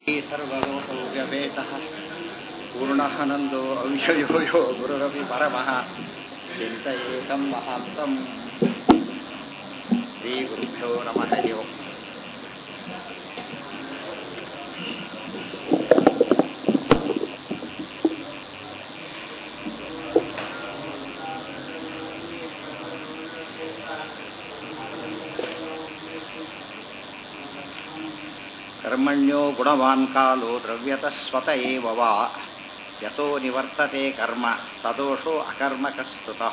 सर्वलोकौ व्यपेतः पूर्णः नन्दो अव्ययो यो गुरुरपि परमः चिन्तयेकं महान्तम् श्रीगुरुभ्यो नमः हरि ओम् कर्मण्यो गुणवान् कालो द्रव्यतः स्वत एव वा यतो निवर्तते कर्म सदोषो अकर्मकस्तुतः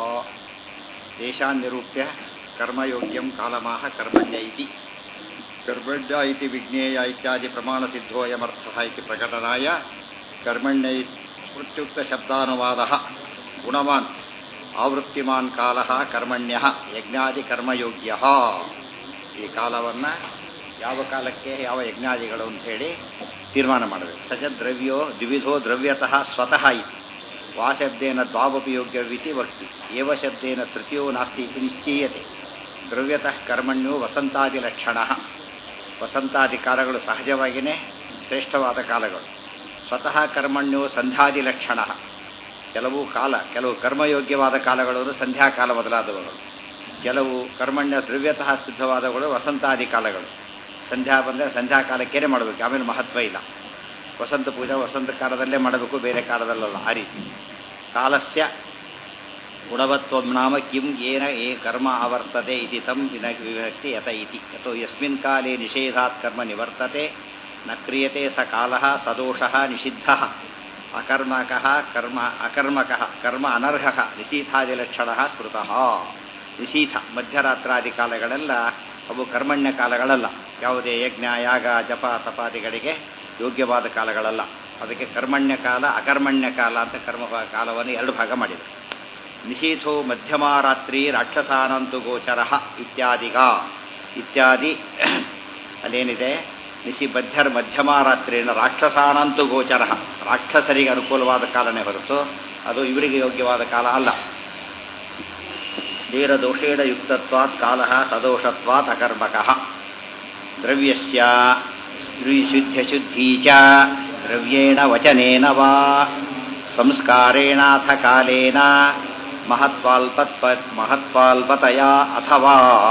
तेषान् निरूप्य कर्मयोग्यं कालमाह कर्मण्य इति कर्मण्य इति विज्ञेय इत्यादि प्रमाणसिद्धोऽयमर्थः इति प्रकटनाय कर्मण्य स्मृत्युक्तशब्दानुवादः गुणवान् ಆವೃತ್ತಿಮಾನ್ ಕಾಲ ಕರ್ಮಣ್ಯ ಯಜ್ಞಾದಿ ಕರ್ಮಯೋಗ್ಯ ಈ ಕಾಲವನ್ನು ಯಾವ ಕಾಲಕ್ಕೆ ಯಾವ ಯಜ್ಞಾದಿಗಳು ಅಂತ ಹೇಳಿ ತೀರ್ಮಾನ ಮಾಡಬೇಕು ಸಚ ದ್ರವ್ಯೋ ದ್ವಿಧೋ ದ್ರವ್ಯತಃ ಸ್ವತಃ ಇತಿ ವಾ ಶಬ್ದೇನ ದ್ವಾವಪಿ ಯೋಗ್ಯವಿತಿ ವಕ್ತಿ ಏವ ಶಬ್ದೇನ ತೃತೀಯೋ ನಾಸ್ತಿ ಇತಿ ನಿಶ್ಚೀಯತೆ ದ್ರವ್ಯತಃ ಕರ್ಮಣ್ಯೋ ವಸಂತಾದಿ ಲಕ್ಷಣ ವಸಂತಾದಿ ಕಾಲಗಳು ಸಹಜವಾಗಿಯೇ ಶ್ರೇಷ್ಠವಾದ ಕಾಲಗಳು ಸ್ವತಃ ಕರ್ಮಣ್ಯೋ ಸಂಧ್ಯಾದಿ ಲಕ್ಷಣ ಕೆಲವು ಕಾಲ ಕೆಲವು ಕರ್ಮಯೋಗ್ಯವಾದ ಕಾಲಗಳು ಸಂಧ್ಯಾಕಾಲ ಮೊದಲಾದವುಗಳು ಕೆಲವು ಕರ್ಮಣ್ಯ ದ್ರವ್ಯತಃ ಸಿದ್ಧವಾದವುಗಳು ವಸಂತಾದಿ ಕಾಲಗಳು ಸಂಧ್ಯಾ ಬಂದರೆ ಸಂಧ್ಯಾಕಾಲಕ್ಕೇನೆ ಮಾಡಬೇಕು ಆಮೇಲೆ ಮಹತ್ವ ಇಲ್ಲ ವಸಂತ ಪೂಜಾ ವಸಂತ ಕಾಲದಲ್ಲೇ ಮಾಡಬೇಕು ಬೇರೆ ಕಾಲದಲ್ಲಲ್ಲ ಆ ರೀತಿ ಕಾಲಸ್ಯ ಗುಣವತ್ವ ನಾಮ ಕಿಂ ಏನ ಏ ಕರ್ಮ ಆವರ್ತತೆ ಇತಿ ತಂ ವಿನ ವಿಭಕ್ತಿ ಯತ ಇತಿ ಯಥೋ ಯಸ್ಮಿನ್ ಕಾಲೇ ನಿಷೇಧಾತ್ ಕರ್ಮ ನಿವರ್ತತೆ ನ ಕ್ರಿಯತೆ ಸ ಕಾಲ ಸದೋಷ ನಿಷಿದ್ಧ ಅಕರ್ಮಕ ಕರ್ಮ ಅಕರ್ಮಕ ಕರ್ಮ ಅನರ್ಹ ನಿಶೀಥಾದಿಲಕ್ಷಣ ಸ್ಮೃತಃ ನಿಶೀಥ ಮಧ್ಯರಾತ್ರಾದಿ ಕಾಲಗಳೆಲ್ಲ ಅವು ಕರ್ಮಣ್ಯ ಕಾಲಗಳಲ್ಲ ಯಾವುದೇ ಯಜ್ಞ ಯಾಗ ಜಪ ತಪಾದಿಗಳಿಗೆ ಯೋಗ್ಯವಾದ ಕಾಲಗಳಲ್ಲ ಅದಕ್ಕೆ ಕರ್ಮಣ್ಯ ಕಾಲ ಅಕರ್ಮಣ್ಯ ಕಾಲ ಅಂತ ಕರ್ಮ ಕಾಲವನ್ನು ಎರಡು ಭಾಗ ಮಾಡಿದರು ನಿಶೀಥೋ ಮಧ್ಯಮಾರಾತ್ರಿ ರಾಕ್ಷಸಾನಂತು ಗೋಚರ ಇತ್ಯಾದಿಗ ಇತ್ಯಾದಿ ಅಲ್ಲೇನಿದೆ ನಿಶಿ ಬದ್ಧರ್ ಮಧ್ಯಮಾರಾತ್ರಿಯನ್ನು ರಾಕ್ಷಸಾನಂತು ಗೋಚರ ರಾಕ್ಷಸರಿಗೆ ಅನುಕೂಲವಾದ ಕಾಲನೇ ಹೊರತು ಅದು ಇವರಿಗೆ ಯೋಗ್ಯವಾದ ಕಾಲ ಅಲ್ಲ ಧೀರದೋಷೇಣ ಯುಕ್ತತ್ವಾತ್ ಕಾಲ ಸದೋಷತ್ವಾತ್ ಅಕರ್ಮಕ ದ್ರವ್ಯಸ್ಯ ಶುದ್ಧಶುದ್ಧೀ ಚ ದ್ರವ್ಯೇಣ ವಚನೇನ ವಾ ಸಂಸ್ಕಾರೇಣಾಥ ಕಾಲೇನ ಮಹತ್ವಾಲ್ಪತ್ಪ ಮಹತ್ವಾಲ್ಪತಯ ಅಥವಾ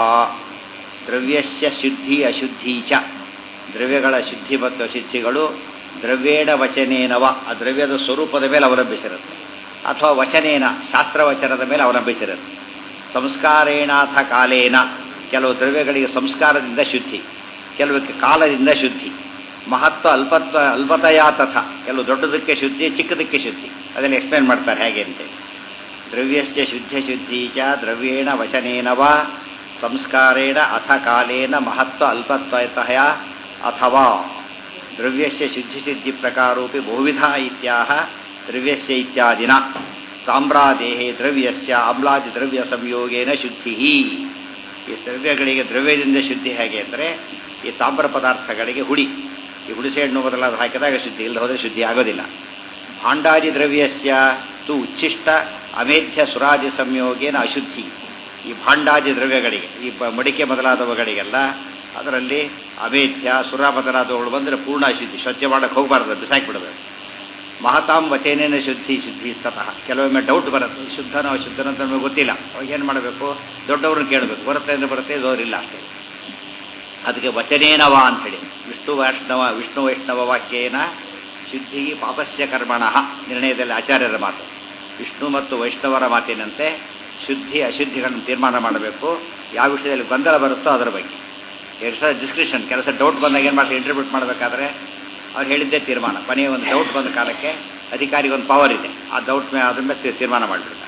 ದ್ರವ್ಯಸ್ಯ ಶುದ್ಧಿ ಅಶುದ್ಧಿ ಚ ದ್ರವ್ಯಗಳ ಶುದ್ಧಿ ಮತ್ತು ಅಶುದ್ಧಿಗಳು ದ್ರವ್ಯೇಣ ವಚನೇನವ ಆ ದ್ರವ್ಯದ ಸ್ವರೂಪದ ಮೇಲೆ ಅವಲಂಬಿಸಿರುತ್ತೆ ಅಥವಾ ವಚನೇನ ಶಾಸ್ತ್ರವಚನದ ಮೇಲೆ ಅವಲಂಬಿಸಿರುತ್ತೆ ಸಂಸ್ಕಾರೇಣಾಥ ಕಾಲೇನ ಕೆಲವು ದ್ರವ್ಯಗಳಿಗೆ ಸಂಸ್ಕಾರದಿಂದ ಶುದ್ಧಿ ಕೆಲವಕ್ಕೆ ಕಾಲದಿಂದ ಶುದ್ಧಿ ಮಹತ್ವ ಅಲ್ಪತ್ವ ಅಲ್ಪತಯಾ ತಥ ಕೆಲವು ದೊಡ್ಡದಕ್ಕೆ ಶುದ್ಧಿ ಚಿಕ್ಕದಕ್ಕೆ ಶುದ್ಧಿ ಅದನ್ನು ಎಕ್ಸ್ಪ್ಲೇನ್ ಮಾಡ್ತಾರೆ ಹೇಗೆ ಅಂತೇಳಿ ದ್ರವ್ಯಸ್ಯ ಶುದ್ಧ ಶುದ್ಧಿ ಚ ದ್ರವ್ಯೇಣ ವಚನೇನವ ಸಂಸ್ಕಾರೇಣ ಅಥ ಕಾಲೇನ ಮಹತ್ವ ಅಲ್ಪತ್ವತಯ ಅಥವಾ ದ್ರವ್ಯಸ್ಯ ಶುದ್ಧಿ ಸಿದ್ಧಿ ಪ್ರಕಾರೋಪಿ ಬಹುವಿಧ ಇತ್ಯಾಹ ದ್ರವ್ಯಸ್ಯ ಇತ್ಯಾದಿನ ತಾಮ್ರಾದೇಹೇ ದ್ರವ್ಯಸ್ಯ ಆಮ್ಲಾದಿ ದ್ರವ್ಯ ಸಂಯೋಗೇನ ಶುದ್ಧಿ ಈ ದ್ರವ್ಯಗಳಿಗೆ ದ್ರವ್ಯದಿಂದ ಶುದ್ಧಿ ಹೇಗೆ ಅಂದರೆ ಈ ತಾಮ್ರ ಪದಾರ್ಥಗಳಿಗೆ ಹುಡಿ ಈ ಹುಡಿಸೆ ಹಣ್ಣು ಮೊದಲಾದ ಹಾಕಿದಾಗ ಶುದ್ಧಿ ಇಲ್ಲ ಹೋದರೆ ಶುದ್ಧಿ ಆಗೋದಿಲ್ಲ ಭಾಂಡಾದಿ ದ್ರವ್ಯಸ್ಯ ತು ಉಚ್ಛಿಷ್ಟ ಅಮೇಧ್ಯ ಸುರಾದಿ ಸಂಯೋಗೇನ ಅಶುದ್ಧಿ ಈ ಭಾಂಡಾದಿ ದ್ರವ್ಯಗಳಿಗೆ ಈ ಮಡಿಕೆ ಮೊದಲಾದವುಗಳಿಗೆಲ್ಲ ಅದರಲ್ಲಿ ಅಮೇಧ್ಯ ಸುರ ಮೊದಲಾದವುಗಳು ಬಂದರೆ ಪೂರ್ಣ ಅಶುದ್ಧಿ ಸ್ವಚ್ಛ ಮಾಡೋಕ್ಕೆ ಹೋಗಬಾರ್ದು ಬಿಸಾಕಿಬಿಡಬೇಕು ಮಹತಾಂ ವಚನೇನ ಶುದ್ಧಿ ಶುದ್ಧಿ ಸ್ತತಃ ಕೆಲವೊಮ್ಮೆ ಡೌಟ್ ಬರುತ್ತೆ ಶುದ್ಧನೋ ಅಶುದ್ಧನೋ ಅಂತ ನಮಗೆ ಗೊತ್ತಿಲ್ಲ ಅವಾಗ ಏನು ಮಾಡಬೇಕು ದೊಡ್ಡವ್ರನ್ನ ಕೇಳಬೇಕು ಬರುತ್ತೆ ಅಂದರೆ ಬರುತ್ತೆ ಇರೋರಿಲ್ಲ ಅಷ್ಟೇ ಅದಕ್ಕೆ ವಚನೇನವ ಅಂಥೇಳಿ ವಿಷ್ಣು ವೈಷ್ಣವ ವಿಷ್ಣು ವೈಷ್ಣವ ವಾಕ್ಯೇನ ಶುದ್ಧಿ ಪಾಪಸ್ಯ ಕರ್ಮಣ ನಿರ್ಣಯದಲ್ಲಿ ಆಚಾರ್ಯರ ಮಾತು ವಿಷ್ಣು ಮತ್ತು ವೈಷ್ಣವರ ಮಾತಿನಂತೆ ಶುದ್ಧಿ ಅಶುದ್ಧಿಗಳನ್ನು ತೀರ್ಮಾನ ಮಾಡಬೇಕು ಯಾವ ವಿಷಯದಲ್ಲಿ ಗೊಂದಲ ಬರುತ್ತೋ ಅದರ ಬಗ್ಗೆ ಎರಡು ಡಿಸ್ಕ್ರಿಪ್ಷನ್ ಕೆಲಸ ಡೌಟ್ ಬಂದಾಗ ಏನು ಮಾಡ್ತಾರೆ ಇಂಟರ್ಬ್ಯೂಟ್ ಮಾಡಬೇಕಾದ್ರೆ ಅವ್ರು ಹೇಳಿದ್ದೇ ತೀರ್ಮಾನ ಕೊನೆಯ ಒಂದು ಡೌಟ್ ಬಂದ ಕಾಲಕ್ಕೆ ಅಧಿಕಾರಿಗೆ ಒಂದು ಪವರ್ ಇದೆ ಆ ಡೌಟ್ ಮೇಲೆ ಅದ್ರ ಮೇಲೆ ತೀರ್ಮಾನ ಮಾಡಿಬಿಡ್ತಾರೆ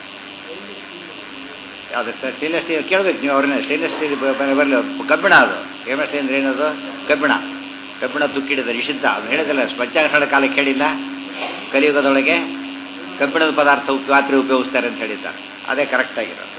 ಯಾವುದಕ್ಕೆ ಸ್ಟೇನ್ಲೆಸ್ ಸ್ಟೀಲ್ ಕೇಳಬೇಕು ನೀವು ಅವ್ರನ್ನ ಸ್ಟೇನ್ಲೆಸ್ ಸ್ಟೀಲ್ ಬರಲಿ ಕಬ್ಬಿಣ ಅದು ಫೇಮಸ್ ಅಂದರೆ ಏನದು ಕಬ್ಬಿಣ ಕಬ್ಬಿಣ ತುಕ್ಕಿಡಿದ ನಿಷಿದ್ಧ ಅದು ಹೇಳಿದಲ್ಲ ಸ್ವಚ್ಛಾಗ್ರಹಣ ಕಾಲಕ್ಕೆ ಹೇಳಿಲ್ಲ ಕಲಿಯುಗದೊಳಗೆ ಕಬ್ಬಿಣದ ಪದಾರ್ಥ ರಾತ್ರಿ ಉಪಯೋಗಿಸ್ತಾರೆ ಅಂತ ಹೇಳಿದ್ದಾರೆ ಅದೇ ಕರೆಕ್ಟ್ ಆಗಿರೋದು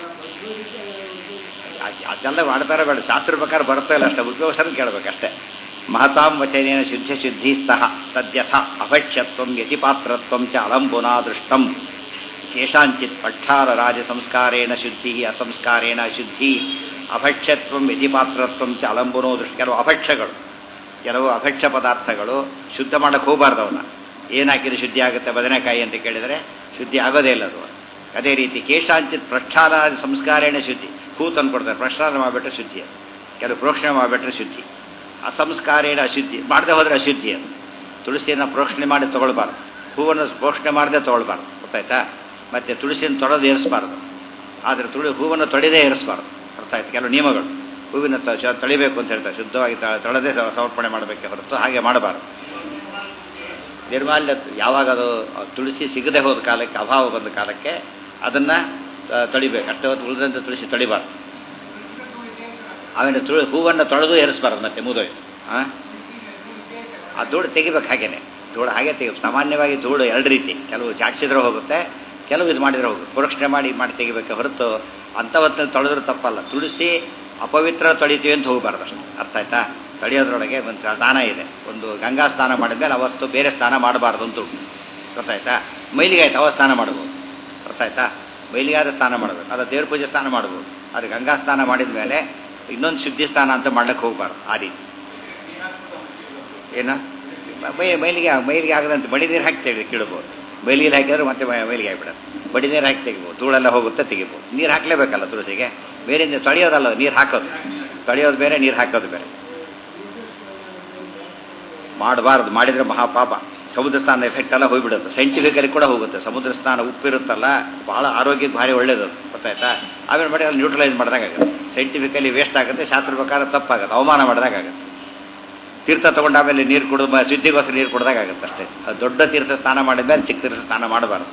ಅದೆಲ್ಲ ಮಾಡ್ತಾರೆ ಬೇಡ ಶಾಸ್ತ್ರ ಪ್ರಕಾರ ಬರ್ತಾ ಇಲ್ಲ ಅಷ್ಟೇ ಉಪಯೋಗಿಸೋದು ಕೇಳಬೇಕಷ್ಟೇ ಮಹತಾಂ ವಚನೇನ ಶುದ್ಧ ಶುದ್ಧಿಸ್ತಃ ತದ್ಯಥ ಅಭಕ್ಷ್ಯತ್ವಂ ಯತಿಪಾತ್ರತ್ವಂ ಚ ಅಲಂಬುನಾ ದೃಷ್ಟಂ ಕೇಶಾಂಚಿತ್ ಪಕ್ಷಾರ ರಾಜ ಸಂಸ್ಕಾರೇಣ ಶುದ್ಧಿ ಅಸಂಸ್ಕಾರೇಣ ಶುದ್ಧಿ ಅಭಕ್ಷ್ಯತ್ವಂ ಯತಿಪಾತ್ರತ್ವಂ ಚ ಅಲಂಬುನೋ ದೃಷ್ಟ ಕೆಲವು ಅಭಕ್ಷ್ಯಗಳು ಕೆಲವು ಅಭಕ್ಷ್ಯ ಪದಾರ್ಥಗಳು ಶುದ್ಧ ಮಾಡಕ್ಕೆ ಹೋಗಬಾರ್ದು ಅವನ್ನ ಏನು ಹಾಕಿದ್ರೆ ಶುದ್ಧಿ ಆಗುತ್ತೆ ಬದನೆಕಾಯಿ ಅಂತ ಕೇಳಿದರೆ ಶುದ್ಧಿ ಆಗೋದೇ ಇಲ್ಲ ಅದು ಅದೇ ರೀತಿ ಕೇಶಾಂಚಿತ್ ಪ್ರಕ್ಷಾಲ ಸಂಸ್ಕಾರೇಣ ಶುದ್ಧಿ ಹೂ ತಂದು ಕೊಡ್ತಾರೆ ಪ್ರಕ್ಷಾಲ ಮಾಡಿಬಿಟ್ರೆ ಶುದ್ಧಿ ಅದು ಕೆಲವು ಪ್ರೋಕ್ಷಣೆ ಮಾಡಿಬಿಟ್ರೆ ಶುದ್ಧಿ ಅಸಂಸ್ಕಾರೇಣ ಅಶುದ್ಧಿ ಮಾಡದೆ ಹೋದರೆ ಅಶುದ್ಧಿ ಅದು ತುಳಸಿಯನ್ನು ಪ್ರೋಕ್ಷಣೆ ಮಾಡಿ ತೊಗೊಳ್ಬಾರ್ದು ಹೂವನ್ನು ಪ್ರೋಕ್ಷಣೆ ಮಾಡದೆ ತೊಗೊಳ್ಬಾರ್ದು ಗೊತ್ತಾಯ್ತಾ ಮತ್ತು ತುಳಸಿಯನ್ನು ತೊಳೆದು ಏರಿಸಬಾರ್ದು ಆದರೆ ತುಳಿ ಹೂವನ್ನು ತೊಳೆದೇ ಏರಿಸಬಾರ್ದು ಅರ್ಥ ಆಯ್ತು ಕೆಲವು ನಿಯಮಗಳು ಹೂವಿನ ತ- ಚ- ತೊಳಿಬೇಕು ಅಂತ ಹೇಳ್ತಾರೆ ಶುದ್ಧವಾಗಿ ತ- ತೊಳೆದೇ ಸ- ಸಮರ್ಪಣೆ ಮಾಡಬೇಕೆ ಹೊರತು ಹಾಗೆ ಮಾಡಬಾರ್ದು ನಿರ್ಮಾಲ್ಯ ಯಾವಾಗ ಅದು ಆ ತುಳಸಿ ಸಿಗದೆ ಹೋದ ಕಾಲಕ್ಕೆ ಅಭಾವ ಬಂದ ಕಾಲಕ್ಕೆ ಅದನ್ನು ತೊಳಿಬೇಕು ಅಷ್ಟೇ ಹೊತ್ತು ಉಳಿದಂತೆ ತುಳಸಿ ತೊಳಿಬಾರ್ದು ಆಮೇಲೆ ತುಳಿ ಹೂವನ್ನು ತೊಳೆದು ಏರಿಸಬಾರ್ದು ಮತ್ತೆ ಮುದೋಯ್ತು ಹಾಂ ಆ ಧೂಳು ತೆಗಿಬೇಕು ಹಾಗೇನೆ ಧೂಳು ಹಾಗೆ ತೆಗಿ ಸಾಮಾನ್ಯವಾಗಿ ಧೂಳು ಎರಡು ರೀತಿ ಕೆಲವು ಜಾಡ್ಸಿದ್ರೆ ಹೋಗುತ್ತೆ ಕೆಲವು ಇದು ಮಾಡಿದ್ರೆ ಹೋಗುತ್ತೆ ಪುರಕ್ಷಣೆ ಮಾಡಿ ಮಾಡಿ ತೆಗಿಬೇಕೆ ಹೊರತು ಅಂಥವತ್ತಲ್ಲಿ ತೊಳೆದ್ರೂ ತಪ್ಪಲ್ಲ ತುಳಸಿ ಅಪವಿತ್ರ ತೊಳಿತೀವಿ ಅಂತ ಹೋಗಬಾರ್ದು ಅಷ್ಟು ಅರ್ಥ ಆಯ್ತಾ ತೊಳೆಯೋದ್ರೊಳಗೆ ಒಂದು ಸ್ನಾನ ಇದೆ ಒಂದು ಗಂಗಾ ಸ್ನಾನ ಮಾಡಿದ್ಮೇಲೆ ಅವತ್ತು ಬೇರೆ ಸ್ನಾನ ಮಾಡಬಾರ್ದು ಅಂತ ಉಂಟು ಗೊತ್ತಾಯ್ತಾ ಮೈಲಿಗೆ ಆಯ್ತು ಅವ ಸ್ನಾನ ಮಾಡ್ಬೋದು ಅರ್ಥ ಆಯ್ತಾ ಮೈಲಿಗಾದ ಸ್ನಾನ ಮಾಡಬೇಕು ಅದು ದೇವ್ರ ಪೂಜೆ ಸ್ನಾನ ಮಾಡ್ಬೋದು ಆದರೆ ಗಂಗಾ ಸ್ನಾನ ಮಾಡಿದ ಮೇಲೆ ಇನ್ನೊಂದು ಶುದ್ಧಿ ಸ್ನಾನ ಅಂತ ಮಾಡ್ಲಿಕ್ಕೆ ಹೋಗಬಾರ್ದು ಆ ರೀತಿ ಏನು ಮೈ ಮೈಲಿಗೆ ಮೈಲಿಗೆ ಆಗದಂತೆ ಬಡಿ ನೀರು ಹಾಕಿ ತೆಗಿ ಕೀಳ್ಬೋದು ಮೈಲಿಗೆ ಹಾಕಿದ್ರೆ ಮತ್ತೆ ಮೈ- ಮೈಲಿಗೆ ಆಗಿಬಿಡೋದು ಬಡಿ ನೀರು ಹಾಕಿ ತೆಗಿಬೋದು ಧೂಳೆಲ್ಲ ಹೋಗುತ್ತೆ ತೆಗಿಬೋದು ನೀರು ಹಾಕಲೇಬೇಕಲ್ಲ ತುಳಸಿಗೆ ಬೇರೆ ನೀರು ತೊಳೆಯೋದಲ್ಲ ನೀರು ಹಾಕೋದು ತೊಳೆಯೋದು ಬೇರೆ ನೀರು ಹಾಕೋದು ಬೇರೆ ಮಾಡಬಾರ್ದು ಮಾಡಿದರೆ ಮಹಾಪಾಪ ಸಮುದ್ರ ಸ್ನಾನ ಎಫೆಕ್ಟ್ ಎಲ್ಲ ಹೋಗ್ಬಿಡುತ್ತೆ ಸೈಂಟಿಫಿಕಲಿ ಕೂಡ ಹೋಗುತ್ತೆ ಸಮುದ್ರ ಸ್ನಾನ ಉಪ್ಪಿರುತ್ತಲ್ಲ ಬಹಳ ಆರೋಗ್ಯಕ್ಕೆ ಭಾರಿ ಒಳ್ಳೇದು ಅದು, ಗೊತ್ತಾಯ್ತಾ ಆಮೇಲೆ ಮಾಡಿ ಅಲ್ಲಿ ನ್ಯೂಟ್ರಲೈಸ್ ಮಾಡಿದಾಗುತ್ತೆ ಸೈಂಟಿಫಿಕಲಿ ವೇಸ್ಟ್ ಆಗುತ್ತೆ ಶಾಸ್ತ್ರ ಪ್ರಕಾರ ತಪ್ಪಾಗುತ್ತೆ ಅವಮಾನ ಮಾಡಿದಾಗುತ್ತೆ ತೀರ್ಥ ತಗೊಂಡು ಆಮೇಲೆ ನೀರು ಕುಡಿದು ಮ- ಶುದ್ಧಿಗೋಸ್ಕರ ನೀರು ಕುಡ್ದಾಗುತ್ತೆ ಅಷ್ಟೇ ಅದು ದೊಡ್ಡ ತೀರ್ಥ ಸ್ನಾನ ಮಾಡಿದ್ಮೇಲೆ ಚಿಕ್ಕ ತೀರ್ಥ ಸ್ನಾನ ಮಾಡಬಾರ್ದು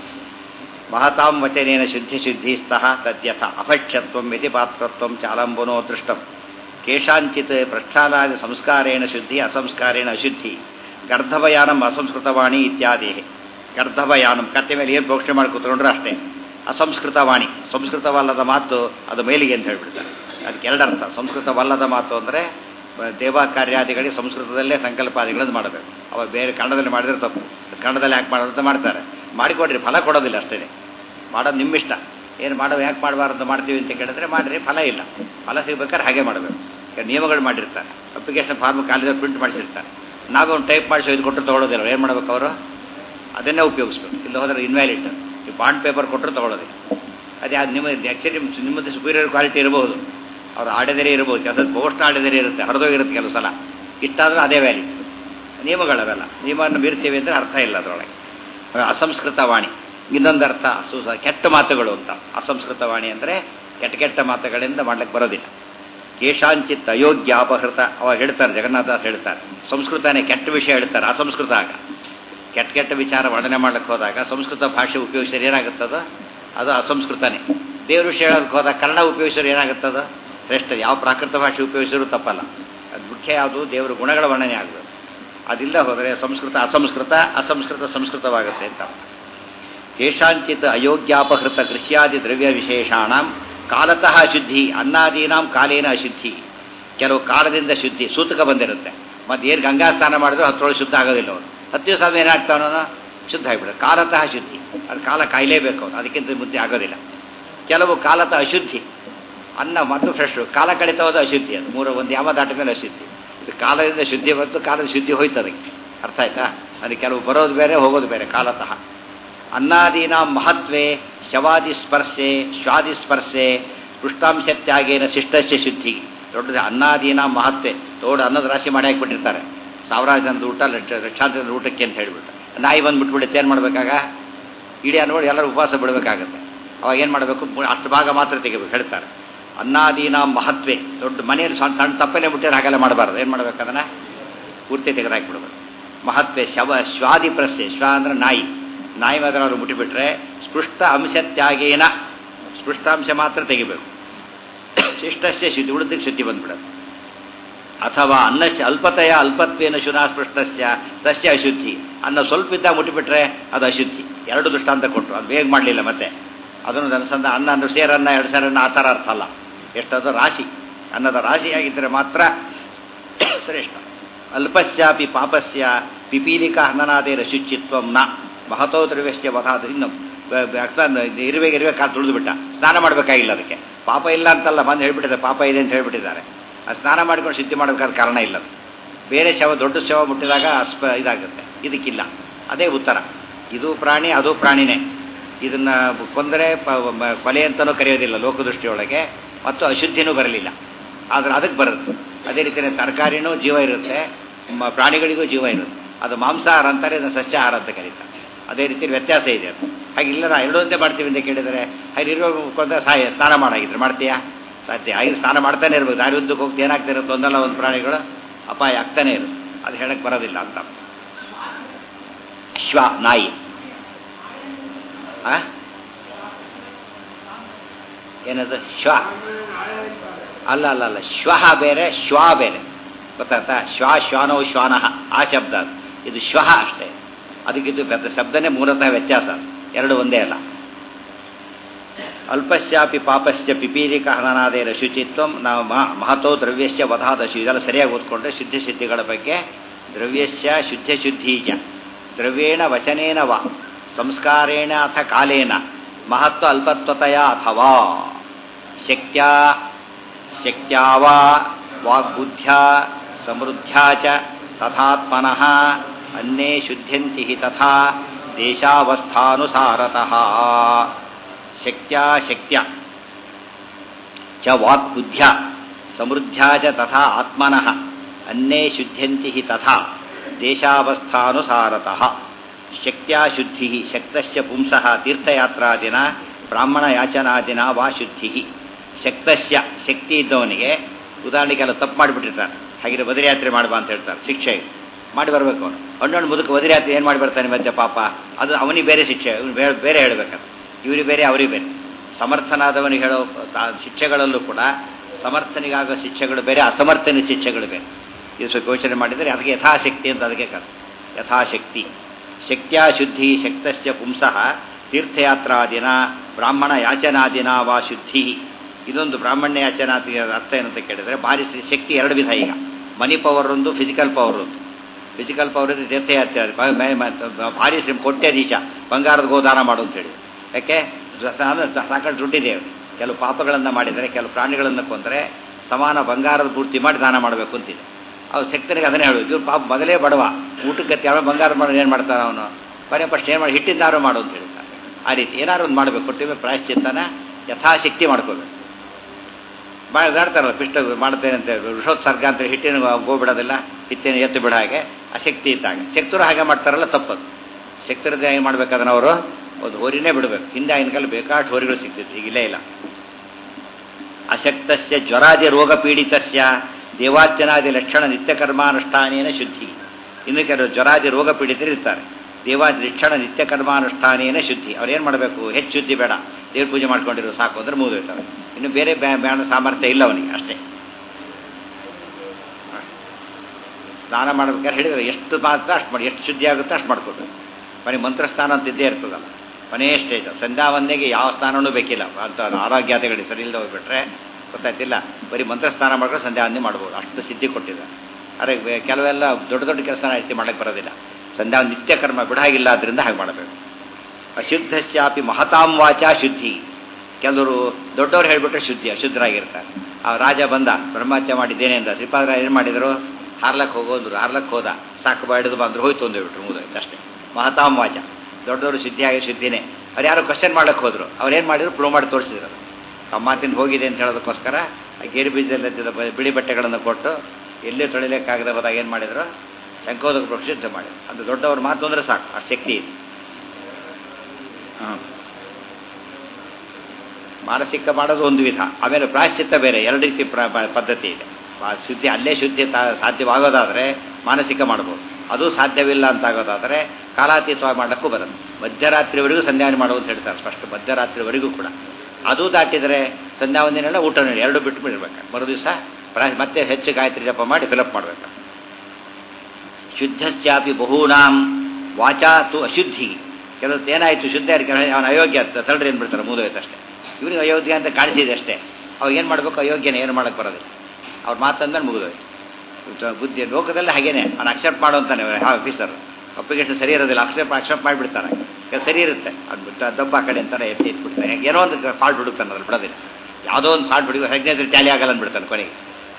ಮಹತಾಂ ವಚನೇನ ಶುದ್ಧಿ ಶುದ್ಧಿ ಸ್ತಃ ತದ್ಯಥ ಅಭಕ್ಷ್ಯತ್ವಂ ಇತಿ ಪಾತ್ರತ್ವಂ ಚಾಲಂಬನೋ ದೃಷ್ಟಂ ಕೇಶಾಂಚಿತ್ ಪ್ರಕ್ಷಾಲಾದಿ ಸಂಸ್ಕಾರೇಣ ಶುದ್ಧಿ ಅಸಂಸ್ಕಾರೇಣ ಅಶುದ್ಧಿ ಗರ್ಧಭಯಾನಂ ಅಸಂಸ್ಕೃತವಾಣಿ ಇತ್ಯಾದಿ ಗರ್ಧಭಯಾನಂ ಕತ್ತೆ ಮೇಲೆ ಏನು ಪ್ರೋಕ್ಷಣೆ ಮಾಡಿ ಕೂತ್ಕೊಂಡ್ರೆ ಅಷ್ಟೇ ಅಸಂಸ್ಕೃತವಾಣಿ ಸಂಸ್ಕೃತವಲ್ಲದ ಮಾತು ಅದು ಮೇಲಿಗೆ ಅಂತ ಹೇಳ್ಬಿಡ್ತಾರೆ ಅದಕ್ಕೆ ಎರಡರ್ಥ ಸಂಸ್ಕೃತವಲ್ಲದ ಮಾತು ಅಂದರೆ ದೇವ ಕಾರ್ಯಾದಿಗಳಿಗೆ ಸಂಸ್ಕೃತದಲ್ಲೇ ಸಂಕಲ್ಪಾದಿಗಳನ್ನು ಮಾಡಬೇಕು ಅವ ಬೇರೆ ಕನ್ನಡದಲ್ಲಿ ಮಾಡಿದ್ರೆ ತಪ್ಪು ಕನ್ನಡದಲ್ಲಿ ಯಾಕೆ ಮಾಡೋದು ಅಂತ ಮಾಡ್ತಾರೆ ಮಾಡಿಕೊಡ್ರಿ ಫಲ ಕೊಡೋದಿಲ್ಲ ಅಷ್ಟೇ ಮಾಡೋದು ನಿಮ್ಮಿಷ್ಟ ಏನು ಮಾಡೋ ಯಾಕೆ ಮಾಡಬಾರ್ದು ಮಾಡ್ತೀವಿ ಅಂತ ಕೇಳಿದ್ರೆ ಮಾಡಿರಿ ಫಲ ಇಲ್ಲ ಫಲ ಸಿಗ್ಬೇಕಾದ್ರೆ ಹಾಗೆ ಮಾಡಬೇಕು ಈಗ ನಿಯಮಗಳು ಮಾಡಿರ್ತಾರೆ ಅಪ್ಲಿಕೇಶನ್ ಫಾರ್ಮ್ ಕಾಲೇಜಲ್ಲಿ ಪ್ರಿಂಟ್ ಮಾಡಿಸಿರ್ತಾರೆ ನಾವು ಒಂದು ಟೈಪ್ ಮಾಡಿಸಿ ಇದು ಕೊಟ್ಟರು ತೊಗೊಳೋದಿಲ್ಲ ಏನು ಮಾಡ್ಬೇಕು ಅವರು ಅದನ್ನೇ ಉಪಯೋಗಿಸ್ಬೇಕು ಇಲ್ಲ ಹೋದ್ರೆ ಇನ್ವ್ಯಾಲಿಡ್ ಈ ಬಾಂಡ್ ಪೇಪರ್ ಕೊಟ್ಟರು ತೊಗೊಳೋದಿಲ್ಲ ಅದೇ ಅದು ನಿಮ್ಮ ಆ್ಯಕ್ಚುಲಿ ನಿಮ್ಮದು ಸುಪೀರಿಯರ್ ಕ್ವಾಲಿಟಿ ಇರಬಹುದು ಅವ್ರು ಆಡಿದರೆ ಇರಬಹುದು ಕೆಲಸ ಪೋಸ್ಟ್ ಆಡಿದರೆ ಇರುತ್ತೆ ಹರಿದೋಗಿರುತ್ತೆ ಕೆಲವು ಸಲ ಇಷ್ಟಾದರೂ ಅದೇ ವ್ಯಾಲಿಡ್ ನಿಯಮಗಳವೆಲ್ಲ ನಿಯಮವನ್ನು ಮೀರ್ತೀವಿ ಅಂದರೆ ಅರ್ಥ ಇಲ್ಲ ಅದರೊಳಗೆ ಅಸಂಸ್ಕೃತ ವಾಣಿ ಇನ್ನೊಂದು ಅರ್ಥ ಅಸು ಕೆಟ್ಟ ಮಾತುಗಳು ಅಂತ ಅಸಂಸ್ಕೃತ ವಾಣಿ ಅಂದರೆ ಕೆಟ್ಟ ಕೆಟ್ಟ ಮಾತುಗಳಿಂದ ಮಾಡ್ಲಿಕ್ಕೆ ಬರೋದಿಲ್ಲ ಕೇಶಾಂಚಿತ್ ಅಯೋಗ್ಯ ಅಪಹೃತ ಅವ ಹೇಳ್ತಾರೆ ಜಗನ್ನಾಥದಾಸ್ ಹೇಳ್ತಾರೆ ಸಂಸ್ಕೃತನೇ ಕೆಟ್ಟ ವಿಷಯ ಹೇಳ್ತಾರೆ ಅಸಂಸ್ಕೃತ ಆಗ ಕೆಟ್ಟ ಕೆಟ್ಟ ವಿಚಾರ ವರ್ಣನೆ ಮಾಡ್ಲಿಕ್ಕೆ ಹೋದಾಗ ಸಂಸ್ಕೃತ ಭಾಷೆ ಉಪಯೋಗಿಸಿದ್ರೆ ಏನಾಗುತ್ತದ ಅದು ಅಸಂಸ್ಕೃತನೇ ದೇವ್ರ ವಿಷಯ ಹೇಳೋದಕ್ಕೆ ಹೋದಾಗ ಕನ್ನಡ ಉಪಯೋಗಿಸಿದ್ರೆ ಏನಾಗುತ್ತದ ಶ್ರೇಷ್ಠ ಯಾವ ಪ್ರಾಕೃತ ಭಾಷೆ ಉಪಯೋಗಿಸಿದ್ರು ತಪ್ಪಲ್ಲ ಅದು ಮುಖ್ಯ ಯಾವುದು ದೇವರ ಗುಣಗಳ ವರ್ಣನೆ ಆಗಬೇಕು ಅದಿಲ್ಲ ಹೋದರೆ ಸಂಸ್ಕೃತ ಅಸಂಸ್ಕೃತ ಅಸಂಸ್ಕೃತ ಸಂಸ್ಕೃತವಾಗುತ್ತೆ ಅಂತ ಕೇಶಾಂಚಿತ್ ಅಯೋಗ್ಯಾಪಹೃತ ಗೃಹ್ಯಾದಿ ದ್ರವ್ಯ ವಿಶೇಷಾಣ ಕಾಲತಃ ಶುದ್ಧಿ ಅನ್ನಾದೀನಾಂ ಕಾಲೇನ ಅಶುದ್ಧಿ ಕೆಲವು ಕಾಲದಿಂದ ಶುದ್ಧಿ ಸೂತಕ ಬಂದಿರುತ್ತೆ ಮತ್ತೆ ಏನು ಗಂಗಾ ಸ್ನಾನ ಮಾಡಿದ್ರು ಹತ್ತರೊಳಗೆ ಶುದ್ಧ ಆಗೋದಿಲ್ಲ ಅವನು ಹತ್ತು ದಿವಸ ಆದ್ಮೇಲೆ ಏನಾಗ್ತಾವನೋ ಶುದ್ಧ ಆಗಿಬಿಡುತ್ತೆ ಕಾಲತಃ ಶುದ್ಧಿ ಅದು ಕಾಲ ಕಾಯಲೇಬೇಕು ಅವನು ಅದಕ್ಕಿಂತ ಮುಂಚೆ ಆಗೋದಿಲ್ಲ ಕೆಲವು ಕಾಲತಃ ಅಶುದ್ಧಿ ಅನ್ನ ಮತ್ತು ಫ್ರೆಶ್ ಕಾಲ ಕಡಿತ ಹೋದ ಅಶುದ್ಧಿ ಅದು ಮೂರು ಒಂದು ಯಾವ ದಾಟ ಮೇಲೆ ಅಶುದ್ಧಿ ಇದು ಕಾಲದಿಂದ ಶುದ್ಧಿ ಬಂತು ಕಾಲದ ಶುದ್ಧಿ ಹೋಯ್ತು ಅದಕ್ಕೆ ಅರ್ಥ ಆಯ್ತಾ ಅದಕ್ಕೆ ಕೆಲವು ಬರೋದು ಬೇರೆ ಹೋಗೋದು ಬೇರೆ ಕಾಲತಃ ಅನ್ನಾದೀನ ಮಹತ್ವೇ ಶವಾದಿ ಸ್ಪರ್ಶೆ ಶ್ವಾದಿ ಸ್ಪರ್ಶೆ ಪೃಷ್ಟಾಂಶತ್ಯಾಗೇನ ಶಿಷ್ಟಸ್ಯ ಶುದ್ಧಿ ದೊಡ್ಡದು ಅನ್ನಾದೀನ ಮಹತ್ವೆ ದೊಡ್ಡ ಅನ್ನದ ರಾಶಿ ಮಾಡಿ ಹಾಕಿಬಿಟ್ಟಿರ್ತಾರೆ ಸಾವಿರಾರು ಜನದ ಊಟ ಲಕ್ಷ ಲಕ್ಷಾಂತರ ಜನದ ಊಟಕ್ಕೆ ಅಂತ ಹೇಳ್ಬಿಟ್ಟು ನಾಯಿ ಬಂದ್ಬಿಟ್ಬಿಡುತ್ತೆ ಏನು ಮಾಡಬೇಕಾಗ ಇಡೀ ನೋಡಿ ಎಲ್ಲರೂ ಉಪವಾಸ ಬಿಡಬೇಕಾಗತ್ತೆ ಅವಾಗ ಏನು ಮಾಡಬೇಕು ಅಷ್ಟು ಭಾಗ ಮಾತ್ರ ತೆಗಿಬೇಕು ಹೇಳ್ತಾರೆ ಅನ್ನಾದೀನ ಮಹತ್ವೆ ದೊಡ್ಡ ಮನೆಯಲ್ಲಿ ಸಣ್ಣ ಸಣ್ಣ ತಪ್ಪನೆ ಬಿಟ್ಟಿದ್ರೆ ಹಾಗೆಲ್ಲ ಮಾಡಬಾರ್ದು ಏನು ಮಾಡ್ಬೇಕು ಅದನ್ನು ಪೂರ್ತಿ ತೆಗೆದಾಕ್ಬಿಡ್ಬೇಕು ಮಹತ್ವೆ ಶವ ಶ್ವಾದಿ ಪ್ರಶ್ನೆ ಶ್ವ ಅಂದ್ರೆ ನಾಯಿ ನಾಯಿ ಮಾತ್ರ ಅವರು ಮುಟ್ಟಿಬಿಟ್ರೆ ಸ್ಪೃಷ್ಟ ಅಂಶತ್ಯಾಗೇನ ಸ್ಪೃಷ್ಟಾಂಶ ಮಾತ್ರ ತೆಗಿಬೇಕು ಶಿಷ್ಟಸ್ಯ ಶುದ್ಧಿ ಉಳಿದಕ್ಕೆ ಶುದ್ಧಿ ಬಂದ್ಬಿಡೋದು ಅಥವಾ ಅನ್ನಸ್ಯ ಅಲ್ಪತೆಯ ಅಲ್ಪತ್ವೇನ ಶುನಾ ಸ್ಪೃಷ್ಟಸ್ಯ ತಸ್ಯ ಅಶುದ್ಧಿ ಅನ್ನ ಸ್ವಲ್ಪ ಇದ್ದಾಗ ಮುಟ್ಟಿಬಿಟ್ರೆ ಅದು ಅಶುದ್ಧಿ ಎರಡು ದೃಷ್ಟಾಂತ ಕೊಟ್ಟರು ಅದು ಬೇಗ ಮಾಡಲಿಲ್ಲ ಮತ್ತೆ ಅದನ್ನು ಅನುಸಂಧ ಅನ್ನ ಅಂದ್ರೆ ಸೇರನ್ನ ಎರಡು ಸೇರನ್ನ ಆ ಥರ ಅರ್ಥ ಅಲ್ಲ ಎಷ್ಟದು ರಾಶಿ ಅನ್ನದ ರಾಶಿಯಾಗಿದ್ದರೆ ಮಾತ್ರ ಶ್ರೇಷ್ಠ ಅಲ್ಪಸ್ಯಾಪಿ ಪಾಪಸ್ಯ ಪಿಪೀಲಿಕಾ ಹನನಾದೇರ ಶುಚಿತ್ವಂ ನ ಮಹತೋ ದ್ರವ್ಯಸ್ಯ ವಧಾದ ಇನ್ನು ಇರುವೆಗೆ ಇರುವೆ ಕಾಲು ತುಳಿದು ಬಿಟ್ಟ ಸ್ನಾನ ಮಾಡಬೇಕಾಗಿಲ್ಲ ಅದಕ್ಕೆ ಪಾಪ ಇಲ್ಲ ಅಂತಲ್ಲ ಬಂದು ಹೇಳ್ಬಿಟ್ಟಿದ್ದಾರೆ ಪಾಪ ಇದೆ ಅಂತ ಹೇಳ್ಬಿಟ್ಟಿದ್ದಾರೆ ಆ ಸ್ನಾನ ಮಾಡ್ಕೊಂಡು ಶುದ್ಧಿ ಮಾಡಬೇಕಾದ ಕಾರಣ ಇಲ್ಲ ಅದು. ಬೇರೆ ಶವ ದೊಡ್ಡ ಶವ ಮುಟ್ಟಿದಾಗ ಅಸ್ಪ ಇದಾಗುತ್ತೆ ಇದಕ್ಕಿಲ್ಲ ಅದೇ ಉತ್ತರ ಇದು ಪ್ರಾಣಿ ಅದು ಪ್ರಾಣಿನೇ ಇದನ್ನ ಕೊಂದರೆ ಪ- ಮ- ಕೊಲೆ ಅಂತಲೂ ಕರೆಯೋದಿಲ್ಲ ಲೋಕದೃಷ್ಟಿಯೊಳಗೆ ಮತ್ತು ಅಶುದ್ಧಿನೂ ಬರಲಿಲ್ಲ ಆದರೆ ಅದಕ್ಕೆ ಬರುತ್ತೆ ಅದೇ ರೀತಿಯೇ ತರಕಾರಿನೂ ಜೀವ ಇರುತ್ತೆ ಮ- ಪ್ರಾಣಿಗಳಿಗೂ ಜೀವ ಇರುತ್ತೆ ಅದು ಮಾಂಸಾಹಾರ ಅಂತಾರೆ ಇದನ್ನು ಸಸ್ಯಾಹಾರ ಅಂತ ಕರೀತಾರೆ ಅದೇ ರೀತಿ ವ್ಯತ್ಯಾಸ ಇದೆ ಅದು ಹಾಗೆ ಇಲ್ಲ ನಾ ಎರಡೊಂದೇ ಮಾಡ್ತೀವಿ ಅಂತ ಕೇಳಿದರೆ ಹಾಗೆ ಇರೋ ಕೊಂದ ಸಹಾಯ ಸ್ನಾನ ಮಾಡಾಗಿದ್ರೆ ಮಾಡ್ತೀಯಾ ಸಾಧ್ಯ ಹಾಗೆ ಸ್ನಾನ ಮಾಡ್ತಾನೆ ಇರ್ಬೇಕು ದಾರಿ ಉದ್ದಕ್ಕೆ ಹೋಗ್ತಿ ಏನಾಗ್ತಾ ಇರುತ್ತೆ ಒಂದಲ್ಲ ಒಂದು ಪ್ರಾಣಿಗಳು ಅಪಾಯ ಆಗ್ತಾನೆ ಇರುತ್ತೆ ಅದು ಹೇಳಕ್ಕೆ ಬರೋದಿಲ್ಲ ಅಂತ ಶ್ವ ನಾಯಿ ಆ? ಏನದು ಶ್ವ ಅಲ್ಲ ಅಲ್ಲ ಅಲ್ಲ ಶ್ವಹ ಬೇರೆ ಶ್ವ ಬೇರೆ ಗೊತ್ತಾಗ್ತಾ ಶ್ವ ಶ್ವಾನೋ ಶ್ವಾನಃ ಆ ಶಬ್ದ ಅದು ಇದು ಶ್ವಹ ಅಷ್ಟೇ ಅದಕ್ಕಿದು ಬೆದ್ದ ಶಬ್ದನೇ ಮೂಲತಃ ವ್ಯತ್ಯಾಸ ಎರಡು ಒಂದೇ ಅಲ್ಲ ಅಲ್ಪಶ್ಯಾಪಿ ಪಾಪಸ್ಯ ಪಿಪೀಲಿಕ ಹನನಾದೇನ ಶುಚಿತ್ವಂ ನಾವು ಮಹ- ಮಹತೋ ದ್ರವ್ಯಸ್ಯ ವಧಾದಶು ಇದೆಲ್ಲ ಸರಿಯಾಗಿ ಓದ್ಕೊಂಡ್ರೆ ಶುದ್ಧ ಶುದ್ಧಿಗಳ ಬಗ್ಗೆ ದ್ರವ್ಯಸ್ಯ ಶುದ್ಧ ಶುದ್ಧೀಜ ದ್ರವ್ಯೇಣ ವಚನೇನ ವ ಸಂಸ್ಕಾರೇಣ ಅಥ ಕಾಲೇನ ಮಹತ್ವ ಅಲ್ಪತ್ವತೆಯ ಅಥವಾ ಶಕ್ತ್ಯಾ ಶಕ್ತ್ಯಾ ವಾ ವಾಗ್ಬುದ್ಧ್ಯಾ ಸಮೃದ್ಧ್ಯಾ ಚ ತಥಾತ್ಮನಃ ಅನ್ನೇ ಶುದ್ಧ್ಯಂತಿ ಹಿ ತಥಾ ದೇಶಾವಸ್ಥಾನುಸಾರತಃ ಶಕ್ತ್ಯಾ ಶಕ್ತ್ಯ ಚ ವಾಕ್ಬುದ್ಧ್ಯ ಸಮೃದ್ಧ್ಯಾ ಚ ತಥಾ ಆತ್ಮನಃ ಅನ್ನೇ ಶುದ್ಧ್ಯಂತಿ ಹಿ ತಥಾ ದೇಶಾವಸ್ಥಾನುಸಾರತಃ ಶಕ್ತ್ಯಾ ಶುದ್ಧಿ ಶಕ್ತಸ್ಯ ಪುಂಸಃ ತೀರ್ಥಯಾತ್ರಾದಿನ ಬ್ರಾಹ್ಮಣ ಯಾಚನಾದಿನ ವಾ ಶುದ್ಧಿ ಶಕ್ತಸ್ಯ ಶಕ್ತಿ ಇದ್ದವನಿಗೆ ಉದಾಹರಣೆಗೆಲ್ಲ ತಪ್ಪು ಮಾಡಿಬಿಟ್ಟಿರ್ತಾನೆ ಹಾಗಿದ್ರೆ ಬದರಿಯಾತ್ರೆ ಮಾಡುವ ಅಂತ ಹೇಳ್ತಾರೆ ಶಿಕ್ಷೆ ಮಾಡಿ ಬರಬೇಕು ಅವನು ಹಣ್ಣು ಮುದುಕ ಬದರಿಯಾತ್ರೆ ಏನು ಮಾಡಿ ಬರ್ತಾನೆ ಮತ್ತೆ ಪಾಪ ಅದು ಅವನಿಗೆ ಬೇರೆ ಶಿಕ್ಷೆ ಇವ್ನು ಬೇರೆ ಬೇರೆ ಹೇಳ್ಬೇಕಂತ ಇವರಿಗೆ ಬೇರೆ ಅವರಿಗೆ ಬೇರೆ ಸಮರ್ಥನಾದವನಿಗೆ ಹೇಳೋ ತಾ- ಶಿಕ್ಷೆಗಳಲ್ಲೂ ಕೂಡ ಸಮರ್ಥನಿಗಾಗೋ ಶಿಕ್ಷೆಗಳು ಬೇರೆ ಅಸಮರ್ಥನ ಶಿಕ್ಷೆಗಳು ಬೇರೆ ಇದು ಸ್ವಲ್ಪ ಯೋಚನೆ ಮಾಡಿದರೆ ಅದಕ್ಕೆ ಯಥಾಶಕ್ತಿ ಅಂತ ಅದಕ್ಕೆ ಕರೆ ಯಥಾಶಕ್ತಿ ಶಕ್ತ್ಯಾ ಶುದ್ಧಿ ಶಕ್ತಸ್ಯ ಪುಂಸಃ ತೀರ್ಥಯಾತ್ರಾದಿನ ಬ್ರಾಹ್ಮಣ ಯಾಚನಾದಿನ ವಾ ಶುದ್ಧಿ ಇದೊಂದು ಬ್ರಾಹ್ಮಣ್ಯ ಯಾಚನಾದಿ ಅರ್ಥ ಏನಂತ ಕೇಳಿದರೆ ಭಾರಿ ಸ- ಶಕ್ತಿ ಎರಡು ವಿಧ ಈಗ ಮನಿ ಪವರ್ ಒಂದು ಫಿಸಿಕಲ್ ಪವರ್ ಒಂದು ಫಿಸಿಕಲ್ ಪವರ್ ಇದೆ ತೀರ್ಥಯಾತ್ರೆ ಬ- ಮೆ- ಮ- ಭಾರಿ ಶ್ರೀ ಕೋಟ್ಯಾಧೀಶ ಬಂಗಾರದ ಗೋದಾನ ಮಾಡು ಅಂತ ಹೇಳಿ ಯಾಕೆ ಸ- ಅಂದ್ರೆ ಸಾಕಷ್ಟು ದುಡ್ಡಿದೆ ಅವ್ರಿಗೆ. ಕೆಲವು ಪಾಪಗಳನ್ನು ಮಾಡಿದರೆ ಕೆಲವು ಪ್ರಾಣಿಗಳನ್ನು ಕೊಂದರೆ ಸಮಾನ ಬಂಗಾರದ ಪೂರ್ತಿ ಮಾಡಿ ದಾನ ಮಾಡಬೇಕು ಅಂತಿದೆ ಅವ್ರು ಶಕ್ತನಿಗೆ ಅದನ್ನೇ ಹೇಳೋದು ಇವ್ರು ಪಾಪ ಮೊದಲೇ ಬಡವ ಊಟಕ್ಕೆ ಯಾವ ಬಂಗಾರ ಮಾಡೋದು ಏನು ಮಾಡ್ತಾನೆ ಅವನು ಬರೀ ಫಸ್ಟ್ ಏನು ಮಾಡಿ ಹಿಟ್ಟಿಂದಾರು ಮಾಡು ಅಂತ ಹೇಳ್ತಾನೆ ಆ ರೀತಿ ಏನಾದ್ರು ಒಂದು ಮಾಡಬೇಕು ಕೊಟ್ಟಿವೆ ಪ್ರಾಯಶ್ಚಿತ್ತನ ಯಥಾಶಕ್ತಿ ಮಾಡ್ಕೋಬೇಕು ಭಾಳ ಇದಾಡ್ತಾರಲ್ಲ ಪಿಷ್ಟ ಮಾಡ್ತೇನೆ ಅಂತ ವೃಷೋತ್ಸರ್ಗ ಅಂತ ಹಿಟ್ಟಿನ ಹೋಗ್ಬಿಡೋದಿಲ್ಲ ಹಿಟ್ಟಿನ ಎತ್ತು ಬಿಡೋ ಹಾಗೆ ಆ ಶಕ್ತಿ ಇದ್ದಾಗ ಶಕ್ತರು ಹಾಗೆ ಮಾಡ್ತಾರಲ್ಲ ತಪ್ಪದು ಶಕ್ತರದ್ದು ಏನು ಮಾಡ್ಬೇಕಾದ್ರೆ ಅವರು ಒಂದು ಹೋರಿನೇ ಬಿಡಬೇಕು ಹಿಂದೆ ಆಗಿನ ಕಾಲ ಬೇಕಾಷ್ಟು ಹೋರಿಗಳು ಸಿಗ್ತಿತ್ತು ಈಗಿಲ್ಲೇ ಇಲ್ಲ ಅಶಕ್ತಸ್ಯ ಜ್ವರಾದಿ ರೋಗ ಪೀಡಿತಸ್ಯ ದೇವಾರ್ಚನಾದಿ ಲಕ್ಷಣ ನಿತ್ಯಕರ್ಮಾನುಷ್ಠಾನೇನ ಶುದ್ಧಿ ಇನ್ನು ಕೆಲವು ಜ್ವರಾದಿ ರೋಗ ಪೀಡಿತರು ಇರ್ತಾರೆ ದೇವಾದಿ ಲಕ್ಷಣ ನಿತ್ಯಕರ್ಮಾನುಷ್ಠಾನೇನ ಶುದ್ಧಿ ಅವ್ರೇನು ಮಾಡಬೇಕು ಹೆಚ್ಚು ಶುದ್ಧಿ ಬೇಡ ದೇವ್ರ ಪೂಜೆ ಮಾಡ್ಕೊಂಡಿರೋ ಸಾಕು ಅಂದ್ರೆ ಮುಗಿದೋಯ್ತಾರೆ ಇನ್ನು ಬೇರೆ ಬ್ಯಾ- ಬ್ಯಾಣ ಸಾಮರ್ಥ್ಯ ಇಲ್ಲ ಅವನಿಗೆ ಅಷ್ಟೇ ಸ್ನಾನ ಮಾಡ್ಬೇಕಾದ್ರೆ ಹೇಳಿದ್ರೆ ಎಷ್ಟು ಮಾತ್ರ ಅಷ್ಟು ಮಾಡಿ ಎಷ್ಟು ಶುದ್ಧಿ ಆಗುತ್ತೋ ಅಷ್ಟು ಮಾಡ್ಕೊಬೇಕು ಮನೆ ಮಂತ್ರ ಸ್ನಾನ ಅಂತ ಇದ್ದೇ ಇರ್ತದಲ್ಲ ಕೊನೆಯ ಸ್ಟೇಜ್ ಸಂಧ್ಯಾ ವಂದನೆಗೆ ಯಾವ ಸ್ನಾನನೂ ಬೇಕಿಲ್ಲ ಅಂತ ಆರೋಗ್ಯತೆಗಳಿಗೆ ಸರಿ ಇಲ್ಲದೆ ಹೋಗ್ಬಿಟ್ರೆ ಗೊತ್ತಾಯ್ತಿಲ್ಲ ಬರೀ ಮಂತ್ರ ಸ್ನಾನ ಮಾಡ್ಕೊಂಡು ಸಂಧ್ಯಾ ವಂದನೆ ಮಾಡ್ಬೋದು ಅಷ್ಟು ಸಿದ್ಧಿ ಕೊಟ್ಟಿದ್ದಾರೆ ಆದರೆ ಬೆ- ಕೆಲವೆಲ್ಲ ದೊಡ್ಡ ದೊಡ್ಡ ಕೆಲಸ ರೀತಿ ಮಾಡಕ್ಕೆ ಬರೋದಿಲ್ಲ ಸಂಧ್ಯಾ ನಿತ್ಯ ಕರ್ಮ ಬಿಡಾಗಿಲ್ಲ ಅದರಿಂದ ಹಾಗೆ ಮಾಡಬೇಕು ಅಶುದ್ಧಸ್ಯಾಪಿ ಮಹತಾಂ ವಾಚ ಶುದ್ಧಿ ಕೆಲವರು ದೊಡ್ಡವ್ರು ಹೇಳ್ಬಿಟ್ರೆ ಶುದ್ಧಿ ಅಶುದ್ಧರಾಗಿರ್ತಾರೆ ಆ ರಾಜ ಬಂದ ಬ್ರಹ್ಮಹತ್ಯೆ ಮಾಡಿದ್ದೇನೆ ಅಂತ ಶ್ರೀಪಾದರ ಏನು ಮಾಡಿದರು ಹಾರ್ಲಕ್ಕೆ ಹೋಗೋದ್ರು ಹಾರ್ಲಕ್ಕೆ ಹೋದ ಸಾಕು ಬಾಡಿದು ಬಂದ್ರು ಹೋಯ್ತು ಒಂದು ಬಿಟ್ರು ಮುಗಿದೋಯ್ತು ಅಷ್ಟೇ ಮಹತಾಂ ವಾಚ ದೊಡ್ಡವರು ಶುದ್ಧಿಯಾಗಿ ಶುದ್ಧಿನೇ ಅವ್ರು ಯಾರು ಕ್ವಶನ್ ಮಾಡಕ್ಕೆ ಹೋದ್ರು ಅವ್ರು ಏನು ಮಾಡಿದ್ರು ಪ್ರೂವ್ ಮಾಡಿ ತೋರಿಸಿದ್ರು ಆ ಮಾತಿಂದ ಹೋಗಿದೆ ಅಂತ ಹೇಳೋದಕ್ಕೋಸ್ಕರ ಆ ಗೇರು ಬೀಜದಲ್ಲಿ ಇದ್ದಿದ್ದ ಬ- ಬಿಳಿ ಬಟ್ಟೆಗಳನ್ನು ಕೊಟ್ಟು ಎಲ್ಲೇ ತೊಳಿಲಿಕ್ಕಾಗದೆ ಹೋದಾಗ ಏನು ಮಾಡಿದ್ರು ಶಂಕೋದಕ ಪ್ರಸಿದ್ಧ ಮಾಡಿ ಅದು ದೊಡ್ಡವ್ರ ಮಾತು ಅಂದ್ರೆ ಸಾಕು ಆ ಶಕ್ತಿ ಇದೆ ಹಾಂ ಮಾನಸಿಕ ಮಾಡೋದು ಒಂದು ವಿಧ ಆಮೇಲೆ ಪ್ರಾಯಶ್ಚಿತ್ತ ಬೇರೆ ಎರಡು ರೀತಿ ಪ್ರ- ಪ- ಪದ್ಧತಿ ಇದೆ ಆ ಶುದ್ಧಿ ಅಲ್ಲೇ ಶುದ್ಧಿ ತಾ- ಸಾಧ್ಯವಾಗೋದಾದರೆ ಮಾನಸಿಕ ಮಾಡ್ಬೋದು ಅದು ಸಾಧ್ಯವಿಲ್ಲ ಅಂತ ಆಗೋದಾದರೆ ಕಾಲಾತೀತವಾಗಿ ಮಾಡೋಕ್ಕೂ ಬರುತ್ತೆ ಮಧ್ಯರಾತ್ರಿವರೆಗೂ ಸಂಧ್ಯಾವನೆ ಮಾಡುವುದು ಅಂತ ಹೇಳ್ತಾರೆ ಸ್ಪಷ್ಟ ಮಧ್ಯರಾತ್ರಿವರೆಗೂ ಕೂಡ ಅದು ದಾಟಿದರೆ ಸಂಧ್ಯಾವಂದನೆಲ್ಲ ಊಟ ನೀಡಿ ಎರಡು ಬಿಟ್ಟು ಬಿಡಬೇಕು ಮರು ದಿವಸ ಪ್ರಾ- ಮತ್ತೆ ಹೆಚ್ಚು ಗಾಯತ್ರಿ ಜಪ ಮಾಡಿ ಫಿಲಪ್ ಮಾಡಬೇಕು ಶುದ್ಧಸ್ಯಾಪಿ ಬಹೂನಾಂ ವಾಚಾ ತು ಅಶುದ್ಧಿ ಕೆಲವತ್ತು ಏನಾಯಿತು ಶುದ್ಧ ಅವನ ಅಯೋಗ್ಯ ಅಂತ ತಳ್ರಿ ಏನ್ಬಿಡ್ತಾರೆ ಮುಗಿದೋಯ್ತು ಅಷ್ಟೇ ಇವ್ರಿಗೆ ಅಯೋಗ್ಯ ಅಂತ ಕಾಣಿಸಿದೆ ಅಷ್ಟೇ ಅವಾಗ ಏನು ಮಾಡಬೇಕು ಅಯೋಗ್ಯನ ಏನು ಮಾಡೋಕ್ಕೆ ಬರೋದಿಲ್ಲ ಅವ್ರ ಮಾತಂದ್ರೆ ಮುಗಿದೋಯ್ತು ಇವ್ರ ಬುದ್ಧಿ ಲೋಕದಲ್ಲಿ ಹಾಗೇನೆ ಅವ್ನು ಅಕ್ಸೆಪ್ಟ್ ಮಾಡು ಅಂತಾನೆ ಆಫೀಸರ್ ಅಪ್ಲಿಕೇಶನ್ ಸರಿ ಇರೋದಿಲ್ಲ ಅಕ್ಸೆಪ್ಟ್ ಅಕ್ಸೆಪ್ಟ್ ಮಾಡಿಬಿಡ್ತಾರೆ ಈಗ ಸರಿ ಇರುತ್ತೆ ಅದು ಬಿಟ್ಟು ದಬ್ಬ ಆ ಕಡೆ ಅಂತಾರೆ ಎತ್ತಿ ಎತ್ಬಿಡ್ತಾರೆ ಏನೋ ಒಂದು ಫಾಲ್ಟ್ ಹುಡುಕ್ತಾನೆ ಅದ್ರಲ್ಲಿ ಬಿಡೋದಿಲ್ಲ ಯಾವುದೋ ಒಂದು ಫಾಲ್ಟ್ ಹುಡುಗಿ ಹೆಗ್ನೇದ್ರೆ ಟ್ಯಾಲಿ ಆಗಲ್ಲ ಅಂದ್ಬಿಡ್ತಾನೆ ಕೊನೆಗೆ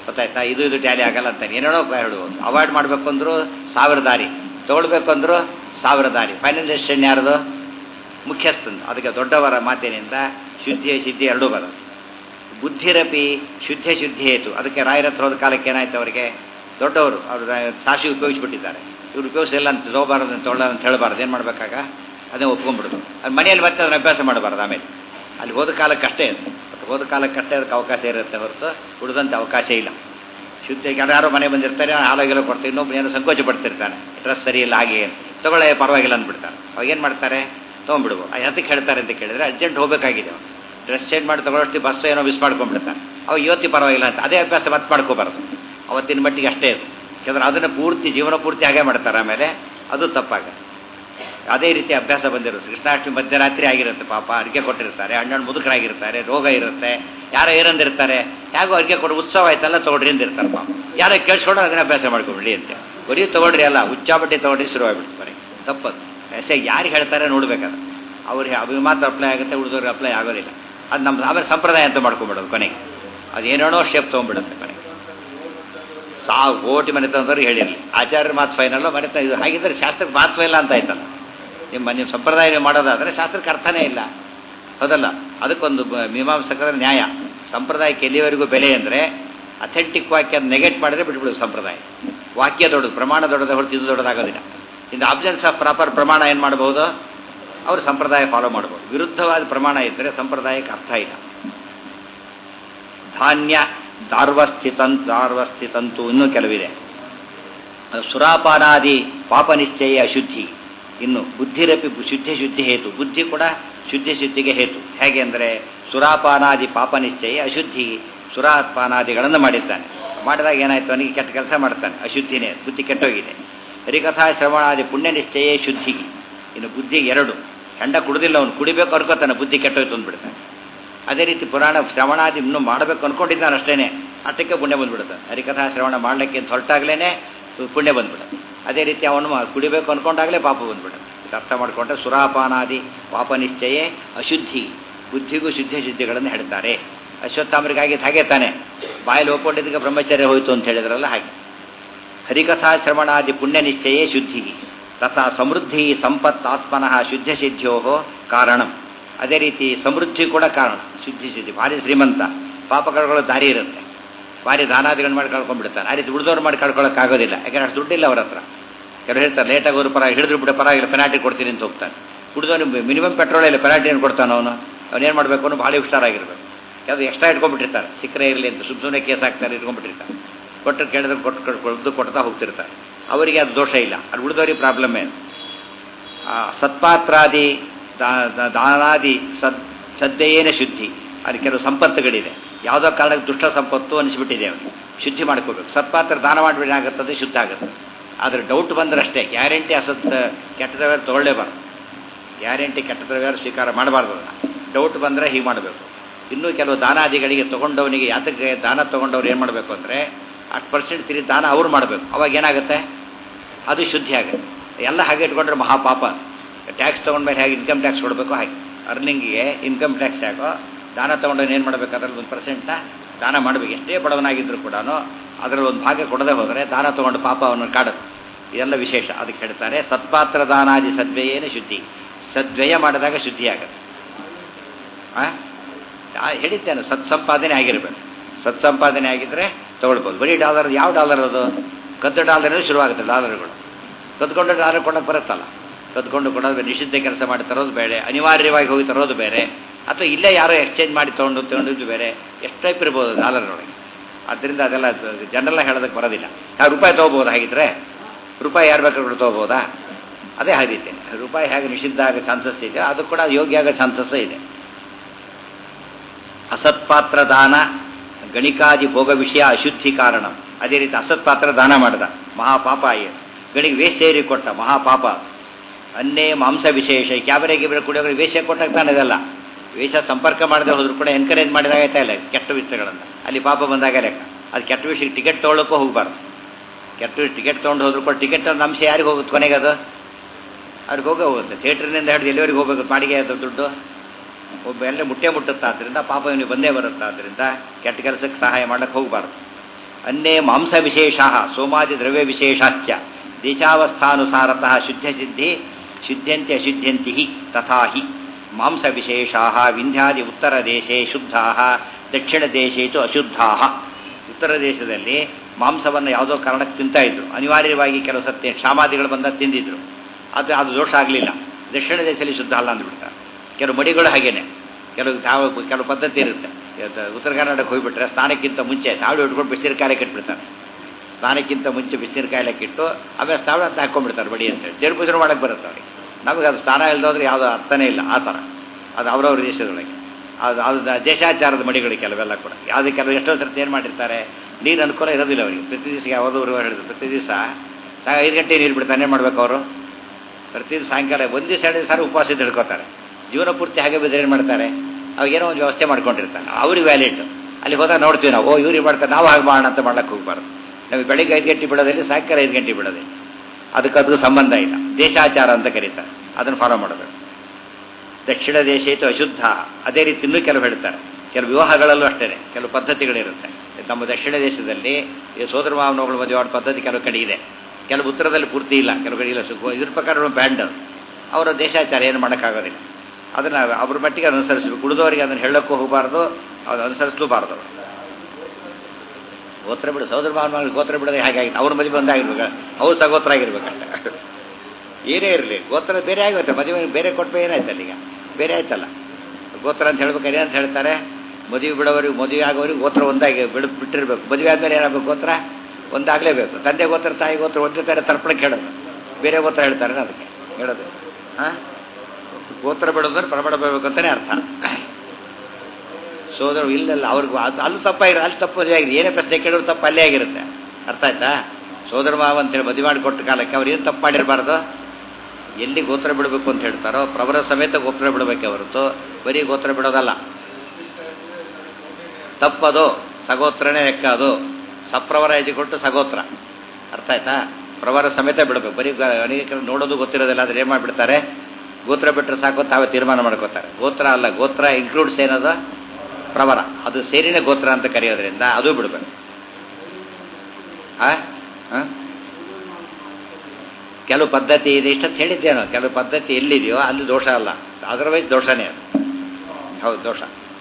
ಗೊತ್ತಾಯ್ತಾ ಇದು ಇದು ಟ್ಯಾಲಿ ಆಗಲ್ಲ ಅಂತ ಏನೇನೋ ಹೇಳುವುದು ಅವಾಯ್ಡ್ ಮಾಡಬೇಕು ಅಂದ್ರು ಸಾವಿರ ದಾರಿ ತೊಗೊಳ್ಬೇಕು ಅಂದ್ರು ಸಾವಿರ ದಾರಿ ಫೈನಲ್ ಡೆಸಿಷನ್ ಯಾರ್ದು ಮುಖ್ಯಸ್ಥಂದು ಅದಕ್ಕೆ ದೊಡ್ಡವರ ಮಾತಿನಿಂದ ಶುದ್ಧಿ ಸಿದ್ಧಿ ಎರಡೂ ಬರೋದು ಬುದ್ಧಿರಪಿ ಶುದ್ಧ ಶುದ್ಧಿ ಹೇತು ಅದಕ್ಕೆ ರಾಯರ ಹತ್ರ ಹೋದ ಕಾಲಕ್ಕೆ ಏನಾಯ್ತು ಅವರಿಗೆ ದೊಡ್ಡವರು ಅವರು ಸಾಕ್ಷಿ ಉಪಯೋಗಿಸ್ಬಿಟ್ಟಿದ್ದಾರೆ ಇವ್ರು ಉಪಯೋಗಿಸಿಲ್ಲ ಅಂತ ತಗೋಬಾರದು ಅಂತ ತೊಗೊಳ್ಳ ಅಂತ ಹೇಳಬಾರ್ದು ಏನು ಮಾಡ್ಬೇಕಾಗ ಅದೇ ಒಪ್ಕೊಂಡ್ಬಿಡೋದು ಅದು ಮನೆಯಲ್ಲಿ ಮತ್ತೆ ಅದನ್ನ ಅಭ್ಯಾಸ ಮಾಡಬಾರ್ದು ಆಮೇಲೆ ಅಲ್ಲಿ ಹೋದ ಕಾಲಕ್ಕೆ ಅಷ್ಟೇ ಅದು ಮತ್ತು ಹೋದ ಕಾಲಕ್ಕೆ ಅಷ್ಟೇ ಅದಕ್ಕೆ ಅವಕಾಶ ಇರುತ್ತೆ ಹೊರತು ಉಳಿದಂಥ ಅವಕಾಶ ಇಲ್ಲ ಶುದ್ಧ ಯಾರೋ ಮನೆ ಬಂದಿರ್ತಾರೆ ಹಾಲಾಗೆಲ್ಲ ಕೊಡ್ತಾರೆ ಇನ್ನೊಬ್ಬ ಏನೋ ಸಂಕೋಚ ಪಡ್ತಿರ್ತಾನೆ ಡ್ರೆಸ್ ಸರಿ ಇಲ್ಲ ಹಾಗೆ ಏನು ತಗೊಳ್ಳೆ ಪರವಾಗಿಲ್ಲ ಅಂದ್ಬಿಡ್ತಾರೆ ಅವಾಗ ಏನು ಮಾಡ್ತಾರೆ ತೊಗೊಂಡ್ಬಿಡ್ಬೋದು ಅದಕ್ಕೆ ಹೇಳ್ತಾರೆ ಅಂತ ಕೇಳಿದ್ರೆ ಅರ್ಜೆಂಟ್ ಹೋಗಬೇಕಾಗಿದೆ ಅವ್ನು ಡ್ರೆಸ್ ಚೇಂಜ್ ಮಾಡಿ ತಗೊಳ್ಳೋಷ್ಟು ಬಸ್ ಏನೋ ಮಿಸ್ ಮಾಡ್ಕೊಂಡ್ಬಿಡ್ತಾನೆ ಅವಾಗ ಇವತ್ತಿ ಪರವಾಗಿಲ್ಲ ಅಂತ ಅದೇ ಅಭ್ಯಾಸ ಮತ್ತೆ ಮಾಡ್ಕೋಬಾರ್ದು ಅವತ್ತಿನ ಮಟ್ಟಿಗೆ ಅಷ್ಟೇ ಇದು ಯಾಕಂದ್ರೆ ಅದನ್ನು ಪೂರ್ತಿ ಜೀವನ ಪೂರ್ತಿ ಹಾಗೆ ಮಾಡ್ತಾರೆ ಆಮೇಲೆ ಅದು ತಪ್ಪಾಗ ಅದೇ ರೀತಿ ಅಭ್ಯಾಸ ಬಂದಿರೋದು ಕೃಷ್ಣಾಷ್ಟಮಿ ಮಧ್ಯರಾತ್ರಿ ಆಗಿರುತ್ತೆ ಪಾಪ ಅಡಿಕೆ ಕೊಟ್ಟಿರ್ತಾರೆ ಹಣ್ಣು ಮುದುಕರಾಗಿರ್ತಾರೆ ರೋಗ ಇರುತ್ತೆ ಯಾರೋ ಏನಂದಿರ್ತಾರೆ ಹೇಗೋ ಅಡಿಕೆ ಕೊಡು ಉತ್ಸವ ಆಯ್ತಲ್ಲ ತಗೊಳ್ರಿ ಅಂದಿರ್ತಾರೆ ಪಾಪ ಯಾರೋ ಕೇಳಿಸ್ಕೊಂಡು ಅದನ್ನ ಅಭ್ಯಾಸ ಮಾಡ್ಕೊಂಬಿಡಿ ಅಂತ ಬರೀ ತಗೊಳ್ರಿ ಅಲ್ಲ ಹುಚ್ಚಾಬಟ್ಟಿ ತಗೊಳ್ರಿ ಶುರುವಾಗ್ಬಿಡ್ತಾರೆ ತಪ್ಪದು ಎಸೆ ಯಾರಿಗೆ ಹೇಳ್ತಾರೆ ನೋಡ್ಬೇಕಾದ್ರೆ ಅವ್ರಿಗೆ ಅవి ಮಾತ್ರ ಅಪ್ಲೈ ಆಗುತ್ತೆ ಉಳಿದವ್ರಿಗೆ ಅಪ್ಲೈ ಆಗೋದಿಲ್ಲ ಅದು ನಮ್ಮ ಆಮೇಲೆ ಸಂಪ್ರದಾಯ ಅಂತ ಮಾಡ್ಕೊಂಬಿಡೋದು ಕೊನೆಗೆ ಅದೇನೇನೋ ಶೇಪ್ ತೊಗೊಂಡ್ಬಿಡುತ್ತೆ ಕೊನೆಗೆ ಸಾವು ಕೋಟಿ ಮನೆ ತಂದವ್ರು ಹೇಳಿರಲಿ ಆಚಾರ್ಯರ ಮಾತು ಫೈನಲ್ಲು ಮನೆ ತ- ಇದು ಹಾಗಿದ್ರೆ ಶಾಸ್ತ್ರಕ್ಕೆ ಮಹತ್ವ ಇಲ್ಲ ಅಂತ ಆಯ್ತಲ್ಲ ನಿಮ್ಮ ನೀವು ಸಂಪ್ರದಾಯ ನೀವು ಮಾಡೋದಾದರೆ ಶಾಸ್ತ್ರಕ್ಕೆ ಅರ್ಥನೇ ಇಲ್ಲ ಹೌದಲ್ಲ ಅದಕ್ಕೊಂದು ಬ- ಮೀಮಾಂಸಕರ ನ್ಯಾಯ ಸಂಪ್ರದಾಯಕ್ಕೆ ಎಲ್ಲಿವರೆಗೂ ಬೆಲೆ ಅಂದರೆ ಅಥೆಂಟಿಕ್ ವಾಕ್ಯ ನೆಗೆಟ್ ಮಾಡಿದ್ರೆ ಬಿಟ್ಬಿಡೋದು ಸಂಪ್ರದಾಯ ವಾಕ್ಯ ದೊಡ್ಡದು ಪ್ರಮಾಣ ದೊಡ್ಡದ ಹೊರತು ಇದು ದೊಡ್ಡದಾಗೋದಿಲ್ಲ ಇನ್ನು ಅಬ್ಸೆನ್ಸ್ ಆಫ್ ಪ್ರಾಪರ್ ಪ್ರಮಾಣ ಏನು ಮಾಡ್ಬೋದು ಅವರು ಸಂಪ್ರದಾಯ ಫಾಲೋ ಮಾಡ್ಬೋದು ವಿರುದ್ಧವಾದ ಪ್ರಮಾಣ ಇದ್ದರೆ ಸಂಪ್ರದಾಯಕ್ಕೆ ಅರ್ಥ ಇಲ್ಲ ಧಾನ್ಯ ದಾರ್ವಸ್ಥಿತಂತ್ ದಾರ್ವಸ್ಥಿತಂತು ಇನ್ನೂ ಕೆಲವಿದೆ ಸುರಾಪಾನಾದಿ ಪಾಪ ನಿಶ್ಚಯ ಅಶುದ್ಧಿ ಇನ್ನು ಬುದ್ಧಿರಪಿ ಶುದ್ಧಿ ಶುದ್ಧಿ ಹೇತು ಬುದ್ಧಿ ಕೂಡ ಶುದ್ಧಿ ಶುದ್ಧಿಗೆ ಹೇತು ಹೇಗೆ ಅಂದರೆ ಸುರಾಪಾನಾದಿ ಪಾಪ ನಿಶ್ಚಯ ಅಶುದ್ಧಿ ಸುರಾಪಾನಾದಿಗಳನ್ನು ಮಾಡಿದ್ದಾನೆ ಮಾಡಿದಾಗ ಏನಾಯ್ತು ಅವನಿಗೆ ಕೆಟ್ಟ ಕೆಲಸ ಮಾಡ್ತಾನೆ ಅಶುದ್ಧಿನೇ ಬುದ್ಧಿ ಕೆಟ್ಟೋಗಿದೆ ಹರಿಕಥಾ ಶ್ರವಣಾದಿ ಪುಣ್ಯ ನಿಶ್ಚಯ ಶುದ್ಧಿ ಇನ್ನು ಬುದ್ಧಿ ಎರಡು ಹೆಂಡ ಕುಡಿದಿಲ್ಲ ಅವನು ಕುಡಿಬೇಕು ಅನ್ಕೋತಾನೆ ಬುದ್ಧಿ ಕೆಟ್ಟೋಯ್ತು ಅಂದ್ಬಿಡ್ತಾನೆ ಅದೇ ರೀತಿ ಪುರಾಣ ಶ್ರವಣಾದಿ ಇನ್ನೂ ಮಾಡಬೇಕು ಅನ್ಕೊಂಡಿದ್ದಾನೆ ಅಷ್ಟೇನೆ ಅಷ್ಟಕ್ಕೆ ಪುಣ್ಯ ಬಂದ್ಬಿಡುತ್ತೆ ಹರಿಕಥಾ ಶ್ರವಣ ಮಾಡಲಿಕ್ಕೆ ಅಂತ ಹೊರಟಾಗ್ಲೇ ಪುಣ್ಯ ಬಂದ್ಬಿಡುತ್ತೆ ಅದೇ ರೀತಿ ಅವನು ಮಾ- ಕುಡಿಬೇಕು ಅನ್ಕೊಂಡಾಗಲೇ ಪಾಪ ಬಂದ್ಬಿಡುತ್ತೆ ಇದು ಅರ್ಥ ಮಾಡಿಕೊಂಡ್ರೆ ಸುರಾಪಾನಾದಿ ಪಾಪ ನಿಶ್ಚಯ ಅಶುದ್ಧಿ ಬುದ್ಧಿಗೂ ಶುದ್ಧಿ ಶುದ್ಧಿಗಳನ್ನು ಹೇಳ್ತಾರೆ ಅಶ್ವತ್ಥಾಮರಿಗಾಗಿದ್ದು ಹಾಗೆ ತಾನೆ ಬಾಯಲ್ಲಿ ಒಪ್ಕೊಂಡಿದ್ದಕ್ಕೆ ಬ್ರಹ್ಮಚರ್ಯ ಹೋಯಿತು ಅಂತ ಹೇಳಿದ್ರಲ್ಲ ಹಾಗೆ ಹರಿಕಥಾ ಶ್ರವಣಾದಿ ಪುಣ್ಯ ನಿಶ್ಚಯೇ ಶುದ್ಧಿ ತಥಾ ಸಮೃದ್ಧಿ ಸಂಪತ್ ಆತ್ಮನಃ ಶುದ್ಧ ಸಿದ್ಧೋ ಕಾರಣಂ ಅದೇ ರೀತಿ ಸಮೃದ್ಧಿ ಕೂಡ ಕಾರಣ ಶುದ್ಧಿ ಸಿದ್ಧಿ ಭಾರಿ ಶ್ರೀಮಂತ ಪಾಪ ಕಳ್ಕೊಳ್ಳೋ ದಾರಿ ಇರುತ್ತೆ ಭಾರಿ ದಾನಾದಿಗಳು ಮಾಡಿ ಕಳ್ಕೊಂಡ್ಬಿಡ್ತಾನೆ ಆ ರೀತಿ ಉಳಿದವ್ರು ಮಾಡಿ ಕಳ್ಕೊಳ್ಳೋಕ್ಕಾಗೋದಿಲ್ಲ ಯಾಕಂದ್ರೆ ಅಷ್ಟು ದುಡ್ಡಿಲ್ಲ ಅವ್ರ ಹತ್ರ ಕೆಲವರು ಹೇಳ್ತಾರೆ ಲೇಟಾಗಿ ಹೋದ್ರು ಪರ ಹಿಡಿದ್ರು ಬಿಡ ಪರವಾಗಿಲ್ಲ ಪೆನಾಲ್ಟಿ ಕೊಡ್ತೀನಿ ಅಂತ ಹೋಗ್ತಾನೆ ಹುಡುಗನು ಮಿನಿಮಮ್ ಪೆಟ್ರೋಲ್ ಇಲ್ಲ ಪೆನಾಲ್ಟಿ ಏನು ಕೊಡ್ತಾನೆ ಅವನು ಅವನೇನು ಮಾಡಬೇಕು ಅವನು ಭಾಳ ಹುಷಾರಾಗಿರ್ಬೇಕು ಯಾವುದು ಎಕ್ಸ್ಟ್ರಾ ಇಟ್ಕೊಂಡ್ಬಿಟ್ಟಿರ್ತಾರೆ ಸಿಕ್ಕರೆ ಇರಲಿ ಅಂತ ಸುಮ್ಮನೆ ಸುಮ್ಮನೆ ಕೇಸ್ ಹಾಕ್ತಾರೆ ಇಟ್ಕೊಂಡ್ಬಿಟ್ಟಿರ್ತಾರೆ ಕೊಟ್ಟು ಕೇಳಿದ್ರೆ ಕೊಟ್ಟು ಕೊಟ್ಟು ಕೊಟ್ಟು ಕೊಡ್ತಾ ಹೋಗ್ತಿರ್ತಾರೆ ಅವರಿಗೆ ಅದು ದೋಷ ಇಲ್ಲ ಅದು ಉಳಿದವರಿಗೆ ಪ್ರಾಬ್ಲಮ್ ಏನು ಆ, ಸತ್ಪಾತ್ರಾದಿ ದಾ- ದಾ- ದಾನಾದಿ ಸದ್ ಸದ್ಯೇನ ಶುದ್ಧಿ ಅದು ಕೆಲವು ಸಂಪತ್ತುಗಳಿದೆ ಯಾವುದೋ ಕಾರಣಕ್ಕೆ ದುಷ್ಟ ಸಂಪತ್ತು ಅನಿಸ್ಬಿಟ್ಟಿದೆ ಅವನಿಗೆ ಶುದ್ಧಿ ಮಾಡ್ಕೋಬೇಕು ಸತ್ಪಾತ್ರ ದಾನ ಮಾಡಿಬಿಡಿ ಆಗುತ್ತದೆ ಶುದ್ಧ ಆಗುತ್ತೆ ಆದರೆ ಡೌಟ್ ಬಂದ್ರೆ ಅಷ್ಟೇ ಗ್ಯಾರಂಟಿ ಅಸತ್ ಕೆಟ್ಟ ದ್ರವ್ಯ ತೊಗೊಳ್ಳೇಬಾರ್ದು ಗ್ಯಾರಂಟಿ ಕೆಟ್ಟ ದ್ರವ್ಯ ಸ್ವೀಕಾರ ಮಾಡಬಾರ್ದು ಅದನ್ನ ಡೌಟ್ ಬಂದರೆ ಹೀಗೆ ಮಾಡಬೇಕು ಇನ್ನೂ ಕೆಲವು ದಾನಾದಿಗಳಿಗೆ ತೊಗೊಂಡವನಿಗೆ ಯಾತಕ್ಕೆ ದಾನ ತೊಗೊಂಡವ್ರು ಏನು ಮಾಡಬೇಕು ಅಂದರೆ ಹತ್ತು ಪರ್ಸೆಂಟ್ ತಿರಿ ದಾನ ಅವ್ರು ಮಾಡಬೇಕು ಅವಾಗ ಏನಾಗುತ್ತೆ ಅದು ಶುದ್ಧಿ ಆಗುತ್ತೆ ಎಲ್ಲ ಹಾಗೆ ಇಟ್ಕೊಂಡ್ರೆ ಮಹಾಪಾಪ ಟ್ಯಾಕ್ಸ್ ತೊಗೊಂಡ್ಮೇಲೆ ಹೇಗೆ ಇನ್ಕಮ್ ಟ್ಯಾಕ್ಸ್ ಕೊಡಬೇಕು ಹಾಗೆ ಅರ್ನಿಂಗಿಗೆ ಇನ್ಕಮ್ ಟ್ಯಾಕ್ಸ್ ಯಾಕೋ ದಾನ ತೊಗೊಂಡವ್ನು ಏನು ಮಾಡಬೇಕು ಅದ್ರಲ್ಲಿ ಒಂದು ಪರ್ಸೆಂಟ್ನ ದಾನ ಮಾಡಬೇಕು ಎಷ್ಟೇ ಬಡವನಾಗಿದ್ದರೂ ಕೂಡ ಅದರಲ್ಲಿ ಒಂದು ಭಾಗ ಕೊಡದೆ ಹೋದರೆ ದಾನ ತೊಗೊಂಡು ಪಾಪ ಅವನು ಕಾಡುತ್ತೆ ಇದೆಲ್ಲ ವಿಶೇಷ ಅದಕ್ಕೆ ಹೇಳ್ತಾರೆ ಸತ್ಪಾತ್ರ ದಾನಾದಿ ಸದ್ವ್ಯಯೇನ ಶುದ್ಧಿ ಸದ್ವ್ಯಯ ಮಾಡಿದಾಗ ಶುದ್ಧಿ ಆಗುತ್ತೆ ಆ? ಆ, ಹೇಳಿದ್ದೇನೆ ಸತ್ಸಂಪಾದನೆ ಆಗಿರಬೇಕು ಸತ್ಸಂಪಾದನೆ ಆಗಿದ್ದರೆ ತೊಗೊಳ್ಬೋದು ಬರೀ ಡಾಲರ್ ಯಾವ ಡಾಲರ್ ಅದು ಕದ್ದು ಡಾಲರ್ ಶುರುವಾಗುತ್ತೆ ಡಾಲರ್ಗಳು ಕದ್ಕೊಂಡು ಡಾಲರ್ ಕೊಡೋಕೆ ಬರುತ್ತಲ್ಲ ಕದ್ಕೊಂಡು ಕೊಡೋದು ಬೇರೆ, ನಿಷಿದ್ಧ ಕೆಲಸ ಮಾಡಿ ತರೋದು ಬೇರೆ ಅನಿವಾರ್ಯವಾಗಿ ಹೋಗಿ ತರೋದು ಬೇರೆ ಅಥವಾ ಇಲ್ಲೇ ಯಾರೋ ಎಕ್ಸ್ಚೇಂಜ್ ಮಾಡಿ ತೊಗೊಂಡು ತೊಗೊಂಡಿದ್ದು ಬೇರೆ ಎಷ್ಟು ಟೈಪ್ ಇರ್ಬೋದು ಡಾಲರ್ನೊಳಗೆ ಆದ್ದರಿಂದ ಅದೆಲ್ಲ ಜನರೆಲ್ಲ ಹೇಳೋದಕ್ಕೆ ಬರೋದಿಲ್ಲ ಯಾವ ರೂಪಾಯಿ ತೊಗೋಬೋದು ಹಾಗಿದ್ರೆ ರೂಪಾಯಿ ಯಾರು ಬೇಕಾದ್ರೂ ತೊಗೋಬೋದಾ ಅದೇ ಹಾಗೈತೆ ರೂಪಾಯಿ ಹೇಗೆ ನಿಷಿದ್ಧ ಆಗೋ ಚಾನ್ಸಸ್ ಇದೆ ಅದು ಕೂಡ ಯೋಗ್ಯ ಆಗೋ ಚಾನ್ಸಸ್ ಇದೆ ಅಸತ್ಪಾತ್ರ ದಾನ ಗಣಿಕಾದಿ ಭೋಗ ವಿಷಯ ಅಶುದ್ಧಿ ಕಾರಣ ಅದೇ ರೀತಿ ಅಸತ್ಪಾತ್ರ ದಾನ ಮಾಡಿದ ಮಹಾಪಾಪ ಆಯ್ತು ಗಣಿಗೆ ವೇಷ ಸೇರಿ ಕೊಟ್ಟ ಮಹಾಪಾಪ ಅನ್ನೇ ಮಾಂಸ ವಿಶೇಷ ಕ್ಯಾಬರೆ ಗಿಬರೆ ಕುಡಿಯೋರು ವೇಷ ಕೊಟ್ಟಾಗ ತಾನೆ ಇದಲ್ಲ ವೇಷ ಸಂಪರ್ಕ ಮಾಡದೆ ಹೋದ್ರು ಕೂಡ ಎನ್ಕರೇಜ್ ಮಾಡಿದಾಗ ಆಯ್ತಾ ಇಲ್ಲ ಕೆಟ್ಟ ವಿಷಯಗಳನ್ನು ಅಲ್ಲಿ ಪಾಪ ಬಂದಾಗ ಲೆಕ್ಕ ಅದು ಕೆಟ್ಟ ವಿಷಯಕ್ಕೆ ಟಿಕೆಟ್ ತೊಗೊಳಕ್ಕೂ ಹೋಗ್ಬಾರ್ದು ಕೆಟ್ಟ ಟಿಕೆಟ್ ತೊಗೊಂಡು ಹೋದ್ರು ಕೂಡ ಟಿಕೆಟ್ ಒಂದು ಅಂಶ ಯಾರಿಗೆ ಹೋಗುತ್ತೆ ಕೊನೆಗೆ ಅದು ಅವ್ರಿಗೆ ಹೋಗೇ ಹೋಗುತ್ತೆ ಥಿಯೇಟ್ರಿನಿಂದ ಹಿಡಿದು ಎಲ್ಲಿವರೆಗೆ ಹೋಗ್ಬೇಕು ಬಾಡಿಗೆ ಅದು ದುಡ್ಡು ಒಬ್ಬ ಎಲ್ಲ ಮುಟ್ಟೆ ಮುಟ್ಟುತ್ತಾ ಆದ್ದರಿಂದ ಪಾಪ ಇವನಿಗೆ ಬಂದೇ ಬರುತ್ತೆ ಆದ್ದರಿಂದ ಕೆಟ್ಟ ಕೆಲಸಕ್ಕೆ ಸಹಾಯ ಮಾಡಕ್ಕೆ ಹೋಗಬಾರ್ದು अन्ये मांसविशेषाः सोमादिद्रव्यविशेषाश्च देशावस्थानुसारतः शुद्धसिद्धि शुद्ध्यन्ति अशुद्ध्यन्ति हि तथा हि ಮಾಂಸವಿಶೇಷಾः ವಿಂಧ್ಯಾದಿ ಉತ್ತರ ದೇಶೇ ಶುದ್ಧಾः ದಕ್ಷಿಣ ದೇಶೇ ತು ಅಶುದ್ಧಾः ಉತ್ತರ ದೇಶದಲ್ಲಿ ಮಾಂಸವನ್ನು ಯಾವುದೋ ಕಾರಣಕ್ಕೆ ತಿಂತಾ ಇದ್ರು ಅನಿವಾರ್ಯವಾಗಿ ಕೆಲವು ಸತ್ಯ ಕ್ಷಾಮಾದಿಗಳು ಬಂದ ತಿಂದಿದ್ರು ಅದು ಅದು ದೋಷ ಆಗಲಿಲ್ಲ ದಕ್ಷಿಣ ದೇಶದಲ್ಲಿ ಶುದ್ಧ ಅಲ್ಲ ಅಂದ್ಬಿಡ್ತಾರೆ ಕೆಲವು ಮಡಿಗಳು ಹಾಗೇನೆ ಕೆಲವು ತಾವು ಕೆಲವು ಪದ್ಧತಿ ಇರುತ್ತೆ ಇವತ್ತು ಉತ್ತರ ಕರ್ನಾಟಕ ಹೋಗ್ಬಿಟ್ರೆ ಸ್ನಾನಕ್ಕಿಂತ ಮುಂಚೆ ತಾಳು ಇಟ್ಕೊಂಡು ಬಿಸಿನೀರು ಕಾಯಿಲೆ ಕಟ್ಬಿಡ್ತಾರೆ ಸ್ನಾನಕ್ಕಿಂತ ಮುಂಚೆ ಬಿಸಿನೀರು ಕಾಯಿಲೆ ಕಿಟ್ಟು ಆಮೇಲೆ ಸ್ನಾನ ಅಂತ ಹಾಕೊಂಡ್ಬಿಡ್ತಾರೆ ಬಡಿ ಅಂತೇಳಿ ಜೇಡು ಪೂಜೆ ಮಾಡಕ್ಕೆ ಬರುತ್ತೆ ಅವ್ರಿಗೆ ನಮಗೆ ಅದು ಸ್ನಾನ ಇಲ್ಲದೋದ್ರೆ ಯಾವುದೋ ಅರ್ಥನೇ ಇಲ್ಲ ಆ ಥರ ಅದು ಅವರವ್ರ ದೇಶದೊಳಗೆ ಅದು ಅದು ದೇಶಾಚಾರದ ಮಡಿಗಳು ಕೆಲವೆಲ್ಲ ಕೂಡ ಯಾವುದೇ ಕೆಲವು ಎಷ್ಟೋ ಸರ್ತಿ ಏನು ಮಾಡಿರ್ತಾರೆ ನೀರು ಅನುಕೂಲ ಇರೋದಿಲ್ಲ ಅವರಿಗೆ ಪ್ರತಿ ದಿವಸ ಯಾವುದೋ ಹೇಳಿದ್ರು ಪ್ರತಿ ದಿವಸ ಐದು ಗಂಟೆ ನೀರು ಬಿಡ್ತಾನೆ ಏನು ಮಾಡ್ಬೇಕು ಅವರು ಪ್ರತಿ ದಿವಸ ಸಾಯಂಕಾಲ ಒಂದು ದಿವಸ ಎರಡು ದಿವಸ ಉಪವಾಸ ಇದ್ದು ಹಿಡ್ಕೋತಾರೆ ಜೀವನ ಪೂರ್ತಿ ಹಾಗೆ ಬಿದ್ದರೆ ಏನು ಮಾಡ್ತಾರೆ ಅವಾಗೇನೋ ಒಂದು ವ್ಯವಸ್ಥೆ ಮಾಡ್ಕೊಂಡಿರ್ತಾರೆ ಅವ್ರಿಗೆ ವ್ಯಾಲಿಡ್ ಅಲ್ಲಿ ಹೋದಾಗ ನೋಡ್ತೀವಿ ನಾವು ಓ ಇವ್ರಿಗೆ ಮಾಡ್ತಾರೆ ನಾವು ಹಾಗೆ ಮಾಡೋಣ ಅಂತ ಮಾಡ್ಲಿಕ್ಕೆ ಹೋಗ್ಬಾರ್ದು ನಮಗೆ ಬೆಳಿಗ್ಗೆ ಐದು ಗಂಟೆ ಬಿಡೋದಿಲ್ಲ ಸಾಯಂಕಾಲ ಐದು ಗಂಟೆ ಬಿಡೋದಿಲ್ಲ ಅದಕ್ಕೆ ಅದಕ್ಕೂ ಸಂಬಂಧ ಇಲ್ಲ ದೇಶಾಚಾರ ಅಂತ ಕರೀತಾರೆ ಅದನ್ನು ಫಾಲೋ ಮಾಡಬೇಕು ದಕ್ಷಿಣ ದೇಶ ಇತ್ತು ಅಶುದ್ಧ ಅದೇ ರೀತಿ ಇನ್ನೂ ಕೆಲವು ಹೇಳ್ತಾರೆ ಕೆಲವು ವಿವಾಹಗಳಲ್ಲೂ ಅಷ್ಟೇ ಕೆಲವು ಪದ್ಧತಿಗಳಿರುತ್ತೆ ನಮ್ಮ ದಕ್ಷಿಣ ದೇಶದಲ್ಲಿ ಈ ಸೋದರ ಮಾವನಗಳು ಮದುವೆ ಮಾಡೋ ಪದ್ಧತಿ ಕೆಲವು ಕಡೆ ಇದೆ ಕೆಲವು ಉತ್ತರದಲ್ಲಿ ಪೂರ್ತಿ ಇಲ್ಲ ಕೆಲವು ಕಡೆ ಇಲ್ಲ ಸು- ಇದ್ರ ಪ್ರಕಾರ ಬ್ಯಾಂಡ್ ಅವರ ದೇಶಾಚಾರ ಏನು ಮಾಡೋಕ್ಕಾಗೋದಿಲ್ಲ ಅದನ್ನು ಅವ್ರ ಮಟ್ಟಿಗೆ ಅನುಸರಿಸಬೇಕು ಉಳಿದವರಿಗೆ ಅದನ್ನು ಹೇಳೋಕ್ಕೂ ಹೋಗಬಾರ್ದು ಅದು ಅನುಸರಿಸಲೂಬಾರ್ದು ಅವರು ಗೋತ್ರ ಬಿಡು ಸೋದರ ಮಾವನ ಗೋತ್ರ ಬಿಡೋದೇ ಹಾಗಾಗಿತ್ತು ಅವ್ರ ಮದುವೆ ಬಂದಾಗಿರ್ಬೇಕು ಅವ್ರು ಸಗೋತ್ರ ಆಗಿರ್ಬೇಕಷ್ಟೆ ಏನೇ ಇರಲಿ ಗೋತ್ರ ಬೇರೆ ಆಗುತ್ತೆ ಮದುವೆ ಬೇರೆ ಕೊಟ್ಟರೆ ಏನಾಯ್ತು ಅಲ್ಲಿಗ ಬೇರೆ ಆಯ್ತಲ್ಲ ಗೋತ್ರ ಅಂತ ಹೇಳ್ಬೇಕಾದ್ರೆ ಏನಂತ ಹೇಳ್ತಾರೆ ಮದುವೆ ಬಿಡೋವರಿಗೆ ಮದುವೆ ಆಗೋರಿಗೆ ಗೋತ್ರ ಒಂದಾಗಿ ಬಿಡು ಬಿಟ್ಟಿರ್ಬೇಕು ಮದುವೆ ಆದ್ಮೇಲೆ ಏನಾಗಬೇಕು ಗೋತ್ರ ಒಂದಾಗಲೇಬೇಕು ತಂದೆ ಗೋತ್ರ ತಾಯಿ ಗೋತ್ರ ಒಂದೇ ಥರ ತರ್ಪಣಕ್ಕೆ ಹೇಳೋದು ಬೇರೆ ಗೋತ್ರ ಹೇಳ್ತಾರೆ ಅದಕ್ಕೆ ಹೇಳೋದು ಹಾಂ ಗೋತ್ರ ಬಿಡೋದ್ರೆ ಪ್ರಬಡ ಬರಬೇಕು ಅಂತಲೇ ಅರ್ಥ ಸೋದರು ಇಲ್ಲಲ್ಲ ಅವ್ರಿಗೂ ಅದು ಅಲ್ಲೂ ತಪ್ಪಾಗಿರೋ ಅಲ್ಲಿ ತಪ್ಪು ಮದುವೆ ಆಗಿದೆ ಏನೇ ಪ್ರಶ್ನೆ ಕೇಳಿದ್ರು ತಪ್ಪು ಅಲ್ಲೇ ಆಗಿರುತ್ತೆ ಅರ್ಥ ಆಯ್ತಾ ಸೋದರ ಮಾವ ಅಂತೇಳಿ ಮದುವೆ ಮಾಡಿ ಕೊಟ್ಟ ಕಾಲಕ್ಕೆ ಅವ್ರು ಏನು ತಪ್ಪು ಮಾಡಿರಬಾರ್ದು ಎಲ್ಲಿ ಗೋತ್ರ ಬಿಡಬೇಕು ಅಂತ ಹೇಳ್ತಾರೋ ಪ್ರಬರ ಸಮೇತ ಗೋತ್ರ ಬಿಡಬೇಕೆ ಹೊರತು ಬರೀ ಗೋತ್ರ ಬಿಡೋದಲ್ಲ ತಪ್ಪದು ಸಗೋತ್ರನೇ ಲೆಕ್ಕ ಅದು ಸಪ್ರವರ ಹೆಜ್ಜೆ ಕೊಟ್ಟು ಸಗೋತ್ರ ಅರ್ಥ ಆಯ್ತಾ ಪ್ರವರ ಸಮೇತ ಬಿಡಬೇಕು ಬರೀ ಗ- ಅನೇಕರು ನೋಡೋದು ಗೊತ್ತಿರೋದಿಲ್ಲ ಆದರೆ ಏನು ಮಾಡಿಬಿಡ್ತಾರೆ ಗೋತ್ರ ಬಿಟ್ಟರೆ ಸಾಕು ತಾವೇ ತೀರ್ಮಾನ ಮಾಡ್ಕೋತಾರೆ ಗೋತ್ರ ಅಲ್ಲ ಗೋತ್ರ ಇನ್ಕ್ಲೂಡ್ಸ್ ಏನದು ಪ್ರವರ ಅದು ಸೇರಿನ ಗೋತ್ರ ಅಂತ ಕರೆಯೋದ್ರಿಂದ ಅದು ಬಿಡಬೇಕು ಆ ಆ? ಕೆಲವು ಪದ್ಧತಿ ಇದೆ ಇಷ್ಟಂತ ಹೇಳಿದ್ದೇನೋ ಕೆಲವು ಪದ್ಧತಿ ಎಲ್ಲಿದೆಯೋ ಅಲ್ಲಿ ದೋಷ ಅಲ್ಲ ಅದರ್ವೈಸ್ ದೋಷನೇ ಅದು ಹೌದು ದೋಷ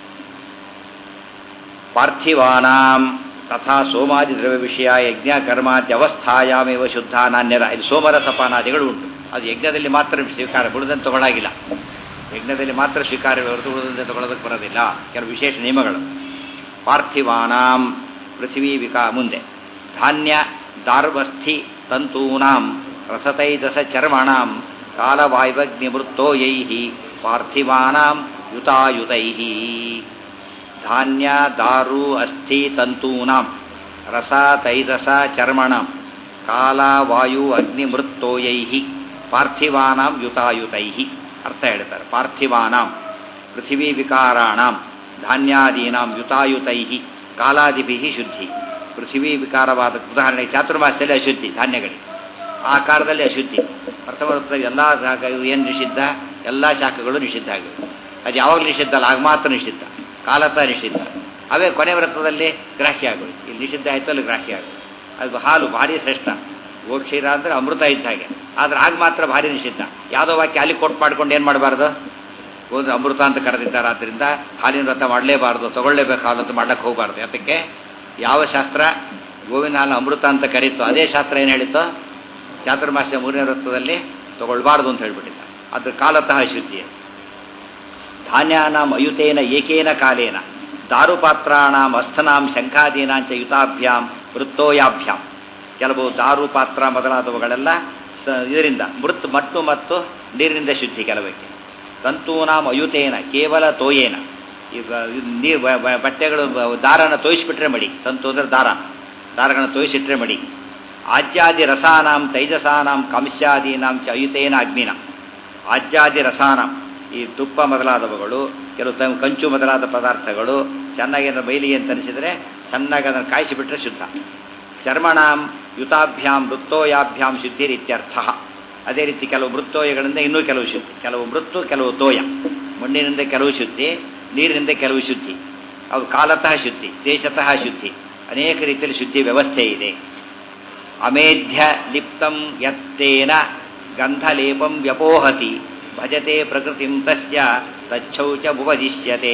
ಪಾರ್ಥಿವಾನಾಂ ತಥಾ ಸೋಮಾದಿ ದ್ರವ್ಯ ವಿಷಯ ಯಜ್ಞ ಕರ್ಮಾದ್ಯವಸ್ಥಾಯಾಮೇವ ಶುದ್ಧ ನಾಣ್ಯರ ಇಲ್ಲಿ ಸೋಮರ ಸಪಾನಾದಿಗಳು ಉಂಟು ಅದು ಯಜ್ಞದಲ್ಲಿ ಮಾತ್ರ ಸ್ವೀಕಾರ ಉಳಿದಂತೆ ತಗೊಳ್ಳಾಗಿಲ್ಲ ಯಜ್ಞದಲ್ಲಿ ಮಾತ್ರ ಸ್ವೀಕಾರ ಹೊರತು ಉಳಿದಂತೆ ತಗೊಳ್ಳೋದಕ್ಕೆ ಬರೋದಿಲ್ಲ ಕೆಲವು ವಿಶೇಷ ನಿಯಮಗಳು ಪಾರ್ಥಿವಾನಾಂ ಪೃಥ್ವೀ ವಿಕಾ ಮುಂದೆ ಧಾನ್ಯ ದಾರ್ವಸ್ಥಿ ತಂತೂನಾಂ ರಸತೈಜಸ ಚರ್ಮಣಾಂ ಕಾಲವಾಯ್ವಗ್ನಿವೃತ್ತೋ ಯೈ ಪಾರ್ಥಿವಾನಾಂ ಯುತಾಯುತೈ ಧಾನ್ಯ ದಾರು ಅಸ್ಥಿ ತಂತೂನಾಂ ರಸ ತೈಜಸ ಚರ್ಮಣಾಂ ಕಾಲ ವಾಯು ಅಗ್ನಿ ಮೃತ್ತೋಯೈ ಪಾರ್ಥಿವಾನಾಂ ಯುತಾಯುತೈ ಅರ್ಥ ಹೇಳ್ತಾರೆ ಪಾರ್ಥಿವಾನಾಂ ಪೃಥಿವೀ ವಿಕಾರಾಣಾಂ ಧಾನ್ಯಾದೀನಾಂ ಯುತಾಯುತೈ ಕಾಲಾದಿಭಿ ಶುದ್ಧಿ ಪೃಥಿವೀ ವಿಕಾರವಾದ ಉದಾಹರಣೆಗೆ ಚಾತುರ್ಮಾಸದಲ್ಲಿ ಅಶುದ್ಧಿ ಧಾನ್ಯಗಳಿಗೆ ಆ ಕಾಲದಲ್ಲಿ ಅಶುದ್ಧಿ ಪ್ರಥಮ ವೃತ್ತದಲ್ಲಿ ಎಲ್ಲ ಶಾಖ ಏನು ನಿಷಿದ್ಧ ಎಲ್ಲ ಶಾಖಗಳು ನಿಷಿದ್ಧ ಆಗಿವೆ ಅದು ಯಾವಾಗಲೂ ನಿಷಿದ್ಧ ಅಲ್ಲ ಆಗ ಮಾತ್ರ ನಿಷಿದ್ಧ ಕಾಲತ ನಿಷಿದ್ಧ ಅವೇ ಕೊನೆ ವೃತ್ತದಲ್ಲಿ ಗ್ರಾಹ್ಯ ಆಗೋದು ಇಲ್ಲಿ ನಿಷಿದ್ಧ ಆಯಿತು ಅಲ್ಲಿ ಗ್ರಾಹ್ಯ ಆಗೋದು ಅದು ಹಾಲು ಭಾರಿ ಶ್ರೇಷ್ಠ ಗೋಕ್ಷೀರ ಅಂದರೆ ಅಮೃತ ಇದ್ದ ಹಾಗೆ ಆದ್ರೆ ಆಗ ಮಾತ್ರ ಭಾರಿ ನಿಷಿದ್ಧ ಯಾವುದೋ ವಾಕ್ಯ ಅಲ್ಲಿ ಕೊಟ್ಟು ಮಾಡ್ಕೊಂಡು ಏನು ಮಾಡಬಾರ್ದು ಒಂದು ಅಮೃತ ಅಂತ ಕರೆದಿದ್ದಾರೆ ಆದ್ದರಿಂದ ಹಾಲಿನ ವ್ರತ ಮಾಡಲೇಬಾರ್ದು ತಗೊಳ್ಳೇಬೇಕು ಹಾಲು ಅಂತ ಮಾಡ್ಲಿಕ್ಕೆ ಹೋಗಬಾರ್ದು ಅದಕ್ಕೆ ಯಾವ ಶಾಸ್ತ್ರ ಗೋವಿನ ಹಾಲು ಅಮೃತ ಅಂತ ಕರೀತು ಅದೇ ಶಾಸ್ತ್ರ ಏನು ಹೇಳಿತ್ತು ಚಾತುರ್ಮಾಸ್ಯ ಮೂರನೇ ವೃತ್ತದಲ್ಲಿ ತಗೊಳ್ಬಾರ್ದು ಅಂತ ಹೇಳ್ಬಿಟ್ಟಿದ್ದ ಅದು ಕಾಲತಃ ಶುದ್ಧಿ ಧಾನ್ಯಾನಾಂ ಅಯುತೇನ ಏಕೇನ ಕಾಲೇನ ದಾರುಪಾತ್ರಾಣಾಂ ಅಸ್ಥನಾಂ ಶಂಖಾದೀನಾಂಚ ಯುತಾಭ್ಯಾಂ ವೃತ್ತೋಯಾಭ್ಯಾಂ ಕೆಲವು ದಾರು ಪಾತ್ರ ಮೊದಲಾದವುಗಳೆಲ್ಲ ಸ- ಇದರಿಂದ ಮೃತ್ ಮಟ್ಟು ಮತ್ತು ನೀರಿನಿಂದ ಶುದ್ಧಿ ಕೆಲವಕ್ಕೆ ತಂತೂನಾಂ ಅಯುತೇನ ಕೇವಲ ತೋಯೇನ ಈಗ ಇದು ನೀರು ಬ- ಬ- ಬಟ್ಟೆಗಳು ಬ- ದಾರನ ತೋಯಿಸ್ಬಿಟ್ರೆ ಮಡಿ ತಂತು ಅಂದರೆ ದಾರ ದಾರಗಳನ್ನು ತೋಯಿಸಿಟ್ರೆ ಮಡಿ ಆಜ್ಯಾದಿ ರಸಾನಾಂ ತೈಜಸಾನಾಂ ಕಂಸ್ಯಾದೀನಾಂ ಚ ಅಯುತೇನ ಅಗ್ನಿನ ಆಜ್ಯಾದಿ ರಸಾನಾಂ ಈ ತುಪ್ಪ ಮೊದಲಾದವುಗಳು ಕೆಲವು ತ- ಕಂಚು ಮೊದಲಾದ ಪದಾರ್ಥಗಳು ಚೆನ್ನಾಗಿ ಅದರ ಮೈಲಿಗೆ ಅಂತ ಅನಿಸಿದರೆ ಚೆನ್ನಾಗಿ ಅದನ್ನು ಕಾಯಿಸಿಬಿಟ್ರೆ ಶುದ್ಧ ಚರ್ಮಣಾಂ ಯುತಾಭ್ಯಾಂ ಮೃತ್ತೋಯಾಭ್ಯಾಂ ಶುದ್ಧಿರಿತ್ಯರ್ಥ ಅದೇ ರೀತಿ ಕೆಲವು ಮೃತ್ತೋಯಗಳಿಂದ ಇನ್ನೂ ಕೆಲವು ಶುದ್ಧಿ ಕೆಲವು ಮೃತ್ತು ಕೆಲವು ತೋಯ ಮಣ್ಣಿನಿಂದ ಕೆಲವು ಶುದ್ಧಿ ನೀರಿನಿಂದ ಕೆಲವು ಶುದ್ಧಿ ಅವು ಕಾಲತಃ ಶುದ್ಧಿ ದೇಶತಃ ಶುದ್ಧಿ ಅನೇಕ ರೀತಿಯಲ್ಲಿ ಶುದ್ಧಿ ವ್ಯವಸ್ಥೆ ಇದೆ ಅಮೇಧ್ಯ ಲಿಪ್ತಂ ಯತ್ತೇನ ಗಂಧಲೇಪಂ ವ್ಯಪೋಹತಿ ಭಜತೆ ಪ್ರಕೃತಿಂ ತಸ್ಯ ತಚ್ಛೌಚ ಉಪದಿಶ್ಯತೆ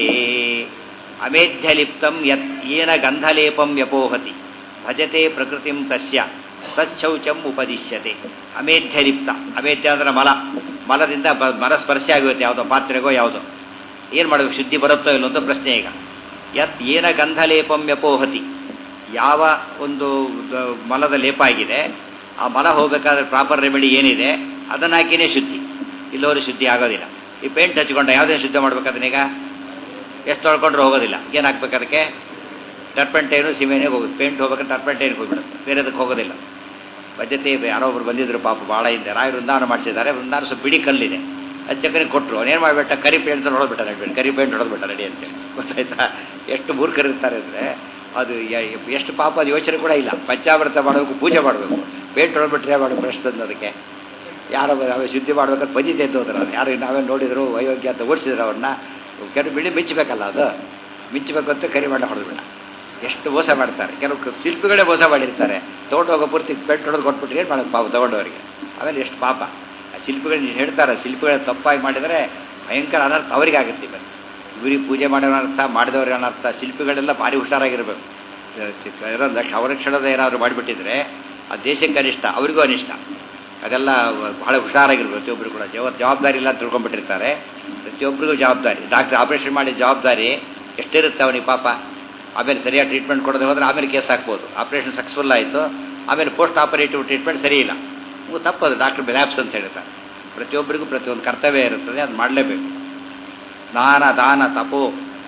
ಅಮೇಧ್ಯ ಲಿಪ್ತಂ ಯತ್ ಏನ ಗಂಧಲೇಪಂ ವ್ಯಪೋಹತಿ ಭಜತೆ ಪ್ರಕೃತಿಂ ತಸ್ಯ ತಚ್ಛೌಚಂ ಉಪದಿಶ್ಯತೆ ಅಮೇಧ್ಯ ಲಿಪ್ತ ಅಮೇಧ್ಯ ಅಂದ್ರೆ ಮಲ ಮಲದಿಂದ ಬ- ಮಲ ಸ್ಪರ್ಶ ಆಗುತ್ತೆ ಯಾವುದೋ ಪಾತ್ರೆಗೋ ಯಾವುದೋ ಏನು ಮಾಡಬೇಕು ಶುದ್ಧಿ ಬರುತ್ತೋ ಇಲ್ಲೋ ಅಂತ ಪ್ರಶ್ನೆ ಈಗ ಯತ್ ಏನ ಗಂಧಲೇಪಂ ವ್ಯಪೋಹತಿ ಯಾವ ಒಂದು ದ- ಮಲದ ಲೇಪ ಆಗಿದೆ ಆ ಮಲ ಹೋಗಬೇಕಾದ್ರೆ ಪ್ರಾಪರ್ ರೆಮಿಡಿ ಏನಿದೆ ಅದನ್ನ ಹಾಕಿನೇ ಶುದ್ಧಿ ಇಲ್ಲವರು ಶುದ್ಧಿ ಆಗೋದಿಲ್ಲ ಈ ಪೇಂಟ್ ಹಚ್ಕೊಂಡ ಯಾವುದೇ ಶುದ್ಧ ಮಾಡ್ಬೇಕಾದ್ರೆ ಎಷ್ಟು ತೊಳ್ಕೊಂಡ್ರೆ ಹೋಗೋದಿಲ್ಲ ಏನು ಹಾಕ್ಬೇಕು ಅದಕ್ಕೆ ಟರ್ಪೆಂಟೈನು ಸಿಮೆನೇ ಹೋಗುತ್ತೆ ಪೇಂಟ್ ಹೋಗ್ಬೇಕಾದ್ರೆ ಟರ್ಪೆಂಟೈನ್ ಹೋಗ್ಬಿಡುತ್ತೆ ಬೇರೆದಕ್ಕೆ ಹೋಗೋದಿಲ್ಲ ಪದ್ಧತಿ ಯಾರೋ ಒಬ್ರು ಬಂದಿದ್ರು ಪಾಪ ಭಾಳ ಹಿಂದೆ ರಾಯ ವೃಂದಾವನ ಮಾಡಿಸಿದ್ದಾರೆ ವೃಂದಾವನ ಸ್ವಲ್ಪ ಬಿಡಿ ಕಲ್ಲಿದೆ ಅದು ಚಕ್ಕನಿಗೆ ಕೊಟ್ಟರು ಅವನೇನು ಮಾಡಿಬಿಟ್ಟ ಕರಿ ಪೇಂಟ್ ಹೊಡೆದ್ಬಿಟ್ಟ ನಡ್ಬಿಟ್ಟು ಕರಿ ಪೇಂಟ್ ಹೊಡೆದ್ಬಿಟ್ಟ ರೆಡಿ ಅಂತೇಳಿ ಗೊತ್ತಾಯ್ತಾ ಎಷ್ಟು ಮೂರ್ಖರಿರ್ತಾರೆ ಅಂದರೆ ಅದು ಯ- ಎಷ್ಟು ಪಾಪ ಅದು ಯೋಚನೆ ಕೂಡ ಇಲ್ಲ ಪಂಚಾಮೃತ ಮಾಡಬೇಕು ಪೂಜೆ ಮಾಡಬೇಕು ಪೇಂಟ್ ಹೊಡೆದ್ಬಿಟ್ರೆ ಮಾಡಬೇಕು ಪ್ರಶ್ನೆ ತಂದು ಅದಕ್ಕೆ ಯಾರೋ ಅವೇ ಶುದ್ಧಿ ಮಾಡ್ಬೇಕಾದ್ರೆ ಪದ್ಧತಿ ಎದ್ದು ಹೋದ್ರು ಅವ್ರು ಯಾರು ನಾವೇ ನೋಡಿದ್ರು ಅಯೋಗ್ಯ ಅಂತ ಓಡಿಸಿದ್ರು ಅವ್ರನ್ನ ಕೆರೆ ಬಿಳಿ ಮಿಚ್ಚಬೇಕಲ್ಲ ಅದು ಮಿಚ್ಚಬೇಕು ಅಂತ ಕರಿ ಮಾಡಿ ಹೊಡೆದ್ಬಿಡ ಎಷ್ಟು ಮೋಸ ಮಾಡ್ತಾರೆ ಕೆಲವು ಶಿಲ್ಪಿಗಳೇ ಮೋಸ ಮಾಡಿರ್ತಾರೆ ತೊಗೊಂಡು ಹೋಗೋ ಪೂರ್ತಿ ಪೆಟ್ಟು ಹೊಡೆದು ಕೊಟ್ಬಿಟ್ರೆ ಏನು ಮಾಡೋದು ಪಾಪ ತಗೊಂಡವರಿಗೆ ಆಮೇಲೆ ಎಷ್ಟು ಪಾಪ ಆ ಶಿಲ್ಪಿಗಳು ಹೇಳ್ತಾರೆ ಶಿಲ್ಪಿಗಳು ತಪ್ಪಾಗಿ ಮಾಡಿದರೆ ಭಯಂಕರ ಅನರ್ಥ ಅವರಿಗೆ ಆಗುತ್ತೆ ಇವತ್ತು ಇವರಿಗೆ ಪೂಜೆ ಮಾಡೋರ ಅರ್ಥ ಮಾಡಿದವ್ರಿಗೆ ಅನರ್ಥ ಶಿಲ್ಪಿಗಳೆಲ್ಲ ಭಾರಿ ಹುಷಾರಾಗಿರ್ಬೇಕು ಏನೋ ಲಕ್ಷ ಅವರಕ್ಷಣದ ಏನಾದರೂ ಮಾಡಿಬಿಟ್ಟಿದ್ರೆ ಆ ದೇಶಕ್ಕೆ ಅನಿಷ್ಟ ಅವರಿಗೂ ಅನಿಷ್ಟ ಅದೆಲ್ಲ ಬಹಳ ಹುಷಾರಾಗಿರ್ಬೇಕು ಪ್ರತಿಯೊಬ್ಬರು ಕೂಡ ಜವ- ಜವಾಬ್ದಾರಿ ಇಲ್ಲ ಅಂತ ತಿಳ್ಕೊಂಡ್ಬಿಟ್ಟಿರ್ತಾರೆ ಪ್ರತಿಯೊಬ್ಬರಿಗೂ ಜವಾಬ್ದಾರಿ ಡಾಕ್ಟ್ರ್ ಆಪರೇಷನ್ ಮಾಡಿ ಜವಾಬ್ದಾರಿ ಎಷ್ಟಿರುತ್ತೆ ಅವನಿಗೆ ಪಾಪ ಆಮೇಲೆ ಸರಿಯಾಗಿ ಟ್ರೀಟ್ಮೆಂಟ್ ಕೊಡದೆ ಹೋದ್ರೆ ಆಮೇಲೆ ಕೇಸ್ ಹಾಕ್ಬೋದು ಆಪರೇಷನ್ ಸಕ್ಸಸ್ಫುಲ್ ಆಯಿತು ಆಮೇಲೆ ಪೋಸ್ಟ್ ಆಪರೇಟಿವ್ ಟ್ರೀಟ್ಮೆಂಟ್ ಸರಿ ಇಲ್ಲ ಇವು ತಪ್ಪದು ಡಾಕ್ಟರ್ ಬೆಲಾಪ್ಸ್ ಅಂತ ಹೇಳ್ತಾರೆ ಪ್ರತಿಯೊಬ್ಬರಿಗೂ ಪ್ರತಿಯೊಂದು ಕರ್ತವ್ಯ ಇರುತ್ತದೆ ಅದು ಮಾಡಲೇಬೇಕು ಸ್ನಾನ ದಾನ ತಪೋ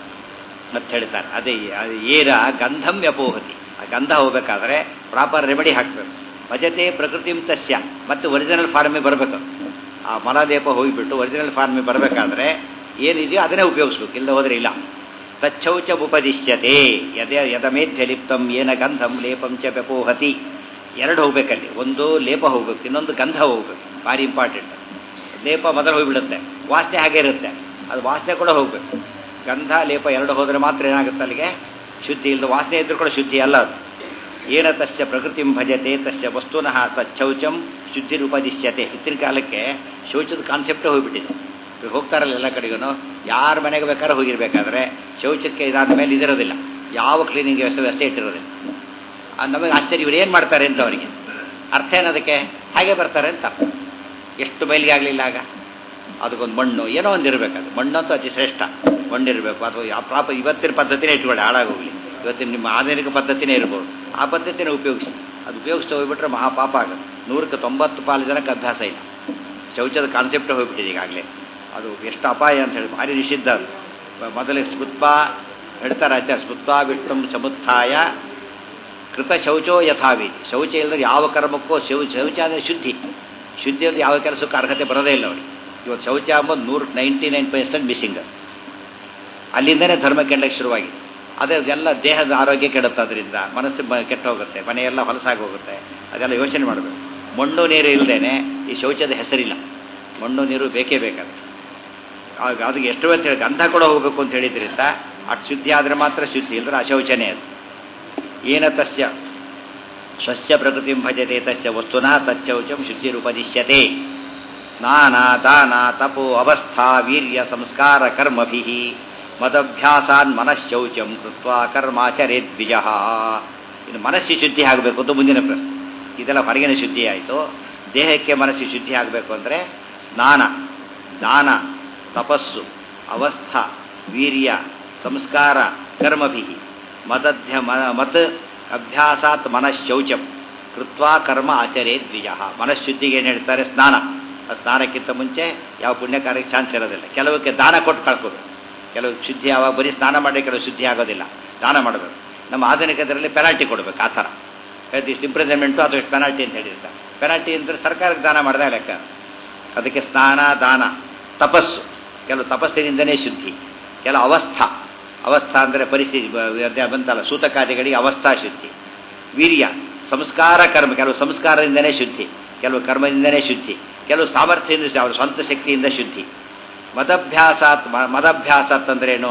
ಅಂತ ಹೇಳ್ತಾರೆ ಅದೇ ಅದು ಏರ ಗಂಧಂ ವ್ಯಪೋಹತಿ ಆ ಗಂಧ ಹೋಗ್ಬೇಕಾದ್ರೆ ಪ್ರಾಪರ್ ರೆಮಿಡಿ ಹಾಕಬೇಕು ಭಜತೆ ಪ್ರಕೃತಿಂ ತಸ್ಯ ಮತ್ತೆ ಒರಿಜಿನಲ್ ಫಾರ್ಮಿಗೆ ಬರಬೇಕು ಆ ಮಲದೇಪ ಹೋಗಿಬಿಟ್ಟು ಒರಿಜಿನಲ್ ಫಾರ್ಮಿಗೆ ಬರಬೇಕಾದ್ರೆ ಏನಿದೆಯೋ ಅದನ್ನೇ ಉಪಯೋಗಿಸ್ಬೇಕು ಇಲ್ಲ ಹೋದ್ರೆ ಇಲ್ಲ ತಚ್ಚೌಚ ಉಪದಿಶ್ಯತೆ ಯದ ಯದಮೇಧ್ಯ ಲಿಪ್ತಂ ಏನ ಗಂಧಂ ಲೇಪಂ ಚ ವ್ಯಪೋಹತಿ ಎರಡು ಹೋಗ್ಬೇಕಲ್ಲಿ ಒಂದು ಲೇಪ ಹೋಗ್ಬೇಕು ಇನ್ನೊಂದು ಗಂಧ ಹೋಗ್ಬೇಕು ಭಾರಿ ಇಂಪಾರ್ಟೆಂಟ್ ಲೇಪ ಮೊದಲು ಹೋಗಿಬಿಡುತ್ತೆ ವಾಸನೆ ಹಾಗೆ ಇರುತ್ತೆ ಅದು ವಾಸನೆ ಕೂಡ ಹೋಗ್ಬೇಕು ಗಂಧ ಲೇಪ ಎರಡು ಹೋದರೆ ಮಾತ್ರ ಏನಾಗುತ್ತೆ ಅಲ್ಲಿಗೆ ಶುದ್ಧಿ ಇಲ್ಲದ ವಾಸನೆ ಇದ್ರೂ ಕೂಡ ಶುದ್ಧಿ ಅಲ್ಲ ಅದು ಏನ ತಸ್ಯ ಪ್ರಕೃತಿಂ ಭಜತೆ ತಸ್ಯ ವಸ್ತುನಃ ತಚ್ಚೌಚಂ ಶುದ್ಧಿ ಉಪದಿಶ್ಯತೆ ಇತ್ತಿನ ಕಾಲಕ್ಕೆ ಶೌಚದ ಕಾನ್ಸೆಪ್ಟೇ ಹೋಗ್ಬಿಟ್ಟಿದೆ ಈಗ ಹೋಗ್ತಾರಲ್ಲ ಎಲ್ಲ ಕಡೆಗೂ ಯಾರ ಮನೆಗೆ ಬೇಕಾದ್ರೆ ಹೋಗಿರ್ಬೇಕಾದ್ರೆ ಶೌಚಕ್ಕೆ ಇದಾದ ಮೇಲೆ ಇದಿರೋದಿಲ್ಲ ಯಾವ ಕ್ಲೀನಿಂಗ್ ವ್ಯವಸ್ಥೆ ವ್ಯವಸ್ಥೆ ಇಟ್ಟಿರೋದಿಲ್ಲ ಆ ನಮಗೆ ಆಶ್ಚರ್ಯ ಇವ್ರು ಏನು ಮಾಡ್ತಾರೆ ಅಂತ ಅವರಿಗೆ ಅರ್ಥ ಏನದಕ್ಕೆ ಹಾಗೆ ಬರ್ತಾರೆ ಅಂತ ಎಷ್ಟು ಬಯಲಿಗೆ ಆಗಲಿಲ್ಲ ಆಗ ಅದಕ್ಕೊಂದು ಮಣ್ಣು ಏನೋ ಒಂದು ಇರಬೇಕು ಅದು ಮಣ್ಣಂತೂ ಅತಿ ಶ್ರೇಷ್ಠ ಮಣ್ಣಿರಬೇಕು ಅಥವಾ ಯಾವ ಪ್ರಾಪ ಇವತ್ತಿನ ಪದ್ಧತಿನೇ ಇಟ್ಕೊಳ್ಳಿ ಹಾಳಾಗೋಗ್ಲಿ ಇವತ್ತಿನ ನಿಮ್ಮ ಆಧುನಿಕ ಪದ್ಧತಿನೇ ಇರ್ಬೋದು ಆ ಪದ್ಧತಿನೇ ಉಪಯೋಗಿಸಿ ಅದು ಉಪಯೋಗಿಸ್ತಾ ಹೋಗ್ಬಿಟ್ರೆ ಮಹಾಪಾಪ ಆಗುತ್ತೆ ನೂರಕ್ಕೆ ತೊಂಬತ್ತು ಪಾಲು ಜನಕ್ಕೆ ಅಭ್ಯಾಸ ಇಲ್ಲ ಶೌಚದ ಕಾನ್ಸೆಪ್ಟೇ ಹೋಗ್ಬಿಟ್ಟಿದೆ ಈಗಾಗಲೇ ಅದು ಎಷ್ಟು ಅಪಾಯ ಅಂತ ಹೇಳಿ ಭಾರಿ ನಿಷಿದ್ಧ ಅದು ಮೊದಲೇ ಸ್ಮೃತ್ವ ಹೇಳ್ತಾರೆ ಆಚಾರ್ಯ ಸ್ಮೃತ್ವ ವಿಷ್ಣು ಸಮುತ್ಥಾಯ ಕೃತ ಶೌಚೋ ಯಥಾವಿಧಿ ಶೌಚ ಇಲ್ಲದ್ರೆ ಯಾವ ಕರ್ಮಕ್ಕೂ ಶೌಚ ಶೌಚ ಅಂದರೆ ಶುದ್ಧಿ ಶುದ್ಧಿ ಅಂದ್ರೆ ಯಾವ ಕೆಲಸಕ್ಕೂ ಅರ್ಹತೆ ಬರೋದೇ ಇಲ್ಲ ಅವರಿಗೆ ಇವತ್ತು ಶೌಚ ಅಂಬೋದು ನೂರು ನೈಂಟಿ ನೈನ್ ಪರ್ಸೆಂಟ್ ಮಿಸ್ಸಿಂಗ್ ಅಲ್ಲಿಂದನೇ ಧರ್ಮ ಕೆಡಕ್ಕೆ ಶುರುವಾಗಿದೆ ಅದೇ ಎಲ್ಲ ದೇಹದ ಆರೋಗ್ಯ ಕೆಡುತ್ತೆ ಅದರಿಂದ ಮನಸ್ಸು ಬ- ಕೆಟ್ಟು ಹೋಗುತ್ತೆ ಮನೆಯೆಲ್ಲ ಹೊಲಸಾಗಿ ಹೋಗುತ್ತೆ ಅದೆಲ್ಲ ಯೋಚನೆ ಮಾಡಬೇಕು ಮಣ್ಣು ನೀರು ಇಲ್ಲದೇನೆ ಈ ಶೌಚದ ಹೆಸರಿಲ್ಲ ಮಣ್ಣು ನೀರು ಬೇಕೇ ಬೇಕಾದ್ರೆ ಆಗ ಅದಕ್ಕೆ ಎಷ್ಟು ಅಂತ ಹೇಳಿ ಗಂಧ ಕೂಡ ಹೋಗಬೇಕು ಅಂತ ಹೇಳಿದ್ರಿಂದ ಅಷ್ಟು ಶುದ್ಧಿ ಆದರೆ ಮಾತ್ರ ಶುದ್ಧಿ ಇಲ್ಲದ್ರೆ ಅಶೌಚನೆ ಅದು ಏನ ತಸ್ಯ ಸ್ವಸ್ಯ ಪ್ರಕೃತಿಂ ಭಜತೆ ತಸ್ಯ ವಸ್ತುನಃ ತಚ್ಚೌಚಂ ಶುದ್ಧಿರುಪದಿಶ್ಯತೆ ಸ್ನಾನ ದಾನ ತಪೋ ಅವಸ್ಥಾ ವೀರ್ಯ ಸಂಸ್ಕಾರ ಕರ್ಮಭಿ ಮದಭ್ಯಾಸಾನ್ ಮನಃಶೌಚಂ ಕೃತ್ವ ಕರ್ಮಾಚರೇದ್ ದ್ವಿಜ ಇನ್ನು ಮನಸ್ಸಿ ಶುದ್ಧಿ ಆಗಬೇಕು ಅಂತ ಮುಂದಿನ ಪ್ರಶ್ನೆ ಇದೆಲ್ಲ ಹೊರಗಿನ ಶುದ್ಧಿ ಆಯಿತು ದೇಹಕ್ಕೆ ಮನಸ್ಸಿ ಶುದ್ಧಿ ಆಗಬೇಕು ಅಂದರೆ ಸ್ನಾನ ದಾನ ತಪಸ್ಸು ಅವಸ್ಥಾ ವೀರ್ಯ ಸಂಸ್ಕಾರ ಕರ್ಮಭಿ ಮದಧ್ಯ ಮ- ಮತ್ ಅಭ್ಯಾಸಾತ್ ಮನಃಶೌಚಂ ಕೃತ್ವಾ ಕರ್ಮ ಆಚರೇ ದ್ವಿಜ ಮನಃಶುದ್ಧಿಗೆ ಏನು ಹೇಳ್ತಾರೆ ಸ್ನಾನ ಆ ಸ್ನಾನಕ್ಕಿಂತ ಮುಂಚೆ ಯಾವ ಪುಣ್ಯ ಕಾರ್ಯಕ್ಕೆ ಚಾನ್ಸ್ ಇರೋದಿಲ್ಲ ಕೆಲವಕ್ಕೆ ದಾನ ಕೊಟ್ಟು ಕಳ್ಕೋಬೇಕು ಕೆಲವು ಶುದ್ಧಿ ಯಾವಾಗ ಬರೀ ಸ್ನಾನ ಮಾಡಿ ಕೆಲವು ಶುದ್ಧಿ ಆಗೋದಿಲ್ಲ ದಾನ ಮಾಡಬೇಕು ನಮ್ಮ ಆಧುನಿಕದರಲ್ಲಿ ಪೆನಾಲ್ಟಿ ಕೊಡಬೇಕು ಆ ಥರ ಇಷ್ಟು ಇಂಪ್ರಿಸನ್ಮೆಂಟು ಅಥವಾ ಇಷ್ಟು ಪೆನಾಲ್ಟಿ ಅಂತ ಹೇಳಿರ್ತಾರೆ ಪೆನಾಲ್ಟಿ ಅಂದರೆ ಸರ್ಕಾರಕ್ಕೆ ದಾನ ಮಾಡಿದಾಗ ಲೆಕ್ಕ ಅದಕ್ಕೆ ಸ್ನಾನ ದಾನ ತಪಸ್ಸು ಕೆಲವು ತಪಸ್ಸಿನಿಂದನೇ ಶುದ್ಧಿ ಕೆಲವು ಅವಸ್ಥಾ ಅವಸ್ಥಾ ಅಂದರೆ ಪರಿಸ್ಥಿತಿ ಬ- ಅದೇ ಬಂತಲ್ಲ ಸೂತಕಾದಿಗಳಿಗೆ ಅವಸ್ಥಾ ಶುದ್ಧಿ ವೀರ್ಯ ಸಂಸ್ಕಾರ ಕರ್ಮ ಕೆಲವು ಸಂಸ್ಕಾರದಿಂದನೇ ಶುದ್ಧಿ ಕೆಲವು ಕರ್ಮದಿಂದನೇ ಶುದ್ಧಿ ಕೆಲವು ಸಾಮರ್ಥ್ಯದಿಂದ ಶು- ಅವ್ರ ಸ್ವಂತ ಶಕ್ತಿಯಿಂದ ಶುದ್ಧಿ ಮದಭ್ಯಾಸಾತ್ ಮ- ಮದಭ್ಯಾಸಾತ್ ಅಂದ್ರೇನು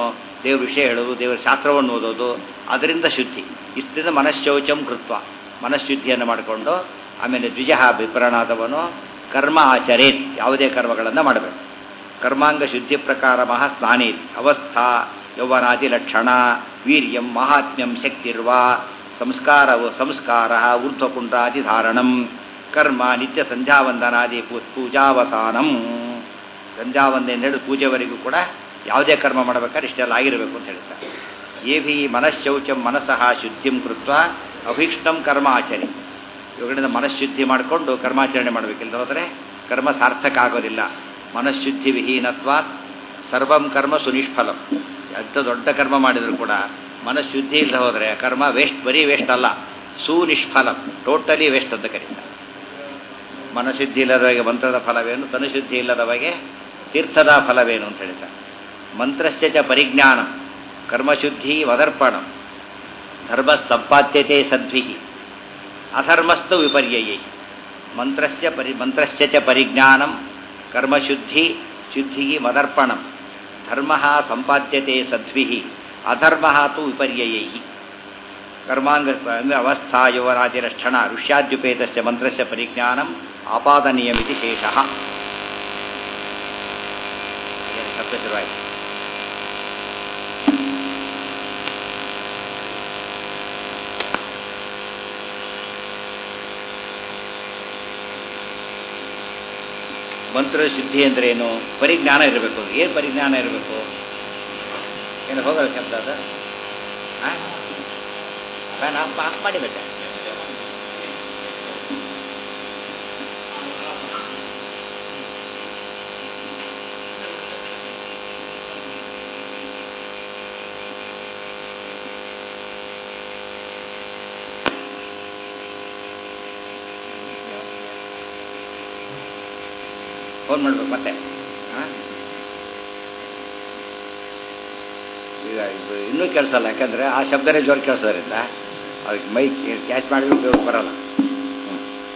ದೇವ್ರ ವಿಷಯ ಹೇಳೋದು ದೇವರ ಶಾಸ್ತ್ರವನ್ನು ಓದೋದು ಅದರಿಂದ ಶುದ್ಧಿ ಇಷ್ಟರಿಂದ ಮನಶ್ಶೌಚಂ ಕೃತ್ವ ಮನಃಶುದ್ಧಿಯನ್ನು ಮಾಡಿಕೊಂಡು ಆಮೇಲೆ ದ್ವಿಜಃ ವಿಪ್ರಣಾದವನು ಕರ್ಮ ಆಚರೇತ್ ಯಾವುದೇ ಕರ್ಮಗಳನ್ನು ಮಾಡಬೇಕು ಕರ್ಮಾಂಗ ಶುದ್ಧಿ ಪ್ರಕಾರ ಮಹ ಸ್ನಾನೇತ್ ಅವಸ್ಥಾ ಯೌವನಾದಿ ಲಕ್ಷಣ ವೀರ್ಯಂ ಮಹಾತ್ಮ್ಯಂ ಶಕ್ತಿರ್ವ ಸಂಸ್ಕಾರವು ಸಂಸ್ಕಾರ ಊರ್ಧ್ವಪುಂಡ್ರಾದಿ ಧಾರಣಂ ಕರ್ಮ ನಿತ್ಯ ಸಂಧ್ಯಾವಂದನಾದಿ ಪೂ- ಪೂಜಾವಸಾನಂ ಸಂಧ್ಯಾವಂದನೆ ಹೇಳಿ ಪೂಜೆವರೆಗೂ ಕೂಡ ಯಾವುದೇ ಕರ್ಮ ಮಾಡಬೇಕಾದ್ರೆ ಇಷ್ಟೆಲ್ಲ ಆಗಿರಬೇಕು ಅಂತ ಹೇಳ್ತಾರೆ ಏಭಿ ಮನಶ್ಶೌಚಂ ಮನಸ್ಸಃ ಶುದ್ಧಿಂ ಕೃತ್ವ ಅಭೀಷ್ಟಂ ಕರ್ಮ ಆಚರಿ ಇವುಗಳಿಂದ ಮನಃಶುದ್ಧಿ ಮಾಡಿಕೊಂಡು ಕರ್ಮಾಚರಣೆ ಮಾಡಬೇಕಿಲ್ಲ ಹೋದರೆ ಕರ್ಮ ಸಾರ್ಥಕ ಆಗೋದಿಲ್ಲ ಮನಃಶುದ್ಧಿ ವಿಹೀನತ್ವ ಸರ್ವಂ ಕರ್ಮ ಸುನಿಷ್ಫಲಂ ಎಂಥ ದೊಡ್ಡ ಕರ್ಮ ಮಾಡಿದರೂ ಕೂಡ ಮನಃಶುದ್ಧಿ ಇಲ್ಲದೆ ಹೋದರೆ ಕರ್ಮ ವೇಸ್ಟ್ ಬರೀ ವೇಸ್ಟ್ ಅಲ್ಲ ಸುನಿಷ್ಫಲಂ ಟೋಟಲಿ ವೇಸ್ಟ್ ಅಂತ ಕರೀತಾರೆ ಮನಃಶುದ್ಧಿ ಇಲ್ಲದವಗೆ ಮಂತ್ರದ ಫಲವೇನು ತನುಶುದ್ಧಿ ಇಲ್ಲದವಗೆ ತೀರ್ಥದ ಫಲವೇನು ಅಂತ ಹೇಳ್ತಾರೆ ಮಂತ್ರಸ್ಯ ಚ ಪರಿಜ್ಞಾನ ಕರ್ಮಶುದ್ಧಿ ವದರ್ಪಣಂ ಧರ್ಮ ಸಂಪಾದ್ಯತೆ ಸದ್ಭಿ ಅಧರ್ಮಸ್ತು ವಿಪರ್ಯಯೈ ಮಂತ್ರಸ್ಯ ಪರಿ ಮಂತ್ರಸ್ಯ ಚ ಪರಿಜ್ಞಾನಂ ಕರ್ಮಶುದ್ಧಿ ಶುದ್ಧಿ ಮದರ್ಪಣಂ ಧರ್ಮ ಸಂಪಾದ್ಯತೆ ಸದ್ಭಿ ಅಧರ್ಮ ತು ವಿಪರ್ಯಯೈ ಕರ್ಮಾಂಗ ಅಂದ್ರೆ ಅವಸ್ಥಾ ಯುವರಾಜರಕ್ಷಣ ಋಷ್ಯಾದ್ಯುಪೇತಸ್ಯ ಮಂತ್ರಸ್ಯ ಪರಿಜ್ಞಾನಂ ಆಪಾದನೀಯಮಿತಿ ಶೇಷಃ ಏನು ಶಬ್ದ ಶುರುವಾಯಿತು ಮಂತ್ರ ಶುದ್ಧಿ ಅಂದ್ರೆ ಏನು ಪರಿಜ್ಞಾನ ಇರಬೇಕು ಏನು ಪರಿಜ್ಞಾನ ಇರಬೇಕು ಏನು ಹೋಗಲ್ಲ ಶಬ್ದ ಅದು ಫ್ಯಾನ್ ಆಫ್ ಆಫ್ ಮಾಡಿ ಮತ್ತೆ ಫೋನ್ ಮಾಡ್ಬೇಕು ಮತ್ತೆ ಹಾಂ ಈಗ ಇದು ಇನ್ನೂ ಕೆಲಸಲ್ಲ ಯಾಕಂದರೆ ಆ ಶಬ್ದನೇ ಜೋರು ಕೇಳಿಸೋದ್ರಿಂದ ಅದಕ್ಕೆ ಮೈಕ್ ಕ್ಯಾಚ್ ಮಾಡಿದ್ರು ಉಪಯೋಗ ಬರಲ್ಲ ಹ್ಮ್.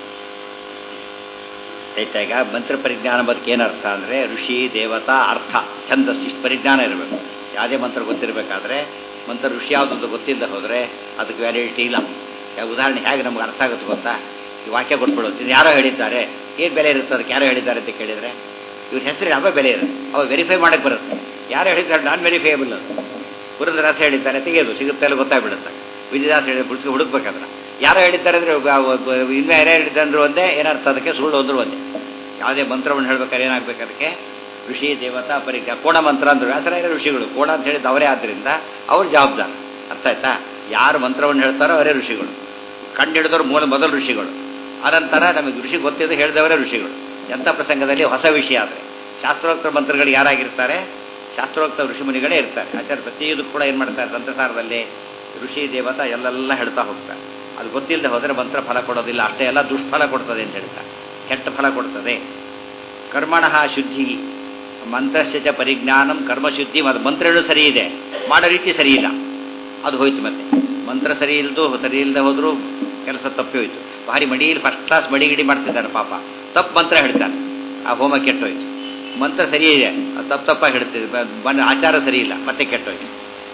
ಆಯ್ತಾ ಈಗ ಮಂತ್ರ ಪರಿಜ್ಞಾನ ಬದುಕು ಏನರ್ಥ ಅಂದರೆ ಋಷಿ ದೇವತಾ ಅರ್ಥ ಛಂದಸ್ ಇಷ್ಟು ಪರಿಜ್ಞಾನ ಇರಬೇಕು ಯಾವುದೇ ಮಂತ್ರ ಗೊತ್ತಿರಬೇಕಾದ್ರೆ ಮಂತ್ರ ಋಷಿ ಯಾವುದಂತ ಗೊತ್ತಿಲ್ಲದೆ ಹೋದರೆ ಅದಕ್ಕೆ ವ್ಯಾಲಿಡಿಟಿ ಇಲ್ಲ ಯಾವ ಉದಾಹರಣೆ ಹೇಗೆ ನಮ್ಗೆ ಅರ್ಥ ಆಗುತ್ತೆ ಗೊತ್ತಾ ಈ ವಾಕ್ಯ ಕೊಟ್ಬಿಡೋದು ಇದು ಯಾರೋ ಹೇಳಿದ್ದಾರೆ ಏನು ಬೆಲೆ ಇರುತ್ತೆ ಅದಕ್ಕೆ ಯಾರೋ ಹೇಳಿದ್ದಾರೆ ಅಂತ ಕೇಳಿದರೆ ಇವ್ರ ಹೆಸರು ಯಾವ ಬೆಲೆ ಇರುತ್ತೆ ಅವಾಗ ವೆರಿಫೈ ಮಾಡಕ್ಕೆ ಬರುತ್ತೆ ಯಾರು ಹೇಳಿದ್ದಾರೆ ನಾನ್ ವೆರಿಫೈಯಬಲ್ ಅದು ಪುರಂದರಾಸ ಹೇಳಿದ್ದಾರೆ ತೆಗೆಯೋದು ಸಿಗುತ್ತೆ ಅಲ್ಲಿ ಗೊತ್ತಾಗ್ಬಿಡುತ್ತೆ ವಿಜಯದಾಸ ಹೇಳಿ ಬಿಡಿಸಿ ಹುಡುಕ್ಬೇಕಾದ್ರೆ ಯಾರೋ ಹೇಳಿದ್ದಾರೆ ಅಂದರೆ ಇನ್ನೂ ಯಾರು ಹೇಳಿದ್ದಾರೆ ಅಂದ್ರು ಒಂದೇ ಏನರ್ಥ ಅದಕ್ಕೆ ಸುಳ್ಳು ಅಂದ್ರು ಒಂದೇ ಯಾವುದೇ ಮಂತ್ರವನ್ನು ಹೇಳ್ಬೇಕಾದ್ರೆ ಏನಾಗಬೇಕು ಅದಕ್ಕೆ ಋಷಿ ದೇವತಾ ಪರಿಜ್ಞಾ ಕೋಣ ಮಂತ್ರ ಅಂದ್ರು ವ್ಯಾಸರಾಯರ ಋಷಿಗಳು ಕೋಣ ಅಂತ ಹೇಳಿದ್ದು ಅವರೇ ಆದ್ದರಿಂದ ಅವ್ರ ಜವಾಬ್ದಾರ ಅರ್ಥ ಆಯ್ತಾ ಯಾರು ಮಂತ್ರವನ್ನು ಹೇಳ್ತಾರೋ ಅವರೇ ಋಷಿಗಳು ಕಂಡು ಹಿಡಿದವರು ಮೂಲ ಮೊದಲು ಋಷಿಗಳು ಅನಂತರ ನಮಗೆ ಋಷಿ ಗೊತ್ತಿದ್ದು ಹೇಳಿದವರೇ ಋಷಿಗಳು ಎಂಥ ಪ್ರಸಂಗದಲ್ಲಿ ಹೊಸ ವಿಷಯ ಆದರೆ ಶಾಸ್ತ್ರೋಕ್ತ ಮಂತ್ರಗಳು ಯಾರಾಗಿರ್ತಾರೆ ಶಾಸ್ತ್ರೋಕ್ತ ಋಷಿಮುನಿಗಳೇ ಇರ್ತಾರೆ ಆಚಾರ್ಯ ಪ್ರತಿಯೊಂದು ಕೂಡ ಏನು ಮಾಡ್ತಾರೆ ತಂತ್ರಸಾರದಲ್ಲಿ ಋಷಿ ದೇವತಾ ಎಲ್ಲೆಲ್ಲ ಹೇಳ್ತಾ ಹೋಗ್ತಾರೆ ಅದು ಗೊತ್ತಿಲ್ಲದೆ ಹೋದರೆ ಮಂತ್ರ ಫಲ ಕೊಡೋದಿಲ್ಲ ಅಷ್ಟೇ ಎಲ್ಲ ದುಷ್ಫಲ ಕೊಡ್ತದೆ ಅಂತ ಹೇಳ್ತಾರೆ ಕೆಟ್ಟ ಫಲ ಕೊಡ್ತದೆ ಕರ್ಮಣಃ ಶುದ್ಧಿ ಮಂತ್ರಸ್ಯ ಚ ಪರಿಜ್ಞಾನಂ ಕರ್ಮಶುದ್ಧಿ ಅದು ಮಂತ್ರಗಳು ಸರಿ ಇದೆ ಮಾಡೋ ರೀತಿ ಸರಿ ಇಲ್ಲ ಅದು ಹೋಯ್ತು ಮತ್ತೆ ಮಂತ್ರ ಸರಿ ಇಲ್ದು ಸರಿ ಇಲ್ಲದೆ ಹೋದ್ರು ಕೆಲಸ ತಪ್ಪಿ ಹೋಯ್ತು ಭಾರಿ ಮಡಿಯಲ್ಲಿ ಫಸ್ಟ್ ಕ್ಲಾಸ್ ಮಡಿ ಗಿಡಿ ಮಾಡ್ತಿದ್ದಾನೆ ಪಾಪ ತಪ್ಪು ಮಂತ್ರ ಹೇಳ್ತಾನೆ ಆ ಹೋಮ ಕೆಟ್ಟೋಯ್ತು ಮಂತ್ರ ಸರಿ ಇದೆ ಅದು ತಪ್ಪು ತಪ್ಪಾಗಿ ಹೇಳ್ತಿದ್ದೆ ಬ- ಆಚಾರ ಸರಿ ಇಲ್ಲ ಮತ್ತೆ ಕೆಟ್ಟೋಯ್ತು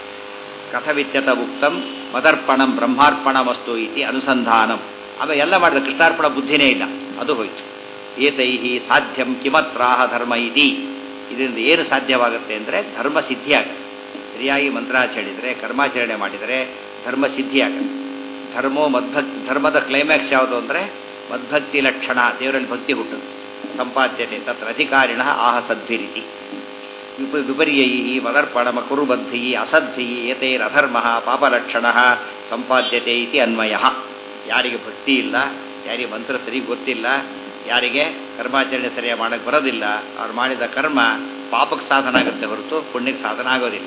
ಕಥವಿತ್ಯತ ಉಕ್ತಂ ಮದರ್ಪಣಂ ಬ್ರಹ್ಮಾರ್ಪಣ ವಸ್ತು ಇತಿ ಅನುಸಂಧಾನಂ ಆಮೇಲೆ ಎಲ್ಲ ಮಾಡಿದ ಕೃಷ್ಣಾರ್ಪಣ ಬುದ್ಧಿನೇ ಇಲ್ಲ ಅದು ಹೋಯ್ತು ಏತೈಹಿ ಸಾಧ್ಯಂ ಕಿಮತ್ರಾಹ ಧರ್ಮ ಇದಿ ಇದರಿಂದ ಏನು ಸಾಧ್ಯವಾಗುತ್ತೆ ಅಂದರೆ ಧರ್ಮ ಸಿದ್ಧಿಯಾಗುತ್ತೆ ಸರಿಯಾಗಿ ಮಂತ್ರಾಚರಣೆ ಹೇಳಿದರೆ ಕರ್ಮಾಚರಣೆ ಮಾಡಿದರೆ ಧರ್ಮ ಸಿದ್ಧಿಯಾಗುತ್ತೆ ಧರ್ಮೋ ಮದ್ಭಕ್ತಿ ಧರ್ಮದ ಕ್ಲೈಮ್ಯಾಕ್ಸ್ ಯಾವುದು ಅಂದರೆ ಮದ್ಭಕ್ತಿ ಲಕ್ಷಣ ದೇವರಲ್ಲಿ ಭಕ್ತಿ ಹುಟ್ಟುದು ಸಂಪಾದ್ಯತೆ ತತ್ರ ಅಧಿಕಾರಿಣ ಆಹ ಸದ್ಭಿರಿತಿ ವಿಪ ವಿಪರ್ಯೈ ಮದರ್ಪಣಮ ಕುರುಬದ್ಧಿ ಅಸದ್ಧಿ ಏತೈರಧರ್ಮ ಪಾಪಲಕ್ಷಣ ಸಂಪಾದ್ಯತೆ ಇತಿ ಅನ್ವಯ ಯಾರಿಗೆ ಭಕ್ತಿ ಇಲ್ಲ ಯಾರಿಗೆ ಮಂತ್ರ ಸರಿ ಗೊತ್ತಿಲ್ಲ ಯಾರಿಗೆ ಕರ್ಮಾಚರಣೆ ಸರಿಯಾಗಿ ಮಾಡಕ್ಕೆ ಬರೋದಿಲ್ಲ ಅವ್ರು ಮಾಡಿದ ಕರ್ಮ ಪಾಪಕ್ಕೆ ಸಾಧನ ಆಗುತ್ತೆ ಹೊರತು ಪುಣ್ಯಕ್ಕೆ ಸಾಧನ ಆಗೋದಿಲ್ಲ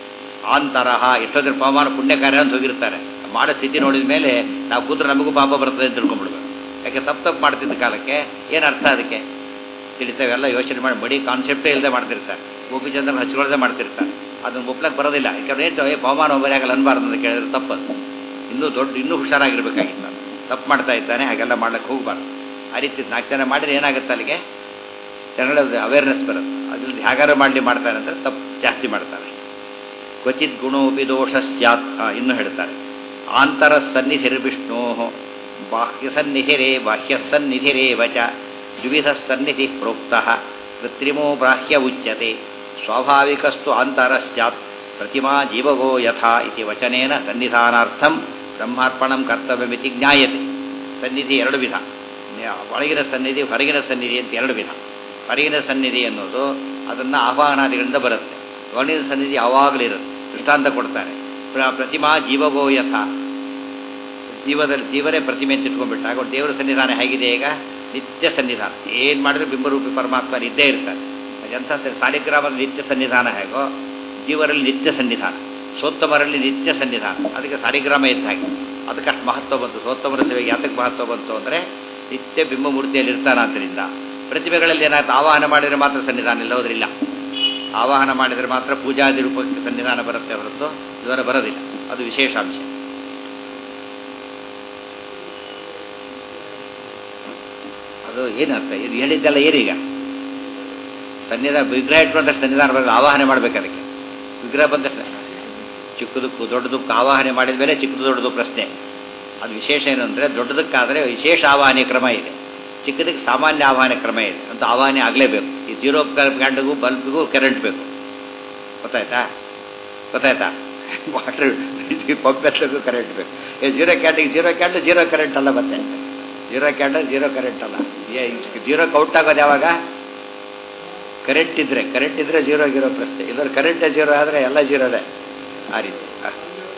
ಆಂತರಹ ಎಷ್ಟೊಂದ್ರ ಪವಮಾನ ಪುಣ್ಯ ಕಾರ್ಯ ಅಂತ ಹೋಗಿರ್ತಾರೆ ಮಾಡೋ ಸ್ಥಿತಿ ನೋಡಿದ ಮೇಲೆ ನಾವು ಕೂತ್ರೆ ನಮಗೂ ಪಾಪ ಬರ್ತದೆ ಅಂತ ತಿಳ್ಕೊಂಡ್ಬಿಡ್ಬೇಕು ಯಾಕೆ ತಪ್ಪು ತಪ್ಪು ಮಾಡ್ತಿದ್ದ ಕಾಲಕ್ಕೆ ಏನು ಅರ್ಥ ಅದಕ್ಕೆ ತಿಳಿತಾವೆಲ್ಲ ಯೋಚನೆ ಮಾಡಿ ಬಡಿ ಕಾನ್ಸೆಪ್ಟೇ ಇಲ್ಲದೆ ಮಾಡ್ತಿರ್ತಾರೆ ಗೋಪಿಚಂದ್ರ ಹಚ್ಕೊಳ್ಳದೆ ಮಾಡ್ತಿರ್ತಾರೆ ಅದನ್ನು ಒಪ್ಲಕ್ಕೆ ಬರೋದಿಲ್ಲ ಯಾಕಂದ್ರೆ ಏನು ಏ ಪವಮಾನ ಒಬ್ಬರೇ ಆಗಲ್ಲ ಅನ್ಬಾರ್ದು ಅಂತ ಕೇಳಿದ್ರೆ ತಪ್ಪದು ಇನ್ನೂ ದೊಡ್ಡ ಇನ್ನೂ ಹುಷಾರಾಗಿರ್ಬೇಕಾಗಿತ್ತು ನಾನು ತಪ್ಪು ಮಾಡ್ತಾ ಇದ್ದಾನೆ ಹಾಗೆಲ್ಲ ಮಾಡ್ಲಿಕ್ಕೆ ಹೋಗಬಾರ್ದು ಆ ರೀತಿ ನಾಲ್ಕು ಜನ ಮಾಡಿದ್ರೆ ಏನಾಗುತ್ತೆ ಅಲ್ಲಿಗೆ ಜನಗಳ ಅವೇರ್ನೆಸ್ ಬರುತ್ತೆ ಅದ್ರಲ್ಲಿ ಹೇಗಾರು ಮಾಡಲಿ ಮಾಡ್ತಾನೆ ಅಂದರೆ ತಪ್ಪು ಜಾಸ್ತಿ ಮಾಡ್ತಾರೆ ಕ್ವಚಿತ್ ಗುಣೋಪಿ ದೋಷ ಸ್ಯಾತ್ ಆ, ಇನ್ನು ಹೇಳ್ತಾರೆ ಆಂತರ ಸನ್ನಿಧಿರ್ವಿಷ್ಣೋ ಬಾಹ್ಯ ಸನ್ನಿಧಿರೇ ಬಾಹ್ಯ ಸನ್ನಿಧಿರೇವ ಚ ದ್ವಿಧ ಸನ್ನಿಧಿ ಪ್ರೋಕ್ತ ಕೃತ್ರಿಮೋ ಬಾಹ್ಯ ಉಚ್ಯತೆ ಸ್ವಾಭಾವಿಕಸ್ತು ಅಂತರ ಸ್ಯಾತ್ ಪ್ರತಿಮಾ ಜೀವಗೋ ಯಥಾ ಇತಿ ವಚನೇನ ಸನ್ನಿಧಾನಾರ್ಥಂ ಬ್ರಹ್ಮಾರ್ಪಣಂ ಕರ್ತವ್ಯಮಿತಿ ಜ್ಞಾಯತೆ ಸನ್ನಿಧಿ ಎರಡು ವಿಧ ಒಳಗಿನ ಸನ್ನಿಧಿ ಹೊರಗಿನ ಸನ್ನಿಧಿ ಅಂತ ಎರಡು ವಿಧ ಹೊರಗಿನ ಸನ್ನಿಧಿ ಅನ್ನೋದು ಅದನ್ನು ಆಹ್ವಾನಾದಿಗಳಿಂದ ಬರುತ್ತೆ ಒಳಗಿನ ಸನ್ನಿಧಿ ಯಾವಾಗಲೂ ಇರುತ್ತೆ ದೃಷ್ಟಾಂತ ಕೊಡ್ತಾರೆ ಪ್ರ- ಪ್ರತಿಮಾ ಜೀವಗೋ ಯಥ ಜೀವದಲ್ಲಿ ಜೀವನೇ ಪ್ರತಿಮೆ ಅಂತ ಇಟ್ಕೊಂಡ್ಬಿಟ್ಟಾಗ ಅವ್ರು ದೇವರ ಸನ್ನಿಧಾನ ಹೇಗಿದೆ ಈಗ ನಿತ್ಯ ಸನ್ನಿಧಾನ ಏನು ಮಾಡಿದ್ರೆ ಬಿಂಬರೂಪಿ ಪರಮಾತ್ಮ ಇದ್ದೇ ಇರ್ತಾರೆ ಎಂಥ ಸಾಲಿಗ್ರಾಮದ ನಿತ್ಯ ಸನ್ನಿಧಾನ ಹೇಗೋ ಜೀವರಲ್ಲಿ ನಿತ್ಯ ಸನ್ನಿಧಾನ ಸೋತ್ತಮರಲ್ಲಿ ನಿತ್ಯ ಸನ್ನಿಧಾನ ಅದಕ್ಕೆ ಸಾಲಿಗ್ರಾಮ ಇದ್ದ ಹಾಗೆ ಅದಕ್ಕಷ್ಟು ಮಹತ್ವ ಬಂತು ಸೋತ್ತಮರ ಸೇವೆಗೆ ಯಾತಕ್ಕೆ ಮಹತ್ವ ಬಂತು ಅಂದರೆ ನಿತ್ಯ ಬಿಂಬಮೂರ್ತಿಯಲ್ಲಿ ಇರ್ತಾನೆ ಆದ್ದರಿಂದ ಪ್ರತಿಭೆಗಳಲ್ಲಿ ಏನಾಯ್ತು ಆವಾಹನ ಮಾಡಿದರೆ ಮಾತ್ರ ಸನ್ನಿಧಾನ ಇಲ್ಲ ಹೋದ್ರಿಲ್ಲ ಆವಾಹನ ಮಾಡಿದರೆ ಮಾತ್ರ ಪೂಜಾದಿ ರೂಪಕ್ಕೆ ಸನ್ನಿಧಾನ ಬರುತ್ತೆ ಹೊರತು ಇದರ ಬರೋದಿಲ್ಲ ಅದು ವಿಶೇಷಾಂಶ ಅದು ಏನರ್ಥ ಇದು ಹೇಳಿದ್ದೆಲ್ಲ ಏನೀಗ ಸನ್ನಿಧಾನ ವಿಗ್ರಹ ಇಟ್ಕೊಂಡ ಸನ್ನಿಧಾನ ಬರಲ್ಲ ಆವಾಹನೆ ಮಾಡ್ಬೇಕು ಅದಕ್ಕೆ ವಿಗ್ರಹ ಬಂದ ಚಿಕ್ಕದಕ್ಕೂ ದೊಡ್ಡದಕ್ಕೂ ಆವಾಹನೆ ಮಾಡಿದ ಮೇಲೆ ಚಿಕ್ಕದು ದೊಡ್ಡದು ಪ್ರಶ್ನೆ ಅದು ವಿಶೇಷ ಏನು ಅಂದರೆ ದೊಡ್ಡದಕ್ಕಾದರೆ ವಿಶೇಷ ಆವಾಹನೆ ಕ್ರಮ ಇದೆ ಚಿಕ್ಕದಕ್ಕೆ ಸಾಮಾನ್ಯ ಆವಾಹನೆ ಕ್ರಮ ಇದೆ ಅಂತ ಆವಾಹನೆ ಆಗಲೇಬೇಕು ಈ ಜೀರೋ ಕ್ಯಾಂಡಿಗೂ ಬಲ್ಬ್ಗೂ ಕರೆಂಟ್ ಬೇಕು ಗೊತ್ತಾಯ್ತಾ ಗೊತ್ತಾಯ್ತಾ ವಾಟರ್ ಪಂಪ್ ಎತ್ತಕ್ಕೂ ಕರೆಂಟ್ ಬೇಕು ಈ ಜೀರೋ ಕ್ಯಾಂಡಿಗೆ ಜೀರೋ ಕ್ಯಾಂಡ್ ಜೀರೋ ಕರೆಂಟ್ ಅಲ್ಲ ಮತ್ತೆ ಜೀರೋ ಕ್ಯಾಂಡ್ ಜೀರೋ ಕರೆಂಟ್ ಅಲ್ಲ ಜೀರೋ ಕೌಂಟ್ ಆಗೋದು ಯಾವಾಗ ಕರೆಂಟ್ ಇದ್ರೆ ಕರೆಂಟ್ ಇದ್ರೆ ಜೀರೋ ಆಗಿರೋ ಪ್ರಶ್ನೆ ಇದ್ರ ಕರೆಂಟೇ ಜೀರೋ ಆದರೆ ಎಲ್ಲ ಜೀರೋನೇ ಆ ರೀತಿ ಆ.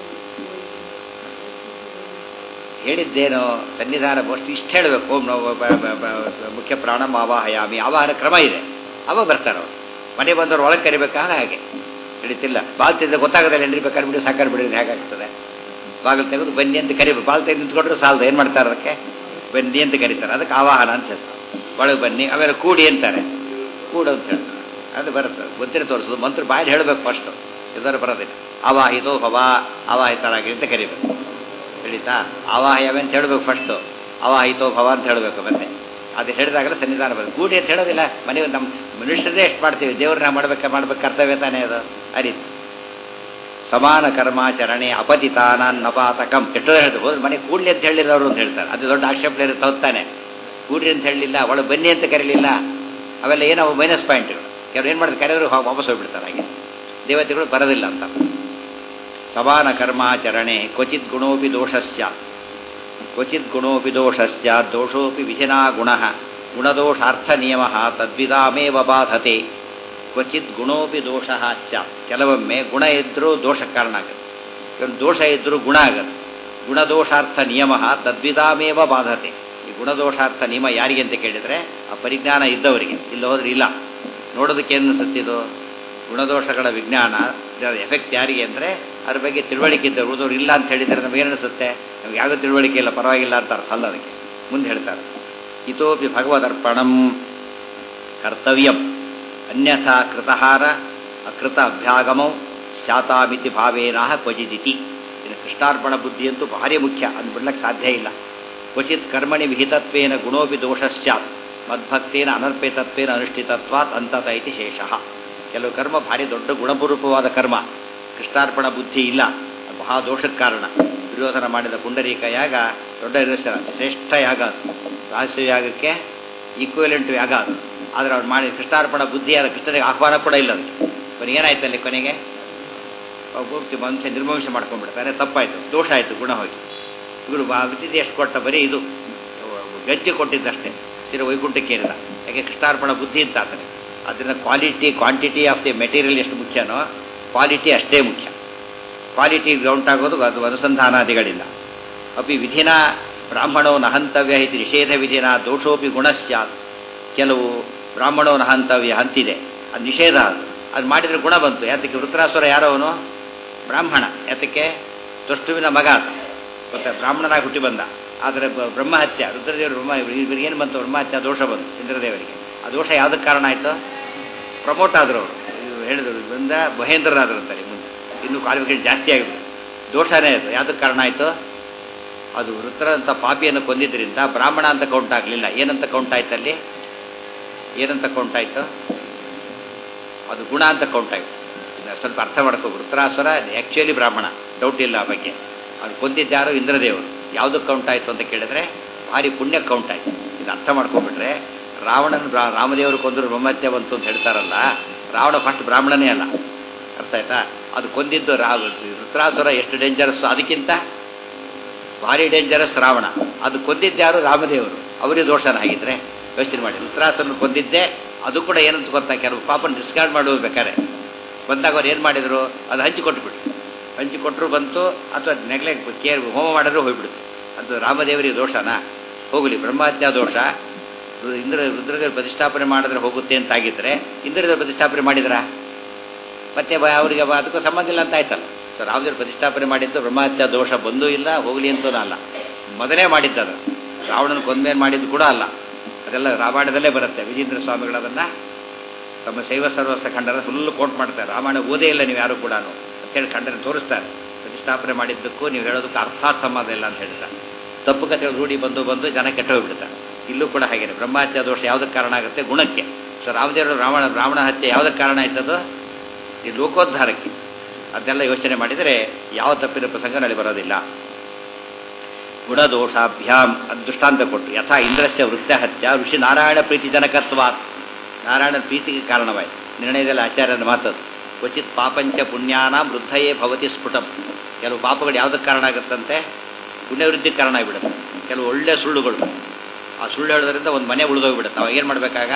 ಹೇಳಿದ್ದೇನೋ ಸನ್ನಿಧಾನ ಗೋಷ್ಠಿ ಇಷ್ಟು ಹೇಳಬೇಕು ಓಂ ನೋ ಬ- ಬ- ಬ- ಮುಖ್ಯ ಪ್ರಾಣಂ ಆವಾಹಯಾಮಿ ಆವಾಹನ ಕ್ರಮ ಇದೆ ಅವ ಬರ್ತಾರೆ ಅವರು ಮನೆ ಬಂದವ್ರು ಒಳಗೆ ಕರಿಬೇಕಾಗ ಹಾಗೆ ಹಿಡಿತಿಲ್ಲ ಬಾಲ್ ತೆಗೆದು ಗೊತ್ತಾಗೋದಿಲ್ಲ ಎಲ್ರಿ ಬೇಕಾದ್ರೆ ಬಿಡಿ ಸಾಕಾರ ಬಿಡಿದ್ರೆ ಹೇಗಾಗ್ತದೆ ಬಾಗಿಲು ತೆಗೆದು ಬನ್ನಿ ಅಂತ ಕರಿಬೇಕು ಬಾಲ್ ತೆಗೆದು ನಿಂತ್ಕೊಂಡ್ರೆ ಸಾಲದು ಏನು ಮಾಡ್ತಾರೆ ಅದಕ್ಕೆ ಬನ್ನಿ ಅಂತ ಕರೀತಾರೆ ಅದಕ್ಕೆ ಆವಾಹನ ಅಂತ ಹೆಸರು ಒಳಗೆ ಬನ್ನಿ ಆಮೇಲೆ ಕೂಡಿ ಅಂತಾರೆ ಕೂಡು ಅಂತ ಹೇಳ್ತಾರೆ ಅದು ಬರುತ್ತೆ ಗೊತ್ತಿರ ತೋರಿಸೋದು ಮಂತ್ರ ಬಾಯಲ್ಲಿ ಹೇಳಬೇಕು ಫಸ್ಟು ಇದರ ಬರೋದಿಲ್ಲ ಆವಾಹಿತೋ ಭವ ಆವಾಹಿತರಾಗಿ ಅಂತ ಕರಿಬೇಕು ತಿಳಿತಾ ಆವಾಹಯವೇ ಅಂತ ಹೇಳಬೇಕು ಫಸ್ಟು ಆವಾಹಿತೋ ಭವ ಅಂತ ಹೇಳಬೇಕು ಮತ್ತೆ ಅದು ಹೇಳಿದಾಗಲೇ ಸನ್ನಿಧಾನ ಬರುತ್ತೆ ಕೂಡಿ ಅಂತ ಹೇಳೋದಿಲ್ಲ ಮನೆ ನಮ್ಮ ಮನುಷ್ಯರೇ ಎಷ್ಟು ಮಾಡ್ತೀವಿ ದೇವ್ರನ್ನ ಮಾಡ್ಬೇಕು ಮಾಡ್ಬೇಕು ಕರ್ತವ್ಯ ತಾನೇ ಅದು ಆ ರೀತಿ ಸಮಾನ ಕರ್ಮಾಚರಣೆ ಅಪತಿತಾನ ನಪಾತಕಂ ಎಷ್ಟೋ ಹೇಳಿದ್ರು ಹೋದ್ರೆ ಮನೆ ಕೂಡ್ಲಿ ಅಂತ ಹೇಳಿಲ್ಲ ಅವರು ಅಂತ ಹೇಳ್ತಾರೆ ಅದು ದೊಡ್ಡ ಆಕ್ಷೇಪಣೆ ಇರುತ್ತೆ ಹೋಗ್ತಾನೆ ಕೂಡ್ರಿ ಅಂತ ಹೇಳಲಿಲ್ಲ ಒಳಗೆ ಬನ್ನಿ ಅಂತ ಕರೀಲಿಲ್ಲ ಅವೆಲ್ಲ ಏನೋ ಮೈನಸ್ ಪಾಯಿಂಟ್ಗಳು ಕೆಲವ್ರು ಏನು ಮಾಡಿದ್ರೆ ಕರೆದ್ರು ಹಾ- ವಾಪಸ್ ಹೋಗ್ಬಿಡ್ತಾರೆ ಹಾಗೆ ದೇವತೆಗಳು ಬರೋದಿಲ್ಲ ಅಂತ ಸಮಾನ ಕರ್ಮಾಚರಣೆ ಕ್ವಚಿತ್ ಗುಣೋಪಿ ದೋಷಸ್ಯ ಕ್ವಚಿತ್ ಗುಣೋಪಿ ದೋಷಸ್ಯ ದೋಷೋಪಿ ವಿಧಿನಾ ಗುಣ ಗುಣದೋಷಾರ್ಥ ನಿಯಮ ತದ್ವಿಧಾಮೇವ ಬಾಧತೆ ಕ್ವಚಿತ್ ಗುಣೋಪಿ ದೋಷ ಸ್ಯಾತ್ ಕೆಲವೊಮ್ಮೆ ಗುಣ ಇದ್ದರೂ ದೋಷ ಕಾರಣ ಆಗುತ್ತೆ ಕೆಲವು ದೋಷ ಇದ್ದರೂ ಗುಣ ಆಗುತ್ತೆ ಗುಣದೋಷಾರ್ಥ ನಿಯಮ ತದ್ವಿಧಾಮೇವ ಬಾಧತೆ ಈ ಗುಣದೋಷಾರ್ಥ ನಿಯಮ ಯಾರಿಗೆ ಅಂತ ಕೇಳಿದರೆ ಆ ಪರಿಜ್ಞಾನ ಇದ್ದವರಿಗೆ ಇಲ್ಲ ಹೋದ್ರೆ ಇಲ್ಲ ನೋಡೋದಕ್ಕೆ ಏನು ಅನಿಸುತ್ತಿದ್ದು ಗುಣದೋಷಗಳ ವಿಜ್ಞಾನ ಇದರ ಎಫೆಕ್ಟ್ ಯಾರಿಗೆ ಅಂದರೆ ಅದ್ರ ಬಗ್ಗೆ ತಿಳುವಳಿಕೆ ಇದ್ದ ಉಳಿದವ್ರು ಇಲ್ಲ ಅಂತ ಹೇಳಿದರೆ ನಮಗೇನು ಅನಿಸುತ್ತೆ ನಮ್ಗೆ ಯಾವ ತಿಳುವಳಿಕೆ ಇಲ್ಲ ಪರವಾಗಿಲ್ಲ ಅಂತ ಅರ್ಥ ಅಲ್ಲ ಅದಕ್ಕೆ ಮುಂದೆ ಹೇಳ್ತಾರೆ ಇತೋಪಿ ಭಗವದರ್ಪಣಂ ಕರ್ತವ್ಯಂ ಅನ್ಯಥಾ ಕೃತಹಾರ ಅಕೃತ ಅಭ್ಯಾಗಮೌ ಸ್ಯಾತಾಮಿತಿ ಭಾವೇನಃ ಕ್ವಚಿದಿತಿ ಇದು ಕೃಷ್ಣಾರ್ಪಣ ಬುದ್ಧಿ ಅಂತೂ ಭಾರಿ ಮುಖ್ಯ ಅದು ಬಿಡ್ಲಕ್ಕೆ ಸಾಧ್ಯ ಇಲ್ಲ ಕ್ವಚಿತ್ ಕರ್ಮಣಿ ವಿಹಿತತ್ವೇನ ಗುಣೋಪಿ ದೋಷ ಸ್ಯಾತ್ ಮದ್ಭಕ್ತೇನ ಅನರ್ಪಿತತ್ವೇನ ಅನುಷ್ಠಿತತ್ವಾತ್ ಅಂತತ ಇತಿ ಶೇಷಃ ಕೆಲವು ಕರ್ಮ ಭಾರಿ ದೊಡ್ಡ ಗುಣಪೂರ್ವಕವಾದ ಕರ್ಮ ಕೃಷ್ಣಾರ್ಪಣ ಬುದ್ಧಿ ಇಲ್ಲ ಅದು ಮಹಾ ದೋಷಕ್ಕೆ ಕಾರಣ ದುರ್ಯೋಧನ ಮಾಡಿದ ಪುಂಡರೀಕ ಯಾಗ ದೊಡ್ಡ ರಹಸ್ಯ ಶ್ರೇಷ್ಠ ಯಾಗ ಅದು ರಹಸ್ಯ ಯಾಗಕ್ಕೆ ಈಕ್ವಲೆಂಟ್ ಯಾಗ ಅದು ಆದರೆ ಅವ್ರು ಮಾಡಿ ಕೃಷ್ಣಾರ್ಪಣ ಬುದ್ಧಿ ಆದ ಕೃಷ್ಣನಿಗೆ ಆಹ್ವಾನ ಕೂಡ ಇಲ್ಲ ಅದಕ್ಕೆ ಕೊನೆಗೆ ಏನಾಯ್ತು ಅಲ್ಲಿ ಕೊನೆಗೆ ಅವ ಪೂರ್ತಿ ಮನುಷ್ಯ ನಿರ್ವಂಶ ಮಾಡ್ಕೊಂಡ್ಬಿಡ್ತಾನೆ ತಪ್ಪಾಯ್ತು ದೋಷ ಆಯಿತು ಗುಣ ಹೋಗಿ ಇವರು ವಿದ್ಯುತ್ ಎಷ್ಟು ಕೊಟ್ಟ ಬರೀ ಇದು ಗಜ್ಜೆ ಕೊಟ್ಟಿದ್ದಷ್ಟೇ ತಿರು ವೈಕುಂಠಕ್ಕೆ ಏನಿಲ್ಲ ಯಾಕೆ ಕೃಷ್ಣಾರ್ಪಣ ಬುದ್ಧಿ ಅಂತ ಆತನೆ ಅದರಿಂದ quality quantity of the material ಎಷ್ಟು ಮುಖ್ಯನೋ ಕ್ವಾಲಿಟಿ ಅಷ್ಟೇ ಮುಖ್ಯ ಕ್ವಾಲಿಟಿ ಗ್ರೌಂಟ್ ಆಗೋದು ಅದು ಅನುಸಂಧಾನಾದಿಗಳಿಂದ ಅಪಿ ವಿಧಿನ ಬ್ರಾಹ್ಮಣೋ ನಹಂತವ್ಯ ಇದು ನಿಷೇಧ ವಿಧಿನ ದೋಷೋಪಿ ಗುಣಸ್ಯಾತ್ ಕೆಲವು ಬ್ರಾಹ್ಮಣೋ ನಹಂತವ್ಯ ಅಂತಿದೆ ಅದು ನಿಷೇಧ ಅದು ಅದು ಮಾಡಿದರೆ ಗುಣ ಬಂತು ಯಾತಕ್ಕೆ ವೃತ್ರಾಸುರ ಯಾರೋ ಅವನು ಬ್ರಾಹ್ಮಣ ಯಾತಕ್ಕೆ ತುಷ್ಟುವಿನ ಮಗ ಆತ ಗೊತ್ತಾ ಬ್ರಾಹ್ಮಣನಾಗಿ ಹುಟ್ಟಿ ಬಂದ ಆದರೆ ಬ- ಬ್ರಹ್ಮಹತ್ಯ ರುದ್ರದೇವರು ಬ್ರಹ್ಮ ಇವ್ರಿಗೆ ಏನು ಬಂತು ಬ್ರಹ್ಮಹತ್ಯ ದೋಷ ಬಂತು ಇಂದ್ರದೇವರಿಗೆ ಆ ದೋಷ ಯಾವುದಕ್ಕೆ ಕಾರಣ ಆಯಿತು ಪ್ರಮೋಟ್ ಆದರು ಅವರು ಇವ್ರು ಹೇಳಿದರು ಇದರಿಂದ ಮಹೇಂದ್ರರಾದರು ಅಂತಾರೆ ಮುಂದೆ ಇನ್ನೂ ಕ್ವಾಲಿಫಿಕೇಶನ್ ಜಾಸ್ತಿ ಆಗಿಬಿಟ್ಟು ದೋಷನೇ ಅದು ಯಾವುದಕ್ಕೆ ಕಾರಣ ಆಯಿತು ಅದು ವೃತ್ರ ಅಂತ ಪಾಪಿಯನ್ನು ಕೊಂದಿದ್ದರಿಂದ ಬ್ರಾಹ್ಮಣ ಅಂತ ಕೌಂಟ್ ಆಗಲಿಲ್ಲ ಏನಂತ ಕೌಂಟ್ ಆಯ್ತು ಅಲ್ಲಿ ಏನಂತ ಕೌಂಟ್ ಆಯಿತು ಅದು ಗುಣ ಅಂತ ಕೌಂಟ್ ಆಯಿತು ಸ್ವಲ್ಪ ಅರ್ಥ ಮಾಡ್ಕೋ ವೃತ್ರಾಸುರ ಆ್ಯಕ್ಚುಲಿ ಬ್ರಾಹ್ಮಣ ಡೌಟ್ ಇಲ್ಲ ಆ ಬಗ್ಗೆ ಅವ್ರು ಕೊಂದಿದ್ದಾರು ಇಂದ್ರದೇವರು ಯಾವುದಕ್ಕೆ ಕೌಂಟ್ ಆಯಿತು ಅಂತ ಕೇಳಿದ್ರೆ ಭಾರಿ ಪುಣ್ಯ ಕೌಂಟ್ ಆಯಿತು ಇದು ಅರ್ಥ ಮಾಡ್ಕೊಂಡ್ಬಿಟ್ರೆ ರಾವಣನ ಬ್ರಾ- ರಾಮದೇವರು ಕೊಂದರು ಬ್ರಹ್ಮತ್ಯ ಬಂತು ಅಂತ ಹೇಳ್ತಾರಲ್ಲ ರಾವಣ ಫಸ್ಟ್ ಬ್ರಾಹ್ಮಣನೇ ಅಲ್ಲ ಅರ್ಥ ಆಯ್ತಾ ಅದು ಕೊಂದಿದ್ದು ರಾ ವೃತ್ರಾಸುರ ಎಷ್ಟು ಡೇಂಜರಸ್ ಅದಕ್ಕಿಂತ ಭಾರಿ ಡೇಂಜರಸ್ ರಾವಣ ಅದು ಕೊಂದಿದ್ದ್ಯಾರು ರಾಮದೇವರು ಅವರೇ ದೋಷನ ಆಗಿದ್ರೆ ಯೋಚನೆ ಮಾಡಿ ವೃತ್ರಾಸುರನ್ನು ಕೊಂದಿದ್ದೆ ಅದು ಕೂಡ ಏನಂತ ಗೊತ್ತಾ ಕೆಲವು ಪಾಪನ ಡಿಸ್ಕಾರ್ಡ್ ಮಾಡುವ ಬೇಕಾರೆ ಬಂದಾಗ ಅವ್ರು ಏನು ಮಾಡಿದ್ರು ಅದು ಹಂಚಿ ಕೊಟ್ಬಿಟ್ರು ಹಂಚಿ ಕೊಟ್ಟರು ಬಂತು ಅಥವಾ ನೆಗ್ಲೆಕ್ಟ್ ಕೇರ್ ಹೋಮ ಮಾಡಿದ್ರು ಹೋಗ್ಬಿಡ್ತು ಅದು ರಾಮದೇವರಿಗೆ ದೋಷನಾ ಹೋಗಲಿ ಬ್ರಹ್ಮಹತ್ಯಾ ದೋಷ ರು- ಇಂದ್ರ ರುದ್ರದೇವರು ಪ್ರತಿಷ್ಠಾಪನೆ ಮಾಡಿದ್ರೆ ಹೋಗುತ್ತೆ ಅಂತ ಆಗಿದ್ರೆ ಇಂದ್ರದೇವರು ಪ್ರತಿಷ್ಠಾಪನೆ ಮಾಡಿದ್ರಾ ಮತ್ತೆ ಬ- ಅವರಿಗೆ ಬ- ಅದಕ್ಕೂ ಸಂಬಂಧ ಇಲ್ಲ ಅಂತ ಆಯ್ತಲ್ಲ ಸೊ ರಾಮದೇವರು ಪ್ರತಿಷ್ಠಾಪನೆ ಮಾಡಿದ್ದು ಬ್ರಹ್ಮಹತ್ಯಾ ದೋಷ ಬಂದೂ ಇಲ್ಲ ಹೋಗಲಿ ಅಂತೂ ಅಲ್ಲ ಮೊದಲೇ ಮಾಡಿದ್ದದು ರಾವಣನ ಕೊಂದ್ಮೇಲೆ ಮಾಡಿದ್ದು ಕೂಡ ಅಲ್ಲ ಅದೆಲ್ಲ ರಾಮಾಯಣದಲ್ಲೇ ಬರುತ್ತೆ ವಿಜೇಂದ್ರ ಸ್ವಾಮಿಗಳದನ್ನ ತಮ್ಮ ಶೈವ ಸರ್ವಸ್ವ ಖಂಡನ ಫುಲ್ ಕೋಟ್ ಮಾಡ್ತಾರೆ ರಾಮಾಯಣ ಓದೇ ಇಲ್ಲ ನೀವು ಯಾರು ಕೂಡ ಅಂತೇಳಿ ಖಂಡನ ತೋರಿಸ್ತಾರೆ ಪ್ರತಿಷ್ಠಾಪನೆ ಮಾಡಿದ್ದಕ್ಕೂ ನೀವು ಹೇಳೋದಕ್ಕೆ ಅರ್ಥಾತ್ ಸಂಬಂಧ ಇಲ್ಲ ಅಂತ ಹೇಳ್ತಾರೆ ತಪ್ಪು ಕಥೆಗಳು ರೂಢಿ ಬಂದು ಬಂದು ಜನ ಕೆಟ್ಟ ಹೋಗ್ಬಿಡ್ತಾರೆ ಇಲ್ಲೂ ಕೂಡ ಹಾಗೇನೆ ಬ್ರಹ್ಮಹತ್ಯಾ ದೋಷ ಯಾವುದಕ್ಕೆ ಕಾರಣ ಆಗುತ್ತೆ ಗುಣಕ್ಕೆ ಸೊ ರಾಮದೇವರು ರಾವಣ ಬ್ರಾಹ್ಮಣ ಹತ್ಯೆ ಯಾವುದಕ್ಕೆ ಕಾರಣ ಆಯ್ತದು ಈ ಲೋಕೋದ್ಧಾರಕ್ಕೆ ಅದನ್ನೆಲ್ಲ ಯೋಚನೆ ಮಾಡಿದರೆ ಯಾವ ತಪ್ಪಿನ ಪ್ರಸಂಗ ನಡೆ ಬರೋದಿಲ್ಲ ಗುಣದೋಷಾಭ್ಯಾಂ ಅದು ದೃಷ್ಟಾಂತ ಕೊಟ್ಟು ಯಥಾ ಇಂದ್ರಸ್ಯ ವೃತ್ತ ಹತ್ಯ ಋಷಿ ನಾರಾಯಣ ಪ್ರೀತಿ ಜನಕತ್ವಾತ್ ನಾರಾಯಣ ಪ್ರೀತಿಗೆ ಕಾರಣವಾಯಿತು ನಿರ್ಣಯದಲ್ಲಿ ಆಚಾರ್ಯನ ಮಾತದು ಕ್ವಚಿತ್ ಪಾಪಂಚ ಪುಣ್ಯಾನ ವೃದ್ಧಯೇ ಭವತಿ ಸ್ಫುಟಂ ಕೆಲವು ಪಾಪಗಳು ಯಾವುದಕ್ಕೆ ಕಾರಣ ಆಗುತ್ತಂತೆ ಪುಣ್ಯವೃದ್ಧಿಗೆ ಕಾರಣ ಆಗಿಬಿಡುತ್ತೆ ಕೆಲವು ಒಳ್ಳೆ ಸುಳ್ಳುಗಳು ಆ ಸುಳ್ಳು ಹೇಳೋದ್ರಿಂದ ಒಂದು ಮನೆ ಉಳಿದೋಗ್ಬಿಡುತ್ತೆ ಅವಾಗ ಏನು ಮಾಡಬೇಕಾಗ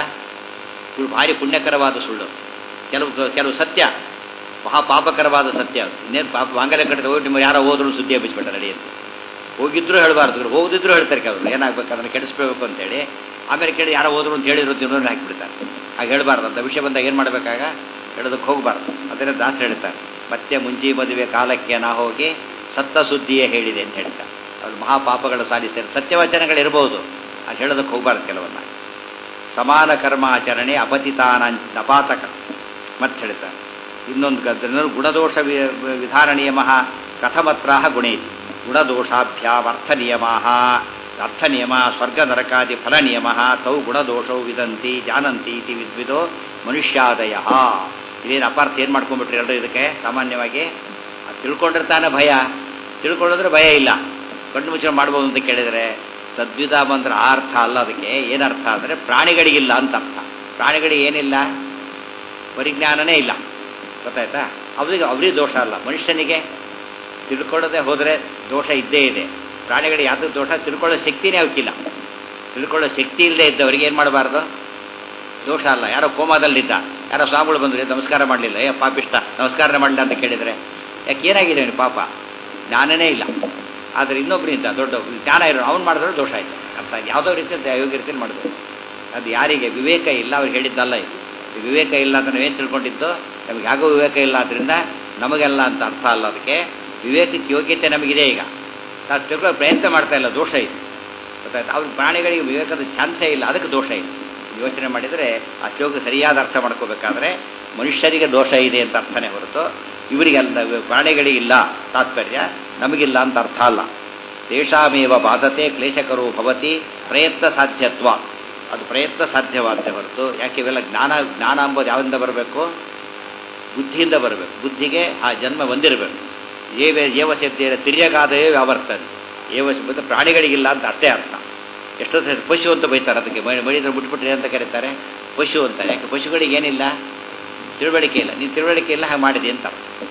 ಇವು ಭಾರಿ ಪುಣ್ಯಕರವಾದ ಸುಳ್ಳು ಕೆಲವು ಕೆಲವು ಸತ್ಯ ಮಹಾ ಪಾಪಕರವಾದ ಸತ್ಯ ಇನ್ನೇನು ಪಾಪ ಮಾಂಗಲ್ಯ ಕಟ್ಟಿದ ಹೋಗಿ ನಿಮ್ಮ ಯಾರೋ ಹೋದ್ರು ಸುದ್ದಿ ಹಬ್ಬಿಸ್ಬಿಟ್ಟ ನಡಿ ಅಂತ ಹೋಗಿದ್ರು ಹೇಳಬಾರ್ದು ಹೋಗಿದ್ರು ಹೇಳ್ತಾರೆ ಕೆಲವರು ಏನಾಗಬೇಕು ಅದನ್ನು ಕೆಡಿಸ್ಬೇಕು ಅಂತೇಳಿ ಆಮೇಲೆ ಕೇಳಿ ಯಾರೋ ಹೋದ್ರು ಅಂತ ಹೇಳಿದ್ರು ತಿನ್ನೋರು ಹಾಕಿಬಿಡ್ತಾರೆ ಹಾಗೆ ಹೇಳಬಾರ್ದು ಅಂತ ವಿಷಯ ಬಂದಾಗ ಏನು ಮಾಡಬೇಕಾಗ ಹೇಳೋದಕ್ಕೆ ಹೋಗಬಾರ್ದು ಅದನ್ನೇ ದಾಸ ಹೇಳ್ತಾರೆ ಮತ್ತೆ ಮುಂಚಿ ಮದುವೆ ಕಾಲಕ್ಕೆ ನಾ ಹೋಗಿ ಸತ್ತ ಸುದ್ದಿಯೇ ಹೇಳಿದೆ ಅಂತ ಹೇಳ್ತಾರೆ ಅದು ಮಹಾಪಾಪಗಳ ಸಾಧಿಸ್ತಾರೆ ಸತ್ಯವಚನಗಳು ಇರಬಹುದು ಅದು ಹೇಳೋದಕ್ಕೆ ಹೋಗಬಾರ್ದು ಕೆಲವನ್ನ ಸಮಾನ ಕರ್ಮಾಚರಣೆ ಅಪತಿತಾನ ಅಪಾತಕ ಮತ್ತೆ ಹೇಳ್ತಾರೆ ಇನ್ನೊಂದು ಗದ್ದನ್ನು ಗುಣದೋಷ ವಿ- ವಿಧಾನ ನಿಯಮ ಕಥಮತ್ರ ಗುಣೇತಿ ಗುಣದೋಷಾಭ್ಯಾಮ್ ಅರ್ಥ ನಿಯಮ ಅರ್ಥ ನಿಯಮ ಸ್ವರ್ಗ ನರಕಾದಿ ಫಲ ನಿಯಮ ತೌ ಗುಣದೋಷವು ವಿದಂತಿ ಜಾನಂತಿ ಇತಿ ವಿದ್ವಿದೋ ಮನುಷ್ಯಾದಯ ಇದೇನು ಅಪಾರ್ಥ ಏನು ಮಾಡ್ಕೊಂಡ್ಬಿಟ್ರಿ ಎಲ್ಲರೂ ಇದಕ್ಕೆ ಸಾಮಾನ್ಯವಾಗಿ ಅದ್ ತಿಳ್ಕೊಂಡಿರ್ತಾನೆ ಭಯ ತಿಳ್ಕೊಳ್ಳೋದ್ರೆ ಭಯ ಇಲ್ಲ ಕಣ್ಣು ಮುಚ್ಚ ಮಾಡ್ಬೋದು ಅಂತ ಕೇಳಿದರೆ ತದ್ವಿಧ ಬಂದ್ರೆ ಆ ಅರ್ಥ ಅಲ್ಲ ಅದಕ್ಕೆ ಏನರ್ಥ ಅಂದರೆ ಪ್ರಾಣಿಗಳಿಗಿಲ್ಲ ಅಂತ ಅರ್ಥ ಪ್ರಾಣಿಗಳಿಗೆ ಏನಿಲ್ಲ ಪರಿಜ್ಞಾನನೇ ಇಲ್ಲ ಗೊತ್ತಾಯ್ತಾ ಅವರಿಗೆ ಅವರಿಗೆ ದೋಷ ಅಲ್ಲ ಮನುಷ್ಯನಿಗೆ ತಿಳ್ಕೊಳ್ಳದೆ ಹೋದರೆ ದೋಷ ಇದ್ದೇ ಇದೆ ಪ್ರಾಣಿಗಳಿಗೆ ಯಾವ್ದು ದೋಷ ತಿಳ್ಕೊಳ್ಳೋ ಶಕ್ತಿನೇ ಅವಕ್ಕಿಲ್ಲ ತಿಳ್ಕೊಳ್ಳೋ ಶಕ್ತಿ ಇಲ್ಲದೆ ಇದ್ದವರಿಗೆ ಏನು ಮಾಡಬಾರ್ದು ದೋಷ ಅಲ್ಲ ಯಾರೋ ಕೋಮಾದಲ್ಲಿದ್ದ ಯಾರೋ ಸ್ವಾಮಿಗಳು ಬಂದ್ರೆ ನಮಸ್ಕಾರ ಮಾಡಲಿಲ್ಲ ಏ ಪಾಪಿಷ್ಟ ನಮಸ್ಕಾರ ಮಾಡಲಿಲ್ಲ ಅಂತ ಕೇಳಿದರೆ ಯಾಕೆ ಏನಾಗಿದೆ ಅವನು ಪಾಪ ಜ್ಞಾನನೇ ಇಲ್ಲ ಆದರೆ ಇನ್ನೊಬ್ಬರಿಂದ ದೊಡ್ಡ ಜ್ಞಾನ ಇರೋ ಅವ್ನು ಮಾಡಿದ್ರೆ ದೋಷ ಆಯ್ತು ಅರ್ಥ ಆಯ್ತು. ಯಾವುದೋ ರೀತಿ ಅಯೋಗ್ಯ ರೀತಿಯಲ್ಲಿ ಮಾಡಿದ್ರು ಅದು ಯಾರಿಗೆ ವಿವೇಕ ಇಲ್ಲ ಅವ್ರು ಹೇಳಿದ್ದಲ್ಲ ಇದು ಈ ವಿವೇಕ ಇಲ್ಲ ಅಂತ ನಾವೇನು ತಿಳ್ಕೊಂಡಿದ್ದು ನಮಗೆ ಯಾಕೋ ವಿವೇಕ ಇಲ್ಲ ಆದ್ದರಿಂದ ನಮಗೆಲ್ಲ ಅಂತ ಅರ್ಥ ಅಲ್ಲ ಅದಕ್ಕೆ ವಿವೇಕಕ್ಕೆ ಯೋಗ್ಯತೆ ನಮಗಿದೆ ಈಗ ನಾವು ತಿಳ್ಕೊಳ್ಳೋ ಪ್ರಯತ್ನ ಮಾಡ್ತಾ ಇಲ್ಲ ದೋಷ ಇದೆ ಗೊತ್ತಾಯ್ತು ಅವ್ರ ಪ್ರಾಣಿಗಳಿಗೆ ವಿವೇಕದ ಚಾನ್ಸೇ ಇಲ್ಲ ಅದಕ್ಕೆ ದೋಷ ಇದೆ ಯೋಚನೆ ಮಾಡಿದರೆ ಆ ಶ್ಲೋಕ ಸರಿಯಾದ ಅರ್ಥ ಮಾಡ್ಕೋಬೇಕಾದ್ರೆ ಮನುಷ್ಯರಿಗೆ ದೋಷ ಇದೆ ಅಂತ ಅರ್ಥನೇ ಹೊರತು ಇವರಿಗೆಲ್ಲ ಪ್ರಾಣಿಗಳಿಗಿಲ್ಲ ತಾತ್ಪರ್ಯ ನಮಗಿಲ್ಲ ಅಂತ ಅರ್ಥ ಅಲ್ಲ ತೇಷಾಮೇವ ಬಾಧತೆ ಕ್ಲೇಶಕರು ಭವತಿ ಪ್ರಯತ್ನ ಸಾಧ್ಯತ್ವ ಅದು ಪ್ರಯತ್ನ ಸಾಧ್ಯವಾದ ಹೊರತು ಯಾಕೆ ಇವೆಲ್ಲ ಜ್ಞಾನ ಜ್ಞಾನ ಅಂಬೋದು ಯಾವಿಂದ ಬರಬೇಕು ಬುದ್ಧಿಯಿಂದ ಬರಬೇಕು ಬುದ್ಧಿಗೆ ಆ ಜನ್ಮ ಹೊಂದಿರಬೇಕು ಏವ ಏವ ಶಬ್ದ ತಿರ್ಯಗಾದವೇ ವ್ಯಾವರ್ತನೆ ಏವ ಶಬ್ದ ಪ್ರಾಣಿಗಳಿಗಿಲ್ಲ ಅಂತ ಅಷ್ಟೇ ಅರ್ಥ ಎಷ್ಟೋ ಸರಿ ಪಶು ಅಂತ ಬೈತಾರೆ ಅದಕ್ಕೆ ಮೈ ಮೈದ್ರೆ ಬಿಟ್ಬಿಟ್ರೆ ಅಂತ ಕರೀತಾರೆ ಪಶು ಅಂತ ಯಾಕೆ ಪಶುಗಳಿಗೆ ಏನಿಲ್ಲ ತಿಳುವಳಿಕೆ ಇಲ್ಲ ನೀನು ತಿಳುವಳಿಕೆ ಇಲ್ಲ ಹಾಗೆ ಮಾಡಿದೆ ಅಂತ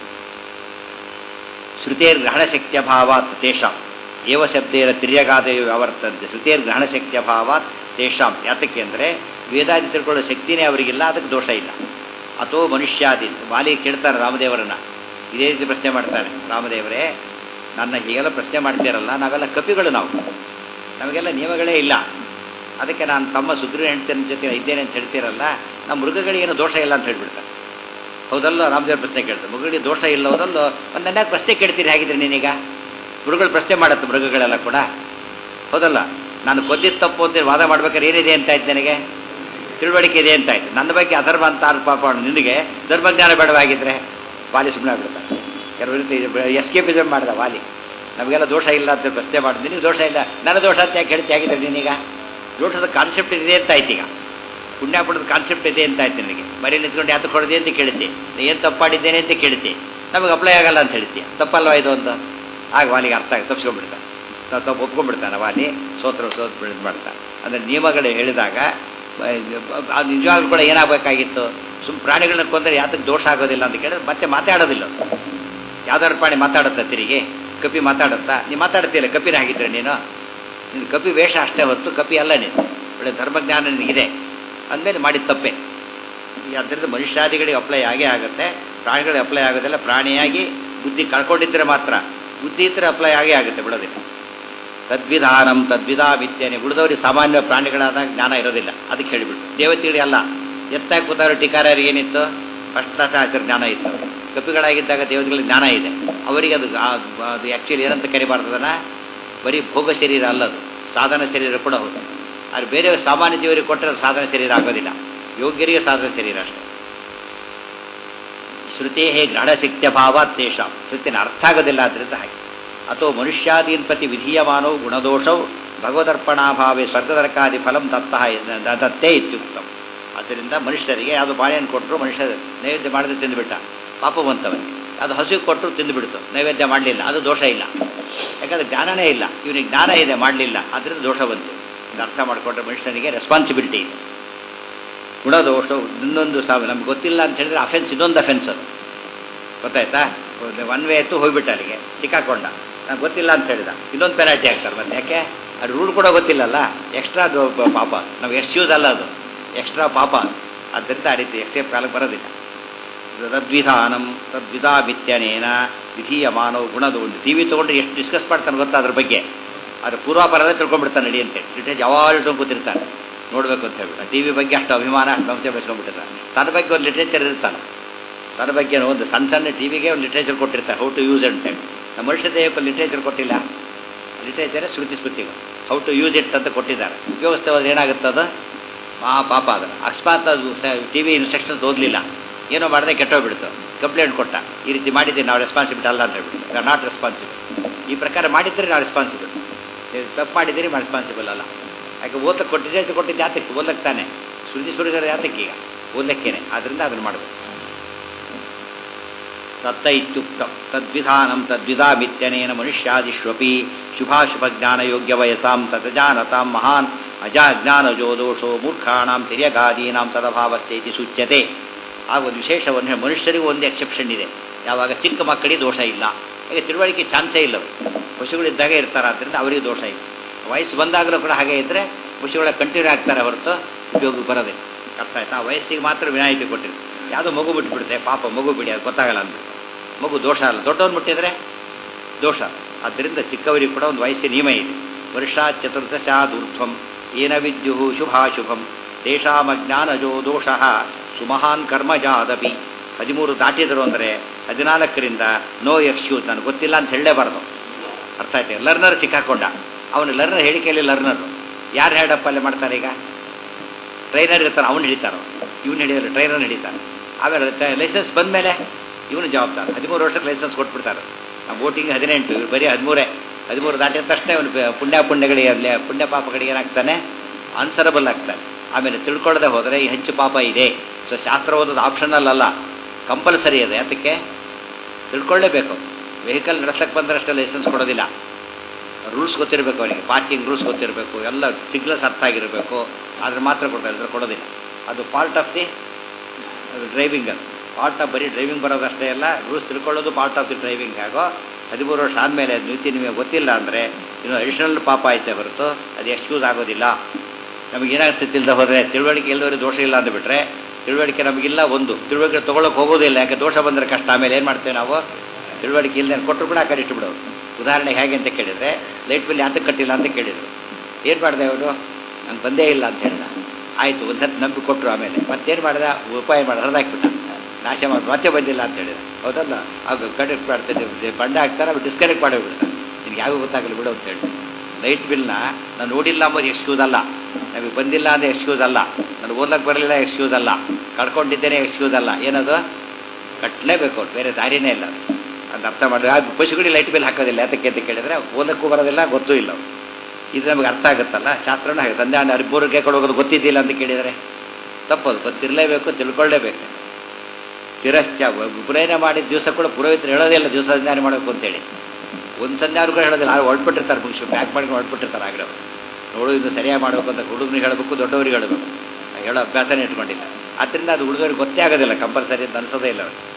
ಶ್ರುತೇರ್ ಗ್ರಹಣಶಕ್ತಿಯ ಭಾವಾತ್ ತೇಷಾಂ ಏವ ಶಬ್ದೇನ ತಿರ್ಯಗಾದೆಯು ವ್ಯಾವರ್ತಂತೆ ಶ್ರುತೇರ್ ಗ್ರಹಣಶಕ್ತಿಯ ಭಾವಾತ್ ತೇಷಾಂ ಯಾತಕ್ಕೆ ಅಂದರೆ ವೇದಾದಿ ತಿಳ್ಕೊಳ್ಳೋ ಶಕ್ತಿನೇ ಅವರಿಗಿಲ್ಲ ಅದಕ್ಕೆ ದೋಷ ಇಲ್ಲ ಅಥೋ ಮನುಷ್ಯಾದಿ ವಾಲಿ ಕೇಳ್ತಾರೆ ರಾಮದೇವರನ್ನ ಇದೇ ರೀತಿ ಪ್ರಶ್ನೆ ಮಾಡ್ತಾರೆ ರಾಮದೇವರೇ ನನ್ನ ಹೀಗೆಲ್ಲ ಪ್ರಶ್ನೆ ಮಾಡ್ತೀರಲ್ಲ ನಾವೆಲ್ಲ ಕಪಿಗಳು ನಾವು ನಮಗೆಲ್ಲ ನಿಯಮಗಳೇ ಇಲ್ಲ ಅದಕ್ಕೆ ನಾನು ತಮ್ಮ ಸುಗ್ರೀವ ಹೆಂಡತಿನ ಜೊತೆ ಇದ್ದೇನೆ ಅಂತ ಹೇಳ್ತೀರಲ್ಲ ನಮ್ಮ ಮೃಗಗಳಿಗೇನು ದೋಷ ಇಲ್ಲ ಅಂತ ಹೇಳ್ಬಿಡ್ತಾರೆ ಹೌದಲ್ಲ ರಾಮದೇವ್ರ ಪ್ರಶ್ನೆ ಕೇಳ್ತಾರೆ ಮೃಗಗಳಿಗೆ ದೋಷ ಇಲ್ಲ ಹೌದಲ್ಲೋ ಒಂದು ನನ್ನ ಪ್ರಶ್ನೆ ಕೇಳ್ತೀರಿ ಹೇಗಿದ್ರೆ ನೀನೀಗ ಮೃಗಗಳು ಪ್ರಶ್ನೆ ಮಾಡುತ್ತೆ ಮೃಗಗಳೆಲ್ಲ ಕೂಡ ಹೌದಲ್ಲ ನಾನು ಕೊದ್ದಿದ್ದು ತಪ್ಪು ಅಂತ ವಾದ ಮಾಡ್ಬೇಕಾದ್ರೆ ಏನಿದೆ ಅಂತ ಆಯ್ತು ನನಗೆ ತಿಳುವಳಿಕೆ ಇದೆ ಅಂತ ಆಯ್ತು ನನ್ನ ಬಗ್ಗೆ ಅಧರ್ಮ ಅಂತ ಪಾಪ ನಿನಗೆ ಧರ್ಮಜ್ಞಾನ ಬೇಡವಾಗಿದ್ರೆ ವಾಲಿ ಸುಮ್ಮನೆ ಆಗ್ಬಿಡ್ತಾರೆ ಕೆಲವು ರೀತಿ ಎಸ್ಕೇಪಿಸಮ್ ಮಾಡಿದ ವಾಲಿ ನಮಗೆಲ್ಲ ದೋಷ ಇಲ್ಲ ಅಂತ ಪ್ರಶ್ನೆ ಮಾಡಿದ್ವಿ ನೀವು ದೋಷ ಇಲ್ಲ ನನ್ನ ದೋಷ ಅಂತ ಯಾಕೆ ಹೇಳ್ತಿ ಆಗಿದ್ರೆ ನೀನೀಗ ದೋಷದ ಕಾನ್ಸೆಪ್ಟ್ ಇದೆ ಅಂತ ಆಯ್ತು ಈಗ ಪುಣ್ಯ ಪುಣ್ಯದ ಕಾನ್ಸೆಪ್ಟ್ ಇದೆ ಅಂತ ಆಯ್ತು ನಿನಗೆ ಬರೀ ನಿಂತ್ಕೊಂಡು ಯಾತಕ್ಕೆ ಹೊಡೆದೆ ಅಂತ ಕೇಳುತ್ತೆ ಏನು ತಪ್ಪು ಮಾಡಿದ್ದೇನೆ ಅಂತ ಕೇಳುತ್ತೆ ನಮಗೆ ಅಪ್ಲೈ ಆಗಲ್ಲ ಅಂತ ಹೇಳ್ತೀಯ ತಪ್ಪಲ್ವಾ ಇದು ಅಂತ ಆಗ ವಾಲಿಗೆ ಅರ್ಥ ಆಗಿ ತಪ್ಪಿಸ್ಕೊಂಡ್ಬಿಡ್ತಾನೆ ತ- ತಪ್ಪು ಒಪ್ಕೊಂಡ್ಬಿಡ್ತಾನೆ ವಾಲಿ ಸೋತ್ರ ಸೋತ್ ಬಿಡ್ ಮಾಡ್ತಾನೆ ಅಂದರೆ ನಿಯಮಗಳು ಹೇಳಿದಾಗ ಅದು ನಿಜವಾಗ್ಲೂ ಕೂಡ ಏನಾಗಬೇಕಾಗಿತ್ತು ಸುಮ್ ಪ್ರಾಣಿಗಳನ್ನ ಕೊಂದರೆ ಯಾತಕ್ಕೆ ದೋಷ ಆಗೋದಿಲ್ಲ ಅಂತ ಕೇಳಿದ್ರೆ ಮತ್ತೆ ಮಾತಾಡೋದಿಲ್ಲ ಅದು. ಯಾವ್ದಾದ್ರು ಪ್ರಾಣಿ ಮಾತಾಡುತ್ತಾ ತಿರುಗಿ ಕಪಿ ಮಾತಾಡುತ್ತಾ ನೀನು ಮಾತಾಡ್ತೀಯಲ್ಲ ಕಪಿನ ಆಗಿದ್ರೆ ನೀನು ನಿನ್ನ ಕಪಿ ವೇಷ ಅಷ್ಟೇ ಹೊತ್ತು ಕಪಿ ಅಲ್ಲ ನೀನು ಒಳ್ಳೆ ಧರ್ಮಜ್ಞಾನ ನಿನಗಿದೆ ಅಂದಮೇಲೆ ಮಾಡಿದ ತಪ್ಪೆ ಈ ಅದರಿಂದ ಮನುಷ್ಯಾದಿಗಳಿಗೆ ಅಪ್ಲೈ ಆಗೇ ಆಗುತ್ತೆ ಪ್ರಾಣಿಗಳಿಗೆ ಅಪ್ಲೈ ಆಗೋದಿಲ್ಲ ಪ್ರಾಣಿಯಾಗಿ ಬುದ್ಧಿ ಕಳ್ಕೊಂಡಿದ್ರೆ ಮಾತ್ರ ಬುದ್ಧಿ ಇದ್ರೆ ಅಪ್ಲೈ ಆಗೇ ಆಗುತ್ತೆ ಬಿಡೋದಿಲ್ಲ ತದ್ವಿಧಾನಂ ತದ್ವಿಧಾ ವಿದ್ಯನೆ ಉಳಿದವರಿಗೆ ಸಾಮಾನ್ಯ ಪ್ರಾಣಿಗಳಾದ ಜ್ಞಾನ ಇರೋದಿಲ್ಲ ಅದಕ್ಕೆ ಹೇಳಿಬಿಟ್ಟು ದೇವತೆಗಳಿಗೆ ಅಲ್ಲ ಎತ್ತಾಗಿ ಕೂತಾರೋ ಟೀಕಾರರಿಗೆ ಏನಿತ್ತು ಫಸ್ಟ್ ಕ್ಲಾಸ್ ಆಚಾರ ಜ್ಞಾನ ಇತ್ತು ಕಪಿಗಳಾಗಿದ್ದಾಗ ದೇವತೆಗಳಿಗೆ ಜ್ಞಾನ ಇದೆ ಅವರಿಗೆ ಅದು ಆ- ಅದು ಆ್ಯಕ್ಚುಲಿ ಏನಂತ ಕರಿಬಾರ್ದದನ್ನ ಬರೀ ಭೋಗ ಶರೀರ ಅಲ್ಲದು ಸಾಧನ ಶರೀರ ಕೂಡ ಹೌದು ಆದರೆ ಬೇರೆ ಸಾಮಾನ್ಯ ಜೀವರಿಗೆ ಕೊಟ್ಟರೆ ಅದು ಸಾಧನ ಶರೀರ ಆಗೋದಿಲ್ಲ ಯೋಗ್ಯರಿಗೆ ಸಾಧನ ಶರೀರ ಅಷ್ಟೇ ಶ್ರುತೇ ಗಾಢಶಕ್ತ್ಯ ಭಾವ ತೇಷಾಂ ಶ್ರುತಿನ ಅರ್ಥ ಆಗೋದಿಲ್ಲ ಅದರಿಂದ ಹಾಗೆ ಅಥೋ ಮನುಷ್ಯಾದೀನ್ ಪ್ರತಿ ವಿಧೀಯಮಾನವು ಗುಣದೋಷವು ಭಗವದರ್ಪಣಾಭಾವೆ ಸ್ವರ್ಗದರ್ಕಾದಿ ಫಲಂ ದತ್ತಃ ದ- ದತ್ತೇ ಇತ್ಯುಕ್ತಂ ಆದ್ದರಿಂದ ಮನುಷ್ಯರಿಗೆ ಯಾವುದು ಬಾಳೆಹಣ್ಣು ಕೊಟ್ಟರು ಮನುಷ್ಯ ನೈವೇದ್ಯ ಮಾಡದೆ ತಿಂದುಬಿಟ್ಟ ಪಾಪ ಬಂತವನಿಗೆ ಅದು ಹಸಿವು ಕೊಟ್ಟರು ತಿಂದುಬಿಡ್ತು ನೈವೇದ್ಯ ಮಾಡಲಿಲ್ಲ ಅದು ದೋಷ ಇಲ್ಲ ಯಾಕಂದ್ರೆ ಜ್ಞಾನನೇ ಇಲ್ಲ ಇವನಿಗೆ ಜ್ಞಾನ ಇದೆ ಮಾಡಲಿಲ್ಲ ಅದರಿಂದ ದೋಷ ಬಂತು ಇದು ಅರ್ಥ ಮಾಡಿಕೊಂಡ್ರೆ ಮನುಷ್ಯನಿಗೆ ರೆಸ್ಪಾನ್ಸಿಬಿಲಿಟಿ ಇದೆ ಗುಣದೋಷ ಇನ್ನೊಂದು ಸಾವು ನಮ್ಗೆ ಗೊತ್ತಿಲ್ಲ ಅಂತ ಹೇಳಿದ್ರೆ ಅಫೆನ್ಸ್ ಇದೊಂದು ಅಫೆನ್ಸ್ ಅದು ಗೊತ್ತಾಯ್ತಾ ಒನ್ ವೇ ಎತ್ತು ಹೋಗ್ಬಿಟ್ಟ ಅಲ್ಲಿಗೆ ಸಿಕ್ಕಾಕೊಂಡ ನಂಗೆ ಗೊತ್ತಿಲ್ಲ ಅಂತ ಹೇಳಿದ ಇನ್ನೊಂದು ಪೆನಾಲ್ಟಿ ಹಾಕ್ತಾರೆ ಮತ್ತೆ ಯಾಕೆ ಅದು ರೂಲ್ ಕೂಡ ಗೊತ್ತಿಲ್ಲಲ್ಲ ಎಕ್ಸ್ಟ್ರಾ ಅದು ಪ- ಪಾಪ ನಾವು ಎಕ್ಸ್ಕ್ಯೂಸ್ ಅಲ್ಲ ಅದು ಎಕ್ಸ್ಟ್ರಾ ಪಾಪ ಆದ್ದರಿಂದ ಆ ರೀತಿ ಎಕ್ಸ್ಟೇಪ್ ಕಾಲಕ್ಕೆ ಬರೋದಿಲ್ಲ ತದ್ವಿಧಾನಂ ತದ್ವಿಧಾ ಮಿತ್ಯನೇನ ವಿಧೀಯಮಾನವು ಗುಣದ ಒಂದು ಟಿ ವಿ ತೊಗೊಂಡ್ರೆ ಎಷ್ಟು ಡಿಸ್ಕಸ್ ಮಾಡ್ತಾನೆ ಗೊತ್ತಾ ಅದ್ರ ಬಗ್ಗೆ ಅದ್ರ ಪೂರ್ವಾಪರದೇ ತಿಳ್ಕೊಂಡ್ಬಿಡ್ತಾನೆ ನಡಿ ಅಂತೇಳಿ ಲಿಟ್ರೇಜ್ ಯಾವಾಗ ಇಟ್ಕೊಂಡು ಕೂತಿರ್ತಾನೆ ನೋಡಬೇಕು ಅಂತ ಹೇಳ್ಬಿಟ್ಟು ಟಿ ವಿ ಬಗ್ಗೆ ಅಷ್ಟು ಅಭಿಮಾನ ಅಷ್ಟು ಸಂಶಯ ಬೆಳೆಸ್ಕೊಂಡ್ಬಿಟ್ಟಿರ್ತಾನೆ ತನ್ನ ಬಗ್ಗೆ ಒಂದು ಲಿಟ್ರೇಚರ್ ಇರ್ತಾನೆ ತನ್ನ ಬಗ್ಗೆ ಒಂದು ಸಣ್ಣ ಸಣ್ಣ ಟಿ ವಿಗೆ ಒಂದು ಲಿಟ್ರೇಚರ್ ಕೊಟ್ಟಿರ್ತಾರೆ ಹೌ ಟು ಯೂಸ್ ಅಂತೇಳಿ ನಮ್ಮ ಮನುಷ್ಯ ದೇಹಕ್ಕೆ ಲಿಟ್ರೇಚರ್ ಕೊಟ್ಟಿಲ್ಲ ಲಿಟ್ರೇಚರೇ ಶ್ರುತಿ ಸ್ಮೃತಿಗಳು ಹೌ ಟು ಯೂಸ್ ಇಟ್ ಅಂತ ಕೊಟ್ಟಿದ್ದಾರೆ ಉಪಯೋಗಿಸ್ತಾ ಹೋದ್ರೆ ಏನಾಗುತ್ತೆ ಅದು ಮಹಾ ಪಾಪ ಅದು ಅಕಸ್ಮಾತ್ ಅದು ಟಿ ವಿ ಇನ್ಸ್ಟ್ರಕ್ಷನ್ಸ್ ಓದಲಿಲ್ಲ ಏನೋ ಮಾಡದೆ ಕೆಟ್ಟೋಗ್ಬಿಡ್ತು ಕಂಪ್ಲೇಂಟ್ ಕೊಟ್ಟ ಈ ರೀತಿ ಮಾಡಿದ್ದೀವಿ ನಾವು ರೆಸ್ಪಾನ್ಸಿಬಿಲಿಟಿ ಅಲ್ಲ ಅಂತ ಹೇಳ್ಬಿಟ್ಟು ನಾಟ್ ರೆಸ್ಪಾನ್ಸಿಬಲ್ ಈ ಪ್ರಕಾರ ಮಾಡಿದ್ರೆ ನಾವು ರೆಸ್ಪಾನ್ಸಿಬಲ್ ತಪ್ಪು ಮಾಡಿದ್ದೀರಿ ನಾವು ರೆಸ್ಪಾನ್ಸಿಬಲ್ ಅಲ್ಲ ಯಾಕೆ ಓದಕ್ಕೆ ಕೊಟ್ಟಿದ್ದೆ ಕೊಟ್ಟಿದ್ದು ಯಾತಕ್ಕೆ ಓದಕ್ಕೆ ತಾನೆ ಸುರುಜಿ ಸುರುಜರ ಯಾತಕ್ಕೆ ಈಗ ಓದಕ್ಕೇನೆ ಆದ್ದರಿಂದ ಅದನ್ನು ಮಾಡಬೇಕು ತತ್ತ ಇತ್ಯುಕ್ತಂ ತದ್ವಿಧಾನಂ ತದ್ವಿಧಾ ಮಿತ್ಯನೇನ ಮನುಷ್ಯಾದಿಷ್ವಪಿ ಶುಭಾಶುಭಜ್ಞಾನಯೋಗ್ಯ ವಯಸಾಂ ತದಜಾನತಾಂ ಮಹಾನ್ ಅಜಾಜ್ಞಾನಜೋ ದೋಷೋ ಮೂರ್ಖಾಣಾಂ ತಿರ್ಯಗಾದೀನಾಂ ತದಭಾವಸ್ಥೇತಿ ಸೂಚ್ಯತೆ ಆಗ ಒಂದು ವಿಶೇಷವನ್ನು ಹೇಳಿ ಮನುಷ್ಯರಿಗೂ ಒಂದು ಎಕ್ಸೆಪ್ಷನ್ ಇದೆ ಯಾವಾಗ ಚಿಕ್ಕ ಮಕ್ಕಳಿಗೆ ದೋಷ ಇಲ್ಲ ಈಗ ತಿಳುವಳಿಕೆ ಚಾನ್ಸೇ ಇಲ್ಲ ಅವರು ಪಶುಗಳಿದ್ದಾಗ ಇರ್ತಾರೆ ಆದ್ದರಿಂದ ಅವರಿಗೆ ದೋಷ ಇಲ್ಲ ವಯಸ್ಸು ಬಂದಾಗಲೂ ಕೂಡ ಹಾಗೆ ಇದ್ದರೆ ಪಶುಗಳ ಕಂಟಿನ್ಯೂ ಆಗ್ತಾರೆ ಹೊರತು ಉಪಯೋಗಕ್ಕೆ ಬರೋದಿಲ್ಲ ಅರ್ಥ ಆಯ್ತಾ ಆ ವಯಸ್ಸಿಗೆ ಮಾತ್ರ ವಿನಾಯಿತಿ ಕೊಟ್ಟಿರ್ತಾರೆ ಯಾವುದೋ ಮಗು ಬಿಟ್ಬಿಡುತ್ತೆ ಪಾಪ ಮಗು ಬಿಡಿ ಅದು ಗೊತ್ತಾಗಲ್ಲ ಅಂದ್ಬಿಟ್ಟು ಮಗು ದೋಷ ಅಲ್ಲ ದೊಡ್ಡವ್ರು ಮುಟ್ಟಿದ್ರೆ ದೋಷ ಆದ್ದರಿಂದ ಚಿಕ್ಕವರಿಗೆ ಕೂಡ ಒಂದು ವಯಸ್ಸಿನ ನಿಯಮ ಇದೆ ವರ್ಷ ಚತುರ್ದಶಾದೂರ್ಧ್ವಂ ಏನ ವಿದ್ಯು ಶುಭಾಶುಭಂ ತೇಷಾಮಜ್ಞಾನಜೋ ದೋಷ ಸುಮಹಾನ್ ಕರ್ಮಜಾದಪಿ ಹದಿಮೂರು ದಾಟಿದರು ಅಂದರೆ ಹದಿನಾಲ್ಕರಿಂದ ನೋ ಎಕ್ಸ್ಕ್ಯೂಸ್ ನನಗೆ ಗೊತ್ತಿಲ್ಲ ಅಂತ ಹೇಳಲೇಬಾರ್ದು ಅರ್ಥ ಆಯ್ತು ಲರ್ನರ್ ಸಿಕ್ಕಾಕೊಂಡ ಅವನು ಲರ್ನರ್ ಹೇಳಿಕೆಯಲ್ಲಿ ಲರ್ನರು ಯಾರು ಹೇಳಪ್ಪ ಅಲ್ಲಿ ಮಾಡ್ತಾರೆ ಈಗ ಟ್ರೈನರ್ ಇರ್ತಾನೆ ಅವ್ನು ಹಿಡಿತಾರೋ ಇವನು ಹಿಡಿಯೋರು ಟ್ರೈನರ್ ಹಿಡಿತಾನೆ ಆಮೇಲೆ ಲೈಸೆನ್ಸ್ ಬಂದಮೇಲೆ ಇವನು ಜವಾಬ್ದಾರ ಹದಿಮೂರು ವರ್ಷಕ್ಕೆ ಲೈಸೆನ್ಸ್ ಕೊಟ್ಬಿಡ್ತಾರೆ ನಾವು ವೋಟಿಂಗ್ ಹದಿನೆಂಟು ಇವ್ರು ಬರೀ ಹದಿಮೂರೇ ಹದಿಮೂರು ದಾಟಿದ ತಕ್ಷಣ ಇವನು ಪುಣ್ಯ ಪುಣ್ಯಗಳಿಗೆ ಅಲ್ಲಿ ಪುಣ್ಯ ಪಾಪಗಳಿಗೆ ಏನಾಗ್ತಾನೆ ಆನ್ಸರಬಲ್ ಆಗ್ತಾನೆ ಆಮೇಲೆ ತಿಳ್ಕೊಳ್ಳದೆ ಹೋದರೆ ಈ ಹೆಚ್ಚು ಪಾಪ ಇದೆ ಸೊ ಶಾಸ್ತ್ರ ಓದೋದು ಆಪ್ಷನಲ್ ಅಲ್ಲ ಕಂಪಲ್ಸರಿ ಇದೆ ಯಾತಕ್ಕೆ ತಿಳ್ಕೊಳ್ಳೇಬೇಕು ವೆಹಿಕಲ್ ನಡೆಸಕ್ಕೆ ಬಂದರಷ್ಟೇ ಲೈಸೆನ್ಸ್ ಕೊಡೋದಿಲ್ಲ ರೂಲ್ಸ್ ಗೊತ್ತಿರಬೇಕು ಅವನಿಗೆ ಪಾರ್ಕಿಂಗ್ ರೂಲ್ಸ್ ಗೊತ್ತಿರಬೇಕು ಎಲ್ಲ ಸಿಗ್ನಲ್ಸ್ ಅರ್ಥ ಆಗಿರಬೇಕು ಅದ್ರ ಮಾತ್ರ ಕೊಡ್ತಾರೆ ಅದ್ರ ಕೊಡೋದಿಲ್ಲ ಅದು ಪಾರ್ಟ್ ಆಫ್ ದಿ ಡ್ರೈವಿಂಗ್ ಅದು ಪಾರ್ಟ್ ಆಫ್ ಬರೀ ಡ್ರೈವಿಂಗ್ ಬರೋದಷ್ಟೇ ಅಲ್ಲ ರೂಲ್ಸ್ ತಿಳ್ಕೊಳ್ಳೋದು ಪಾರ್ಟ್ ಆಫ್ ದಿ ಡ್ರೈವಿಂಗ್ ಆಗೋ ಹದಿಮೂರು ವರ್ಷ ಆದಮೇಲೆ ಅದು ನೀತಿ ನಿಮಗೆ ಗೊತ್ತಿಲ್ಲ ಅಂದರೆ ಇನ್ನು ಅಡಿಷನಲ್ ಪಾಪ ಐತೆ ಹೊರತು ಅದು ಎಕ್ಸ್ಕ್ಯೂಸ್ ಆಗೋದಿಲ್ಲ ನಮಗೆ ಏನಾಗುತ್ತೆ ತಿಳ್ದ ಹೋದರೆ ತಿಳುವಳಿಕೆ ಇಲ್ಲದವರಿಗೆ ದೋಷ ಇಲ್ಲ ಅಂದ್ಬಿಟ್ರೆ ತಿಳುವಳಿಕೆ ನಮಗಿಲ್ಲ ಒಂದು ತಿಳುವಳಿಕೆ ತೊಗೊಳಕ್ಕೆ ಹೋಗೋದಿಲ್ಲ ಯಾಕೆ ದೋಷ ಬಂದರೆ ಕಷ್ಟ ಆಮೇಲೆ ಏನು ಮಾಡ್ತೇವೆ ನಾವು ತಿಳುವಳಿಕೆ ಇಲ್ಲದೆ ಕೊಟ್ಟರು ಕೂಡ ಆ ಕಡೆ ಇಟ್ಟುಬಿಡೋದು ಉದಾಹರಣೆಗೆ ಹೇಗೆ ಅಂತ ಕೇಳಿದರೆ ಲೈಟ್ ಬಿಲ್ ಯಾತಕ್ಕೆ ಕಟ್ಟಿಲ್ಲ ಅಂತ ಕೇಳಿದರು ಏನು ಮಾಡಿದೆ ಅವರು ನಂಗೆ ಬಂದೇ ಇಲ್ಲ ಅಂತ ಹೇಳಿದ ಆಯಿತು ಒಂದು ಹತ್ತು ನಂಬಿ ಕೊಟ್ಟರು ಆಮೇಲೆ ಮತ್ತೇನು ಮಾಡಿದ ಉಪಾಯ ಮಾಡಿ ಹರಿದಾಕ್ಬಿಟ್ಟ ನಾಶ ಮಾಡಿ ಮತ್ತೆ ಬಂದಿಲ್ಲ ಅಂತ ಹೇಳಿದ ಹೌದಲ್ಲ ಆಗ ಕನೆಕ್ಟ್ ಮಾಡ್ತಿದ್ದೆ ಬಂಡ ಹಾಕ್ತಾರೆ ಅವ್ರು ಡಿಸ್ಕನೆಕ್ಟ್ ಮಾಡಿಬಿಡ್ತಾರೆ ನಿನಗೆ ಯಾವ ಗೊತ್ತಾಗಲ್ಲ ಬಿಡು ಅಂತ ಹೇಳಿ ಲೈಟ್ ಬಿಲ್ನ ನಾನು ನೋಡಿಲ್ಲ ಅಂಬೋದು ಎಕ್ಸ್ಕ್ಯೂಸ್ ಅಲ್ಲ ನಮಗೆ ಬಂದಿಲ್ಲ ಅಂದರೆ ಎಕ್ಸ್ಕ್ಯೂಸ್ ಅಲ್ಲ ನಾನು ಓದ್ಲಕ್ಕೆ ಬರಲಿಲ್ಲ ಎಕ್ಸ್ಕ್ಯೂಸ್ ಅಲ್ಲ ಕಳ್ಕೊಂಡಿದ್ದೇನೆ ಎಕ್ಸ್ಕ್ಯೂಸ್ ಅಲ್ಲ ಏನದು ಕಟ್ಟಲೇಬೇಕು ಅವ್ರು ಬೇರೆ ದಾರಿನೇ ಇಲ್ಲ ಅದು ಅದು ಅರ್ಥ ಮಾಡಿದ್ರೆ ಅದು ಪಶುಗಳಿಗೆ ಲೈಟ್ ಬಿಲ್ ಹಾಕೋದಿಲ್ಲ ಯಾತಕ್ಕೆ ಅಂತ ಕೇಳಿದ್ರೆ ಓದಕ್ಕೂ ಬರೋದಿಲ್ಲ ಗೊತ್ತೂ ಇಲ್ಲ ಅವ್ರು. ಇದು ನಮಗೆ ಅರ್ಥ ಆಗುತ್ತಲ್ಲ ಶಾಸ್ತ್ರನೂ ಹಾಗೆ ಸಂಧ್ಯಾ ಹರಿಪೂರ್ವಕ್ಕೆ ಕೊಡೋದು ಗೊತ್ತಿದ್ದಿಲ್ಲ ಅಂತ ಕೇಳಿದರೆ ತಪ್ಪದು ಗೊತ್ತಿರಲೇಬೇಕು ತಿಳ್ಕೊಳ್ಳೇಬೇಕು ತಿರಶ್ಚ ಉಪನಯನ ಮಾಡಿದ ದಿವಸ ಕೂಡ ಪುರೋಹಿತರು ಹೇಳೋದೇ ಇಲ್ಲ ದಿವಸ ಸಂಧಾನ ಮಾಡಬೇಕು ಅಂತೇಳಿ ಒಂದು ಸಂಧಾನ ಕೂಡ ಹೇಳೋದಿಲ್ಲ ಅವ್ರು ಹೊರಟ್ಬಿಟ್ಟಿರ್ತಾರೆ ಮುಗಿಸಿ ಪ್ಯಾಕ್ ಮಾಡ್ಕೊಂಡು ಹೊರಟ್ಬಿಟ್ಟಿರ್ತಾರೆ ಆಗಲೇ ನೋಡು ಇದು ಸರಿಯಾಗಿ ಮಾಡಬೇಕು ಅಂತ ಹುಡುಗನಿಗೆ ಹೇಳಬೇಕು ದೊಡ್ಡವರಿಗೆ ಹೇಳಬೇಕು ಹೇಳೋ ಅಭ್ಯಾಸನೇ ಇಟ್ಕೊಂಡಿಲ್ಲ ಆದ್ದರಿಂದ ಅದು ಹುಡುಗರಿಗೆ ಗೊತ್ತೇ ಆಗೋದಿಲ್ಲ ಕಂಪಲ್ಸರಿ ಅಂತ ಅನಿಸೋದೇ ಇಲ್ಲ ಅವ್ರಿಗೆ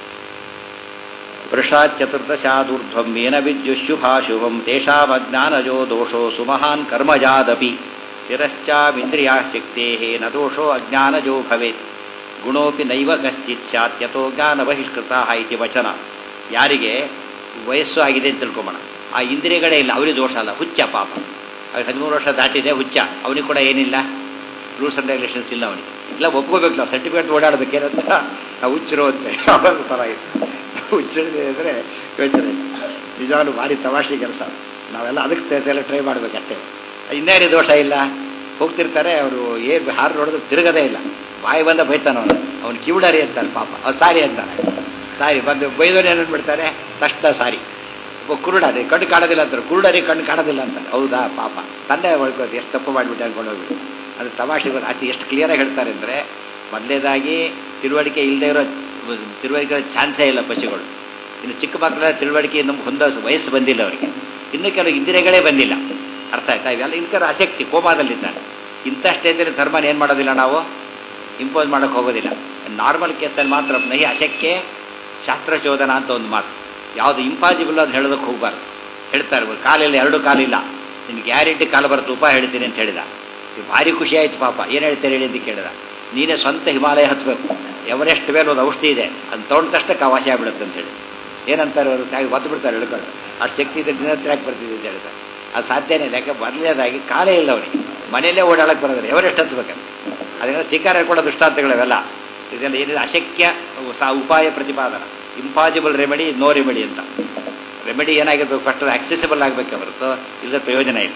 ವೃಷಾತ್ ಚತುರ್ದಶಾದೂರ್ಧ್ವಂ ಏನ ವಿದ್ಯುಶುಭಾಶುಭಂ ತೇಷಾಮಜ್ಞಾನಜೋ ದೋಷೋ ಸುಮಹಾನ್ ಕರ್ಮಜಾದಪಿ ತಿರಶ್ಚಾಮಿಂದ್ರಿಯಾ ಶಕ್ತೇ ನ ದೋಷೋ ಅಜ್ಞಾನಜೋ ಭವೇತ್ ಗುಣೋಪಿ ನೈವ ಕಶ್ಚಿಚ್ಚಾತ್ಯತೋ ಜ್ಞಾನ ಬಹಿಷ್ಕೃತ ಇತಿ ವಚನ ಯಾರಿಗೆ ವಯಸ್ಸು ಆಗಿದೆ ಅಂತ ತಿಳ್ಕೊಂಬೋಣ ಆ ಇಂದ್ರಿಯಗಳೇ ಇಲ್ಲ ಅವರಿಗೆ ದೋಷ ಅಲ್ಲ ಹುಚ್ಚ ಪಾಪ ಅವ್ರಿಗೆ ಹದಿಮೂರು ವರ್ಷ ದಾಟಿದೆ ಹುಚ್ಚ ಅವನಿಗೆ ಕೂಡ ಏನಿಲ್ಲ ರೂಲ್ಸ್ ಆ್ಯಂಡ್ ರೆಗ್ಯುಲೇಷನ್ಸ್ ಇಲ್ಲ ಅವನಿಗೆ ಇಲ್ಲ ಒಪ್ಕೋಬೇಕು ನಾವು ಸರ್ಟಿಫಿಕೇಟ್ ಓಡಾಡಬೇಕೇನಂತ ನಾವು ಹುಚ್ಚರು ಅಂತ ಅವಾಗ ಥರ ಇತ್ತು ಹುಚ್ಚರಿದೆ ಅಂದರೆ ಯೋಚನೆ ನಿಜವಾಗ್ಲೂ ಭಾರಿ ತಮಾಷೆ ಕೆಲಸ ನಾವೆಲ್ಲ ಅದಕ್ಕೆ ಎಲ್ಲ ಟ್ರೈ ಮಾಡಬೇಕಷ್ಟೇ ಇನ್ನೇನು ದೋಷ ಇಲ್ಲ ಹೋಗ್ತಿರ್ತಾರೆ ಅವರು ಏನು ಹಾರು ನೋಡಿದ್ರೆ ತಿರುಗದೇ ಇಲ್ಲ ಬಾಯಿ ಬಂದ ಬೈತಾನ ಅವನು ಅವ್ನು ಕಿವುಡರಿ ಅಂತಾನೆ ಪಾಪ ಅವ್ರು ಸಾರಿ ಅಂತಾನೆ ಸಾರಿ ಬಂದು ಬೈದೋರು ಏನು ಅಂದ್ಬಿಡ್ತಾರೆ ತಕ್ಷಣ ಸಾರಿ ಒಬ್ಬ ಕುರುಡರಿ ಕಣ್ಣು ಕಾಣೋದಿಲ್ಲ ಅಂತಾರೆ ಕುರುಡರಿ ಕಣ್ಣು ಕಾಣೋದಿಲ್ಲ ಅಂತಾರೆ ಹೌದಾ ಪಾಪ ತಂದೆ ಹೊಳ್ಕೋದು ಎಷ್ಟು ತಪ್ಪು ಮಾಡಿಬಿಟ್ಟು ಅನ್ಕೊಂಡು ಹೋಗ್ಬಿಟ್ಟು ಅದು ತಮಾಷೆ ಬಂದು ಆಚೆ ಎಷ್ಟು ಕ್ಲಿಯರಾಗಿ ಹೇಳ್ತಾರೆ ಅಂದರೆ ಮೊದಲೇದಾಗಿ ತಿಳುವಳಿಕೆ ಇಲ್ಲದೆ ಇರೋ ತಿಳುವಳಿಕೆ ಚಾನ್ಸೇ ಇಲ್ಲ ಪಶುಗಳು ಇನ್ನು ಚಿಕ್ಕ ಮಕ್ಕಳ ತಿಳುವಳಿಕೆ ನಮ್ಗೆ ಹೊಂದೋ ವಯಸ್ಸು ಬಂದಿಲ್ಲ ಅವರಿಗೆ ಇನ್ನು ಕೆಲವು ಇಂದಿರೆಗಳೇ ಬಂದಿಲ್ಲ ಅರ್ಥ ಆಯ್ತಾ ಇವೆಲ್ಲ ಇನ್ಕರ ಆಸಕ್ತಿ ಕೋಮಾದಲ್ಲಿದ್ದಾನೆ ಇಂಥ ಸ್ಟೇಜಲ್ಲಿ ಧರ್ಮನ ಏನು ಮಾಡೋದಿಲ್ಲ ನಾವು ಇಂಪೋಸ್ ಮಾಡೋಕ್ಕೆ ಹೋಗೋದಿಲ್ಲ ನಾರ್ಮಲ್ ಕೇಸಲ್ಲಿ ಮಾತ್ರ ನಹಿ ಅಶಕ್ಕೆ ಶಾಸ್ತ್ರಚೋದನ ಅಂತ ಒಂದು ಮಾತು ಯಾವುದು ಇಂಪಾಸಿಬಲ್ ಅಂತ ಹೇಳೋದಕ್ಕೆ ಹೋಗಬಾರ್ದು ಹೇಳ್ತಾರೆ ಕಾಲಿಲ್ಲ ಎರಡು ಕಾಲಿಲ್ಲ ನಿನ್ಗೆ ಗ್ಯಾರಂಟಿ ಕಾಲು ಬರುತ್ತೆ ಉಪಾಯ ಹೇಳ್ತೀನಿ ಅಂತ ಹೇಳಿದ ಭಾರಿ ಖುಷಿ ಆಯ್ತು ಪಾಪ ಏನು ಹೇಳ್ತಾರೆ ಹೇಳಿ ಅಂತ ಕೇಳಿದ ನೀನೇ ಸ್ವಂತ ಹಿಮಾಲಯ ಹತ್ತಬೇಕು ಎವರೆಸ್ಟ್ ಮೇಲೆ ಒಂದು ಔಷಧಿ ಇದೆ ಅದು ತೊಗೊಂಡ ತಕ್ಷಣ ವಾಸಿ ಆಗ್ಬಿಡುತ್ತೆ ಅಂತ ಹೇಳಿ ಏನಂತಾರೆ ಅವರು ತಾಗಿ ಒತ್ತು ಬಿಡ್ತಾರೆ ಹೇಳ್ಕೊಂಡು ಅಷ್ಟು ಶಕ್ತಿ ಇದೆ ದಿನ ಹತ್ರ ಬರ್ತಿದೆ ಅಂತ ಹೇಳ್ತಾರೆ ಅದು ಸಾಧ್ಯನೇ ಇಲ್ಲ ಯಾಕೆ ಮೊದಲನೇದಾಗಿ ಕಾಲೇ ಇಲ್ಲ ಅವನಿಗೆ ಮನೆಯಲ್ಲೇ ಓಡಾಡಕ್ಕೆ ಬರೋದಿಲ್ಲ ಎವರೆಸ್ಟ್ ಹತ್ಬೇಕಂತ ಅದರಿಂದ ಸ್ವೀಕಾರ ಕೊಡೋ ದೃಷ್ಟಾಂತಗಳಿವೆಲ್ಲ ಇದೆಲ್ಲ ಏನಿದೆ ಅಶಕ್ಯ ಸಾ ಉಪಾಯ ಪ್ರತಿಪಾದನ ಇಂಪಾಸಿಬಲ್ ರೆಮಿಡಿ ನೋ ರೆಮಿಡಿ ಅಂತ ರೆಮಿಡಿ ಏನಾಗಿರ್ಬೇಕು ಫಸ್ಟ್ ಆಕ್ಸೆಸಿಬಲ್ ಆಗಬೇಕೆ ಹೊರತು ಇಲ್ಲದ ಪ್ರಯೋಜನ ಇಲ್ಲ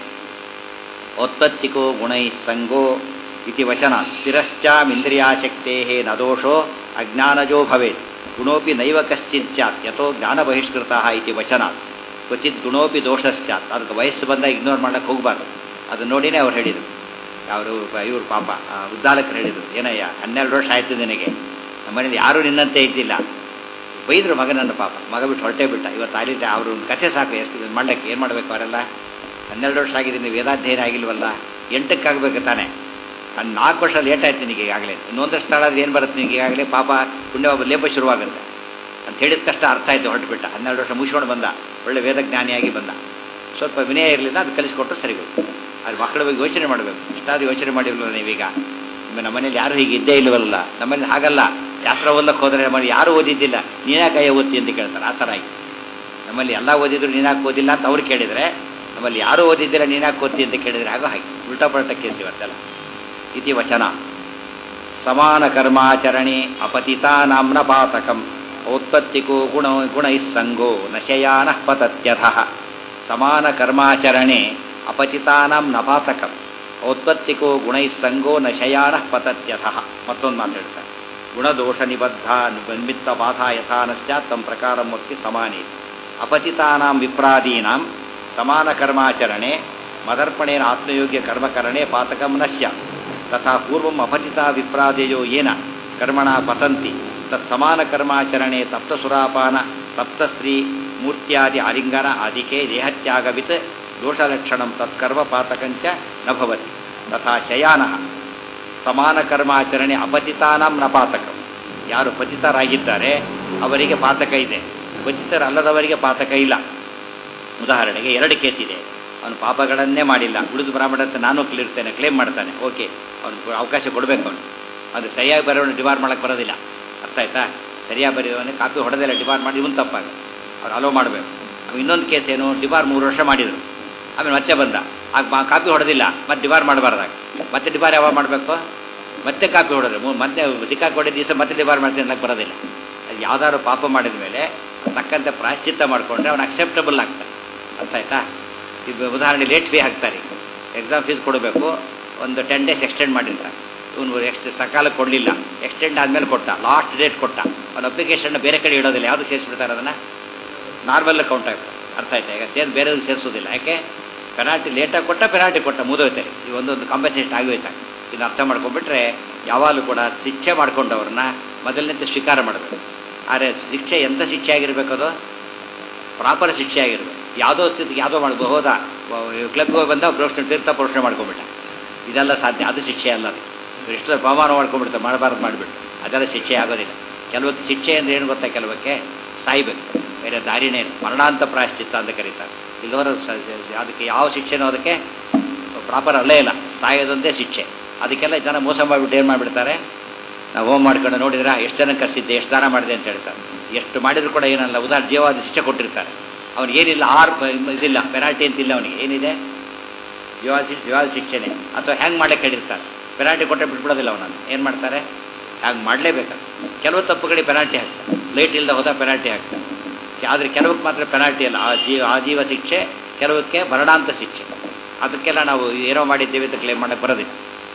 ಓತ್ಪತ್ತಿಕೋ ಗುಣೈ ಸಂಗೋ ಇತಿ ವಚನ ಸ್ಥಿರಶ್ಚಾಮಿಂದ್ರಿಯಾಶಕ್ತೇ ನ ದೋಷೋ ಅಜ್ಞಾನಜೋ ಭವೇತ್ ಗುಣೋಪಿ ನೈವ ಕಶ್ಚಿಚ್ಚಾತ್ ಯಥೋ ಜ್ಞಾನ ಬಹಿಷ್ಕೃತ ಇತಿ ವಚನ ಕ್ವಚಿತ್ ಗುಣೋಪಿ ದೋಷಶ್ಚಾತ್ ಅದಕ್ಕೆ ವಯಸ್ಸು ಬಂದಾಗ ಇಗ್ನೋರ್ ಮಾಡಕ್ಕೆ ಹೋಗಬಾರ್ದು ಅದು ನೋಡಿನೇ ಅವ್ರು ಹೇಳಿದರು ಅವರು ಇವರು ಪಾಪ ಉದ್ದಾಲಕರು ಹೇಳಿದರು ಏನಯ್ಯ ಹನ್ನೆರಡು ವರ್ಷ ಆಯ್ತು ನಿನಗೆ ನಮ್ಮನೇಲಿ ಯಾರೂ ನಿನ್ನಂತೆ ಇದ್ದಿಲ್ಲ ಬೈದರು ಮಗನನ್ನು ಪಾಪ ಮಗ ಬಿಟ್ಟು ಹೊರಟೇ ಬಿಟ್ಟ ಇವತ್ತು ಅಲ್ಲಿ ಅವರು ಕಥೆ ಸಾಕು ಎಷ್ಟು ಮಾಡಕ್ಕೆ ಏನು ಮಾಡಬೇಕು ಅವರೆಲ್ಲ ಹನ್ನೆರಡು ವರ್ಷ ಆಗಿದೆ ನೀವು ವೇದಾಧ್ಯಯನ ಆಗಿಲ್ವಲ್ಲ ಎಂಟಕ್ಕಾಗಬೇಕು ತಾನೆ ನಾನು ನಾಲ್ಕು ವರ್ಷ ಲೇಟ್ ಆಯ್ತು ನಿನಗೆ ಈಗಾಗಲೇ ಇನ್ನೊಂದು ಸ್ಥಳ ಆದ್ರೆ ಏನು ಬರುತ್ತೆ ನಿನಗೆ ಈಗಾಗಲೇ ಪಾಪ ಪುಣ್ಯ ಲೇಪ ಶುರುವಾಗುತ್ತೆ ಅಂತ ಹೇಳಿದ ಕಷ್ಟ ಅರ್ಥ ಆಯ್ತು ಹೊರಟು ಬಿಟ್ಟ ಹನ್ನೆರಡು ವರ್ಷ ಮುಗಿಸ್ಕೊಂಡು ಬಂದ ಒಳ್ಳೆ ವೇದಜ್ಞಾನಿಯಾಗಿ ಬಂದ ಸ್ವಲ್ಪ ವಿನಯ ಇರಲಿಲ್ಲ ಅದು ಕಲಿಸ್ಕೊಟ್ರು ಸರಿ ಹೋಯ್ತು ಅದು ಮಕ್ಕಳ ಬಗ್ಗೆ ಯೋಚನೆ ಮಾಡಬೇಕು ಇಷ್ಟಾದ್ರೂ ಯೋಚನೆ ಮಾಡಿರಲಿಲ್ಲ ನೀವೀಗ ನಿಮ್ಮ ನಮ್ಮನೇಲಿ ಯಾರು ಹೀಗೆ ಇದ್ದೇ ಇಲ್ವಲ್ಲ ನಮ್ಮಲ್ಲಿ ಹಾಗಲ್ಲ ಶಾಸ್ತ್ರ ಓದಕ್ಕೆ ಹೋದರೆ ನಮ್ಮಲ್ಲಿ ಯಾರು ಓದಿದ್ದಿಲ್ಲ ನೀನಾಕಯ್ಯ ಓದ್ತಿ ಅಂತ ಕೇಳ್ತಾರೆ ಆ ಥರ ಆಗಿ ನಮ್ಮಲ್ಲಿ ಎಲ್ಲ ಓದಿದ್ರು ನೀನಾಕೆ ಓದಿಲ್ಲ ಅಂತ ಅವ್ರು ಕೇಳಿದರೆ ನಮ್ಮಲ್ಲಿ ಯಾರು ಓದಿದ್ದಿಲ್ಲ ನೀನಾಕೆ ಓದ್ತಿ ಅಂತ ಕೇಳಿದರೆ ಆಗೋ ಹಾಗೆ ಉಲ್ಟಾ ಪಲ್ಟ ಕೇಸ್ ಇವತ್ತೆಲ್ಲ ಇತಿ ವಚನ ಸಮಾನ ಕರ್ಮಾಚರಣೆ ಅಪತಿತಾನಾಂನ ಪಾತಕಂ ಔತ್ಪತ್ತಿಕೋ ಗುಣ ಗುಣೈಸ್ಸಂಗೋ ನಶಯಾನ ಪತತ್ಯಥ ಸಮಾನ ಕರ್ಮಾಚರಣೆ ಅಪತಿತಾನಾಂ ನಪಾತಕಂ ಔತ್ಪತ್ತಿಕೋ ಗುಣೈಸ್ಸಂಗೋ ನಶಯಾನ ಪತತ್ಯಥ ಮತ್ತೊಂದು ಮಾತು ಹೇಳ್ತಾರೆ ಗುಣದೋಷ ನಿಬದ್ಧ ನಿಮಿತ್ತ ಬಾಧ ಯಥಾ ನಶ್ಚಾತ್ ತಮ್ಮ ಪ್ರಕಾರ ಮುಕ್ತಿ ಸಮಾನಿ ಅಪತಿತಾನಾಂ ವಿಪ್ರಾದೀನಾಂ ಸಮಾನ ಕರ್ಮಾಚರಣೆ ಮದರ್ಪಣೇನ ಆತ್ಮಯೋಗ್ಯ ಕರ್ಮಕರಣೆ ಪಾತಕಂ ನಶ್ಯ ತಥಾ ಪೂರ್ವಂ ಅಪತಿತ ವಿಪ್ರಾದೇಯೋ ಏನ ಕರ್ಮಣ ಪತಂತಿ ತತ್ಸಮಾನ ಕರ್ಮಾಚರಣೆ ತಪ್ತಸುರಾಪಾನ ತಪ್ತಸ್ತ್ರೀ ಮೂರ್ತ್ಯಾದಿ ಆಲಿಂಗನ ಆದಿಕೆ ದೇಹತ್ಯಾಗವಿತ್ ದೋಷಲಕ್ಷಣಂ ತತ್ಕರ್ಮ ಪಾತಕಂಚ ನ ಭವತಿ ತಥಾ ಶಯಾನ ಸಮಾನ ಕರ್ಮಾಚರಣೆ ಅಪತಿತಾನಾಂ ನ ಪಾತಕಂ ಯಾರು ಪತಿತರಾಗಿದ್ದಾರೆ ಅವರಿಗೆ ಪಾತಕ ಇದೆ ಪತಿತರಲ್ಲದವರಿಗೆ ಪಾತಕ ಇಲ್ಲ ಉದಾಹರಣೆಗೆ ಎರಡು ಕೇಸ್ ಇದೆ ಅವನು ಪಾಪಗಳನ್ನೇ ಮಾಡಿಲ್ಲ ಉಳಿದು ಬ್ರಾಹ್ಮಣತೆ ನಾನು ಕ್ಲಿರ್ತೇನೆ ಕ್ಲೇಮ್ ಮಾಡ್ತಾನೆ ಓಕೆ ಅವನು ಅವಕಾಶ ಕೊಡಬೇಕು ಅವನು ಅದು ಸರಿಯಾಗಿ ಬರೋನು ಡಿಮಾರ್ ಮಾಡೋಕ್ಕೆ ಬರೋದಿಲ್ಲ ಅರ್ಥ ಆಯ್ತಾ ಸರಿಯಾಗಿ ಬರೆಯೋವನೇ ಕಾಪಿ ಹೊಡೆದಿಲ್ಲ ಡಿಮಾರ್ ಮಾಡಿ ಇವನು ತಪ್ಪಾಗ ಅವ್ರು ಅಲೋ ಮಾಡಬೇಕು ಇನ್ನೊಂದು ಕೇಸ್ ಏನು ಡಿಬಾರ್ ಮೂರು ವರ್ಷ ಮಾಡಿದರು ಆಮೇಲೆ ಮತ್ತೆ ಬಂದ ಆಗ ಕಾಪಿ ಹೊಡೆದಿಲ್ಲ ಮತ್ತೆ ಡಿಬಾರ್ ಮಾಡಬಾರ್ದಾಗ ಮತ್ತೆ ಡಿಬಾರ್ ಯಾವಾಗ ಮಾಡಬೇಕು ಮತ್ತೆ ಕಾಪಿ ಹೊಡೆದ್ರೆ ಮತ್ತೆ ಸಿಕ್ಕಾಕೊಡಿದ ದಿವಸ ಮತ್ತೆ ಡಿಬಾರ್ ಮಾಡ್ತೀನಿ ಅನ್ನಕ್ಕೆ ಬರೋದಿಲ್ಲ ಅದು ಯಾವ್ದಾದ್ರು ಪಾಪ ಮಾಡಿದ ಮೇಲೆ ತಕ್ಕಂತೆ ಪ್ರಾಶ್ಚಿತ್ತ ಮಾಡಿಕೊಂಡ್ರೆ ಅವ್ನು ಅಕ್ಸೆಪ್ಟಬಲ್ ಆಗ್ತಾನೆ ಅರ್ಥ ಆಯ್ತಾ ಈಗ ಉದಾಹರಣೆ ಲೇಟ್ ಫೀ ಹಾಕ್ತಾರೆ ಎಕ್ಸಾಮ್ ಫೀಸ್ ಕೊಡಬೇಕು ಒಂದು ಟೆನ್ ಡೇಸ್ ಎಕ್ಸ್ಟೆಂಡ್ ಮಾಡಿರ್ತಾರೆ ಇವನು ಎಕ್ಸ್ಟ್ ಸಕಾಲ ಕೊಡಲಿಲ್ಲ ಎಕ್ಸ್ಟೆಂಡ್ ಆದಮೇಲೆ ಕೊಟ್ಟ ಲಾಸ್ಟ್ ಡೇಟ್ ಕೊಟ್ಟ ಅವ್ನ ಅಪ್ಲಿಕೇಶನ್ ಬೇರೆ ಕಡೆ ಇಡೋದಿಲ್ಲ ಯಾವುದು ಸೇರಿಸ್ಬಿಡ್ತಾರೆ ಅದನ್ನು ನಾರ್ಮಲ್ ಕೌಂಟ್ ಆಗ್ತದೆ ಅರ್ಥ ಆಯ್ತಾ ಈಗ ಸೇರಿ ಬೇರೆ ಸೇರಿಸೋದಿಲ್ಲ ಯಾಕೆ ಪೆನಾಲ್ಟಿ ಲೇಟಾಗಿ ಕೊಟ್ಟ ಪೆನಾಲ್ಟಿ ಕೊಟ್ಟ ಮುದೋಯ್ತಾರೆ ಈ ಒಂದೊಂದು ಕಾಂಪನ್ಸೇಷನ್ ಆಗಿ ಹೋಯ್ತಾ ಇದು ಅರ್ಥ ಮಾಡ್ಕೊಂಡ್ಬಿಟ್ರೆ ಯಾವಾಗಲೂ ಕೂಡ ಶಿಕ್ಷೆ ಮಾಡ್ಕೊಂಡವ್ರನ್ನ ಮೊದಲನೇ ಸ್ವೀಕಾರ ಮಾಡಬೇಕು ಆದರೆ ಶಿಕ್ಷೆ ಎಂಥ ಶಿಕ್ಷೆ ಆಗಿರ್ಬೇಕದು ಪ್ರಾಪರ್ ಶಿಕ್ಷೆ ಆಗಿರ್ಬೇಕು ಯಾವುದೋ ಸ್ಥಿತಿಗೆ ಯಾವುದೋ ಮಾಡ್ಬೋದು ಹೋದ ಕ್ಲಬ್ಗೆ ಹೋಗಿ ಬಂದ ಪ್ರೋಷಣೆ ತೀರ್ಥ ಪೋಷಣೆ ಮಾಡ್ಕೊಂಬಿಟ್ಟ ಇದೆಲ್ಲ ಸಾಧ್ಯ ಅದು ಶಿಕ್ಷೆ ಅಲ್ಲ ಅದು ಎಷ್ಟು ಅವಮಾನ ಮಾಡ್ಕೊಂಡ್ಬಿಡ್ತಾರೆ ಮಾಡಬಾರ್ದು ಮಾಡಿಬಿಟ್ಟು ಅದೆಲ್ಲ ಶಿಕ್ಷೆ ಆಗೋದಿಲ್ಲ ಕೆಲವಕ್ಕೆ ಶಿಕ್ಷೆ ಅಂದ್ರೆ ಏನು ಗೊತ್ತಾ ಕೆಲವಕ್ಕೆ ಸಾಯ್ಬೇಕು ಬೇರೆ ದಾರಿನೇ ಇಲ್ಲ ಮರಣಾಂತ ಪ್ರಾಯಶ್ಚಿತ್ತ ಅಂತ ಕರೀತಾರೆ ಇಲ್ಲವರ ಅದಕ್ಕೆ ಯಾವ ಶಿಕ್ಷೆನೋ ಅದಕ್ಕೆ ಪ್ರಾಪರ್ ಅಲ್ಲೇ ಇಲ್ಲ ಸಾಯೋದೊಂದೇ ಶಿಕ್ಷೆ ಅದಕ್ಕೆಲ್ಲ ಜನ ಮೋಸ ಮಾಡಿಬಿಟ್ಟು ಏನು ಮಾಡಿಬಿಡ್ತಾರೆ ನಾವು ಹೋಮ್ ಮಾಡ್ಕೊಂಡು ನೋಡಿದ್ರೆ ಎಷ್ಟು ಜನ ಕರ್ಸಿದ್ದೆ ಎಷ್ಟು ದಾನ ಮಾಡಿದೆ ಅಂತ ಹೇಳ್ತಾರೆ ಎಷ್ಟು ಮಾಡಿದ್ರು ಕೂಡ ಏನಲ್ಲ ಉದಾಹರಣೆ ಜೀವಾದ ಶಿಕ್ಷೆ ಕೊಟ್ಟಿರ್ತಾರೆ ಅವ್ನಿಗೆ ಏನಿಲ್ಲ ಆರ್ ಇದಿಲ್ಲ ಪೆನಾಲ್ಟಿ ಅಂತಿಲ್ಲ ಅವನಿಗೆ ಏನಿದೆ ಜೀವಾದ ಶಿಕ್ಷೆ ಜೀವಾದ ಶಿಕ್ಷೆನೇ ಅಥವಾ ಹ್ಯಾಂಗ್ ಮಾಡಕ್ಕೆ ಹೇಳಿರ್ತಾರೆ ಪೆನಾಲ್ಟಿ ಕೊಟ್ಟರೆ ಬಿಟ್ಬಿಡೋದಿಲ್ಲ ಅವನನ್ನು ಏನು ಮಾಡ್ತಾರೆ ಹ್ಯಾಂಗ್ ಮಾಡಲೇಬೇಕು ಕೆಲವು ತಪ್ಪುಗಳಿಗೆ ಪೆನಾಲ್ಟಿ ಹಾಕ್ತಾರೆ ಲೈಟ್ ಇಲ್ಲದೆ ಹೋದ ಪೆನಾಲ್ಟಿ ಹಾಕ್ತಾರೆ ಆದರೆ ಕೆಲವಕ್ಕೆ ಮಾತ್ರ ಪೆನಾಲ್ಟಿ ಅಲ್ಲ ಆ ಜೀವ ಆಜೀವ ಶಿಕ್ಷೆ ಕೆಲವಕ್ಕೆ ಮರಣಾಂತ ಶಿಕ್ಷೆ ಅದಕ್ಕೆಲ್ಲ ನಾವು ಏನೋ ಮಾಡಿದ್ದೇವೆ ಅಂತ ಕ್ಲೇಮ್ ಮಾಡಕ್ಕೆ ಬರೋದಿಲ್ಲ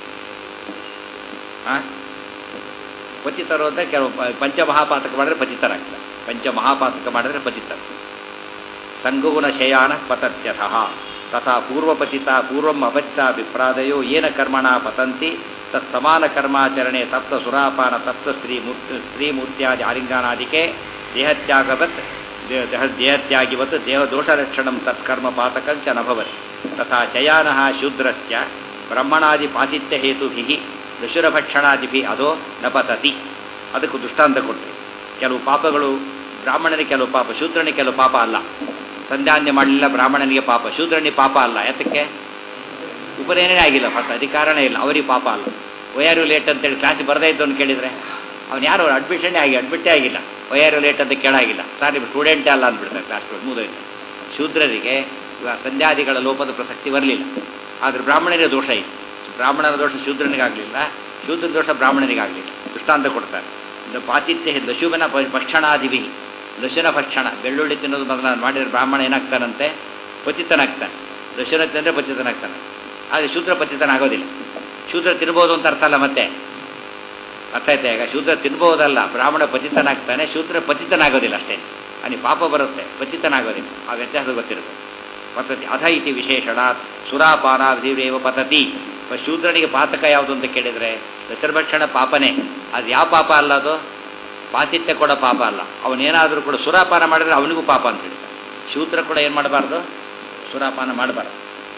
ಹಾಂ ಪತಿತರು ಅಂತ ಕೆಲವು ಪಂಚಮಹಾಪಾತಕ ಮಾಡಿದ್ರೆ ಪತಿತರಾಗ್ತಾರೆ ಪಂಚಮಹಾಪಾತಕ ಮಾಡಿದ್ರೆ ಪತಿತರು ಸಂಗುಗುಣ ಶಯಾನ ಪತತ್ಯಥಃ ತಥಾ ಪೂರ್ವಪತಿತ ಪೂರ್ವಂ ಅಪತಿತ ವಿಪ್ರಾದಯೋ ಏನ ಕರ್ಮಣ ಪತಂತಿ ತತ್ ಸಮಾನ ಕರ್ಮಾಚರಣೆ ತತ್ವ ಸುರಾಪಾನ ತತ್ವ ಸ್ತ್ರೀ ಮೂರ್ತಿ ಸ್ತ್ರೀ ಮೂರ್ತ್ಯಾದಿ ಆಲಿಂಗಾನಾದಿಕೆ ದೇಹತ್ಯಾಗವತ್ ದೇಹ ದೇಹತ್ಯಾಗಿವತ್ ದೇಹದೋಷರಕ್ಷಣಂ ತತ್ಕರ್ಮ ಪಾತಕಂಚ ನಭವತಿ ತಥಾ ಶಯಾನಃ ಶೂದ್ರಸ್ಯ ಬ್ರಹ್ಮಣಾದಿ ಪಾತಿತ್ಯ ಹೇತುಭಿ ಋಷುರಭಕ್ಷಣಾದಿಭಿ ಅದೋ ನ ಪತತಿ ಅದಕ್ಕೂ ದೃಷ್ಟಾಂತ ಕೊಟ್ಟರೆ ಕೆಲವು ಪಾಪಗಳು ಬ್ರಾಹ್ಮಣನಿಗೆ ಕೆಲವು ಪಾಪ ಶೂದ್ರನಿಗೆ ಕೆಲವು ಪಾಪ ಅಲ್ಲ ಸಂಧ್ಯಾನ್ಯ ಮಾಡಲಿಲ್ಲ ಬ್ರಾಹ್ಮಣನಿಗೆ ಪಾಪ ಶೂದ್ರನಿಗೆ ಪಾಪ ಅಲ್ಲ ಯಾತಕ್ಕೆ ಉಪನಯನೇ ಆಗಿಲ್ಲ ಫಸ್ಟ್ ಅಧಿಕಾರನೇ ಇಲ್ಲ ಅವರಿಗೆ ಪಾಪ ಅಲ್ಲ ವಯಾರು ಲೇಟ್ ಅಂತೇಳಿ ಕ್ಲಾಸಿಗೆ ಬರದೇ ಇದ್ದವನು ಕೇಳಿದರೆ ಅವ್ನು ಯಾರು ಅಡ್ಮಿಷನ್ನೇ ಆಗಿ ಅಡ್ಮಿಟ್ಟೇ ಆಗಿಲ್ಲ ವಯಾರು ಲೇಟ್ ಅಂತ ಕೇಳಾಗಿಲ್ಲ ಸರ್ ನಿಮ್ಮ ಸ್ಟೂಡೆಂಟೇ ಅಲ್ಲ ಅಂದ್ಬಿಡ್ತಾರೆ ಕ್ಲಾಸ್ ಮುಗಿದೋಯ್ತು ಶೂದ್ರರಿಗೆ ಇವಾಗ ಸಂಧ್ಯಾದಿಗಳ ಲೋಪದ ಪ್ರಸಕ್ತಿ ಬರಲಿಲ್ಲ ಆದರೆ ಬ್ರಾಹ್ಮಣನಿಗೆ ದೋಷ ಇತ್ತು ಬ್ರಾಹ್ಮಣನ ದೋಷ ಶೂದ್ರನಿಗಾಗಲಿಲ್ಲ ಶೂದ್ರ ದೋಷ ಬ್ರಾಹ್ಮಣನಿಗಾಗಲಿಲ್ಲ ದೃಷ್ಟಾಂತ ಕೊಡ್ತಾರೆ ಇನ್ನು ಪಾತಿತ್ಯ ಲಶುವನ ಭಕ್ಷಣಾದಿವಿ ಲಶುನ ಭಕ್ಷಣ ಬೆಳ್ಳುಳ್ಳಿ ತಿನ್ನೋದು ಮೊದಲ ಮಾಡಿದ್ರೆ ಬ್ರಾಹ್ಮಣ ಏನಾಗ್ತಾನಂತೆ ಪತಿತನಾಗ್ತಾನೆ ಲಶುನ ತಿಂದರೆ ಪತಿತನಾಗ್ತಾನೆ ಆದರೆ ಶೂದ್ರ ಪತಿತನಾಗೋದಿಲ್ಲ ಶೂದ್ರ ತಿನ್ಬೋದು ಅಂತ ಅರ್ಥ ಅಲ್ಲ ಮತ್ತೆ ಅರ್ಥ ಆಯ್ತಾ ಈಗ ಶೂದ್ರ ತಿನ್ಬಹುದಲ್ಲ ಬ್ರಾಹ್ಮಣ ಪತಿತನಾಗ್ತಾನೆ ಶೂದ್ರ ಪತಿತನಾಗೋದಿಲ್ಲ ಅಷ್ಟೇ ಅಲ್ಲಿ ಪಾಪ ಬರುತ್ತೆ ಪತಿತನಾಗೋದಿಲ್ಲ ಆ ವ್ಯತ್ಯಾಸ ಗೊತ್ತಿರುತ್ತೆ ಪತತಿ ಅಧ ಇತಿ ವಿಶೇಷಣ ಸುರಾಪಾನಾದಿರೇವ ಪತತಿ ಶೂದ್ರನಿಗೆ ಪಾತಕ ಯಾವುದು ಅಂತ ಕೇಳಿದರೆ ದಶರ್ಭಕ್ಷಣ ಪಾಪನೇ ಅದು ಯಾವ ಪಾಪ ಅಲ್ಲ ಅದು ಪಾತಿತ್ಯ ಕೂಡ ಪಾಪ ಅಲ್ಲ ಅವನೇನಾದರೂ ಕೂಡ ಸುರಾಪಾನ ಮಾಡಿದ್ರೆ ಅವನಿಗೂ ಪಾಪ ಅಂತ ಹೇಳ್ತಾರೆ ಶೂದ್ರ ಕೂಡ ಏನು ಮಾಡಬಾರ್ದು ಸುರಾಪಾನ ಮಾಡಬಾರ್ದು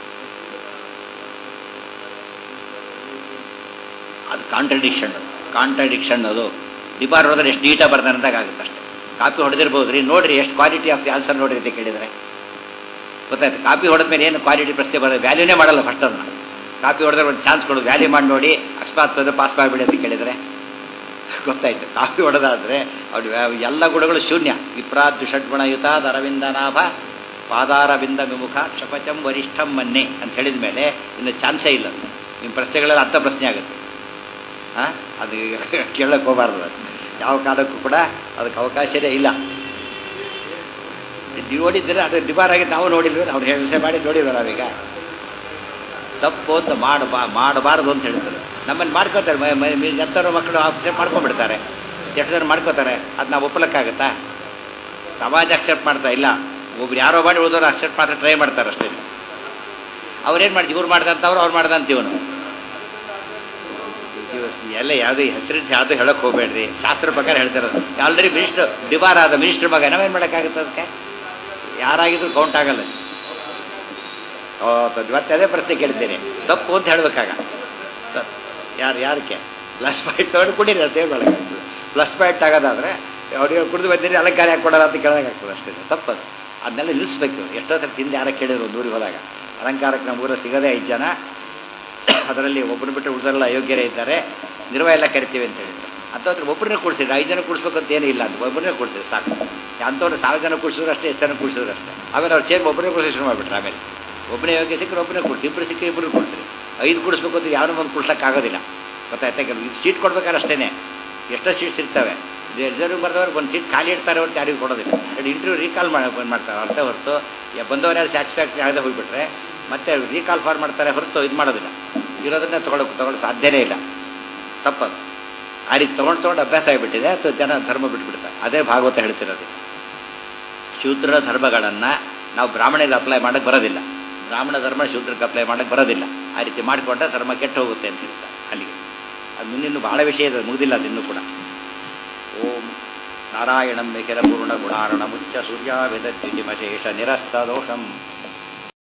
ಅದು ಕಾಂಟ್ರಡಿಕ್ಷನ್ ಕಾಂಟ್ರಡಿಕ್ಷನ್ ಅದು ಡಿಪಾರ್ ಹೋದ್ರೆ ಎಷ್ಟು ನೀಟಾಗಿ ಬರ್ತಾನೆ ಅಂದಾಗ ಆಗುತ್ತೆ ಅಷ್ಟೇ ಕಾಪಿ ಹೊಡೆದಿರ್ಬೋದು ರೀ ನೋಡ್ರಿ ಎಷ್ಟು ಕ್ವಾಲಿಟಿ ಆಫ್ ದಿ ಆನ್ಸರ್ ನೋಡ್ರಿ ಅಂತ ಕೇಳಿದರೆ ಗೊತ್ತಾಯ್ತು ಕಾಪಿ ಹೊಡೆದ ಮೇಲೆ ಏನು ಕ್ವಾಲಿಟಿ ಪ್ರಶ್ನೆ ಬರೋದು ವ್ಯಾಲ್ಯೂನೇ ಮಾಡಲ್ಲ ಫಸ್ಟ್ ಅದನ್ನ ಕಾಪಿ ಹೊಡೆದ್ರೆ ಒಂದು ಚಾನ್ಸ್ ಕೊಡೋದು ವ್ಯಾಲ್ಯೂ ಮಾಡಿ ನೋಡಿ ಅಕಸ್ಮಾತ್ ಬಂದರೆ ಪಾಸ್ ಮಾಡಿಬಿಡಿ ಅಂತ ಕೇಳಿದರೆ ಗೊತ್ತಾಯ್ತು ಕಾಪಿ ಹೊಡೆದಾದ್ರೆ ಅವ್ರು ಎಲ್ಲ ಗುಣಗಳು ಶೂನ್ಯ ವಿಪ್ರಾದ್ ಷಡ್ಗುಣಯುತ ಅರವಿಂದ ನಾಭ ಪಾದಾರವಿಂದ ವಿಮುಖ ಕ್ಷಪಚಂ ವರಿಷ್ಠಂ ಮನ್ನೆ ಅಂತ ಹೇಳಿದ ಮೇಲೆ ಇನ್ನು ಚಾನ್ಸೇ ಇಲ್ಲ ನಿಮ್ಮ ಪ್ರಶ್ನೆಗಳೆಲ್ಲ ಅರ್ಥ ಪ್ರಶ್ನೆ ಆಗುತ್ತೆ ಹಾಂ ಅದು ಕೇಳಕ್ಕೆ ಹೋಗಬಾರ್ದು ಅದು ಯಾವ ಕಾಲಕ್ಕೂ ಕೂಡ ಅದಕ್ಕೆ ಅವಕಾಶನೇ ಇಲ್ಲ ನೋಡಿದ್ರೆ ಅದು ಡಿಬಾರ್ ಆಗಿ ನಾವು ನೋಡಿಲ್ವಿ ಅವ್ರು ಹಿಂಸೆ ಮಾಡಿ ನೋಡಿಲ್ವ ನಾವೀಗ ತಪ್ಪು ಅಂತ ಮಾಡಬಾ ಮಾಡಬಾರ್ದು ಅಂತ ಹೇಳ್ತಾರೆ ನಮ್ಮನ್ನು ಮಾಡ್ಕೋತಾರೆ ಎತ್ತರೋ ಮಕ್ಕಳು ಅಕ್ಸೆಪ್ಟ್ ಮಾಡ್ಕೊಂಡ್ಬಿಡ್ತಾರೆ ಎಷ್ಟು ಜನ ಮಾಡ್ಕೋತಾರೆ ಅದು ನಾವು ಒಪ್ಪಲಕ್ಕಾಗತ್ತಾ ಸಮಾಜ ಅಕ್ಸೆಪ್ಟ್ ಮಾಡ್ತಾ ಇಲ್ಲ ಒಬ್ರು ಯಾರೋ ಮಾಡಿ ಉಳಿದವ್ರು ಅಕ್ಸೆಪ್ಟ್ ಮಾತ್ರ ಟ್ರೈ ಮಾಡ್ತಾರೆ ಅಷ್ಟೇ ಅವ್ರೇನು ಮಾಡ್ತೀವಿ ಇವ್ರು ಮಾಡ್ದಂತವ್ರು ಅವ್ರು ಮಾಡ್ದಂತೀವನು ಎಲ್ಲ ಯಾವುದೇ ಹೆಸರಿನ ಯಾವುದು ಹೇಳಕ್ಕೆ ಹೋಗಬೇಡ್ರಿ ಶಾಸ್ತ್ರ ಪ್ರಕಾರ ಹೇಳ್ತಿರೋದು ಆಲ್ರೆಡಿ ಮಿನಿಸ್ಟರ್ ಡಿಬಾರ್ ಆದ ಮಿನಿಸ್ಟರ್ ಮಗ ನಾವೇನು ಮಾಡೋಕ್ಕಾಗುತ್ತೆ ಅದಕ್ಕೆ ಯಾರಾಗಿದ್ರು ಕೌಂಟ್ ಆಗಲ್ಲ ಮತ್ತೆ ಅದೇ ಪ್ರಶ್ನೆ ಕೇಳ್ತೇನೆ ತಪ್ಪು ಅಂತ ಹೇಳ್ಬೇಕಾಗ ಯಾರು ಯಾರಕ್ಕೆ ಪ್ಲಸ್ ಪಾಯಿಂಟ್ ತಗೊಂಡು ಕುಡೀರಿ ಅಂತ ಹೇಳ್ಬೇಡ ಪ್ಲಸ್ ಪಾಯಿಂಟ್ ಆಗೋದಾದ್ರೆ ಅವ್ರಿಗೆ ಕುಡಿದು ಬಂದಿರಿ ಅಲಂಕಾರ ಯಾಕೆ ಕೊಡೋಲ್ಲ ಅಂತ ಕೇಳೋಕೆ ಆಗ್ತದೆ ಅಷ್ಟೇ ತಪ್ಪದು ಅದನ್ನೆಲ್ಲ ನಿಲ್ಲಿಸ್ಬೇಕು ಎಷ್ಟೊತ್ತರ ತಿಂದು ಯಾರ ಕೇಳಿದ್ರು ಒಂದು ಊರಿಗೆ ಹೋದಾಗ ಅಲಂಕಾರಕ್ಕೆ ನಮ್ಮ ಊರಲ್ಲಿ ಸಿಗೋದೇ ಐದು ಜನ ಅದರಲ್ಲಿ ಒಬ್ಬರು ಬಿಟ್ಟು ಉಳಿದರೆಲ್ಲ ಅಯೋಗ್ಯರೇ ಇದ್ದಾರೆ ನಿರ್ವ ಎಲ್ಲ ಕರಿತೀವಿ ಅಂತ ಹೇಳಿದ್ರು ಅಂಥವ್ರು ಒಬ್ಬರನ್ನೇ ಕೂಡಿಸಿದ್ರೆ ಐದು ಜನ ಕೂಡಿಸ್ಬೇಕು ಅಂತ ಏನೂ ಇಲ್ಲ ಅಂತ ಒಬ್ಬರನ್ನೇ ಕೂಡಿಸಿದ್ರು ಸಾಕು ಅಂಥವ್ರು ಸಾವಿರ ಜನ ಕೂಡಿಸಿದ್ರು ಅಷ್ಟೇ ಎಷ್ಟು ಜನ ಕೂಡಿಸಿದ್ರು ಅಷ್ಟೇ ಆಮೇಲೆ ಅವ್ರು ಚೇರ್ ಒಬ್ಬರೇ ಕೂಡಿಸಿ ಶುರು ಮಾಡಿಬಿಟ್ರು ಆಮೇಲೆ ಒಬ್ಬನೇ ಯೋಗ್ಯ ಸಿಕ್ಕರೆ ಒಬ್ಬನೇ ಕೂಡಿಸಿ ಇಬ್ಬರು ಸಿಕ್ಕರೆ ಇಬ್ಬರು ಕೂಡಿಸ್ರಿ ಐದು ಕೂಡಿಸ್ಬೇಕು ಅಂತ ಯಾರು ಒಂದು ಕೂಡ್ಸೋಕ್ಕಾಗೋದಿಲ್ಲ ಗೊತ್ತಾಯ್ತಾ ಕೆಲವು ಸೀಟ್ ಕೊಡ್ಬೇಕಾದ್ರೆ ಅಷ್ಟೇ ಎಷ್ಟೋ ಸೀಟ್ಸ್ ಇರ್ತವೆ ರಿಸರ್ವ್ ಬರ್ದವ್ರು ಒಂದು ಸೀಟ್ ಖಾಲಿ ಇಡ್ತಾರೆ ಹೊರತು ಯಾರಿಗೂ ಕೊಡೋದಿಲ್ಲ ಇಂಟರ್ವ್ಯೂ ರೀಕಾಲ್ ಮಾಡಿ ಮಾಡ್ತಾರೆ ಅರ್ಥ ಹೊರತು ಬಂದವರು ಯಾರು ಸ್ಯಾಟಿಸ್ಫ್ಯಾಕ್ಟ್ರಿ ಆಗದೆ ಹೋಗ್ಬಿಟ್ರೆ ಮತ್ತೆ ರೀಕಾಲ್ ಫಾರ್ ಮಾಡ್ತಾರೆ ಹೊರತು ಇದು ಮಾಡೋದಿಲ್ಲ ಇರೋದನ್ನೇ ತೊಗೊಳೋ ತೊಗೊಳ್ಳೋ ಸಾಧ್ಯನೇ ಇಲ್ಲ ತಪ್ಪದು ಆ ರೀತಿ ತೊಗೊಂಡು ತೊಗೊಂಡು ಅಭ್ಯಾಸ ಆಗಿಬಿಟ್ಟಿದೆ ಅಥವಾ ಜನ ಧರ್ಮ ಬಿಟ್ಬಿಡ್ತಾರೆ ಅದೇ ಭಾಗವತ ಹೇಳ್ತಿರೋದು ಶೂದ್ರ ಧರ್ಮಗಳನ್ನು ನಾವು ಬ್ರಾಹ್ಮಣಿಗೆ ಅಪ್ಲೈ ಮಾಡೋಕ್ಕೆ ಬರೋದಿಲ್ಲ ಬ್ರಾಹ್ಮಣ ಧರ್ಮ ಶೂದ್ರಕ್ಕೆ ಅಪ್ಲೈ ಮಾಡೋಕ್ಕೆ ಬರೋದಿಲ್ಲ ಆ ರೀತಿ ಮಾಡಿಕೊಂಡ್ರೆ ಧರ್ಮ ಕೆಟ್ಟು ಹೋಗುತ್ತೆ ಅಂತ ಹೇಳ್ತಾರೆ ಅಲ್ಲಿಗೆ ಅದು ಮುಂದಿನ್ನು ಬಹಳ ವಿಷಯ ಇದೆ ಮುಗಿದಿಲ್ಲ ಅದು ಇನ್ನೂ ಕೂಡ ಓಂ ನಾರಾಯಣಂ ನಿಖಿಲ ಪೂರ್ಣ ಗುಣಾರ್ಣ ಮುಚ್ಚ ಸೂರ್ಯ ವೇದದ್ಯುತಿಮಶೇಷ ನಿರಸ್ತ ದೋಷಂ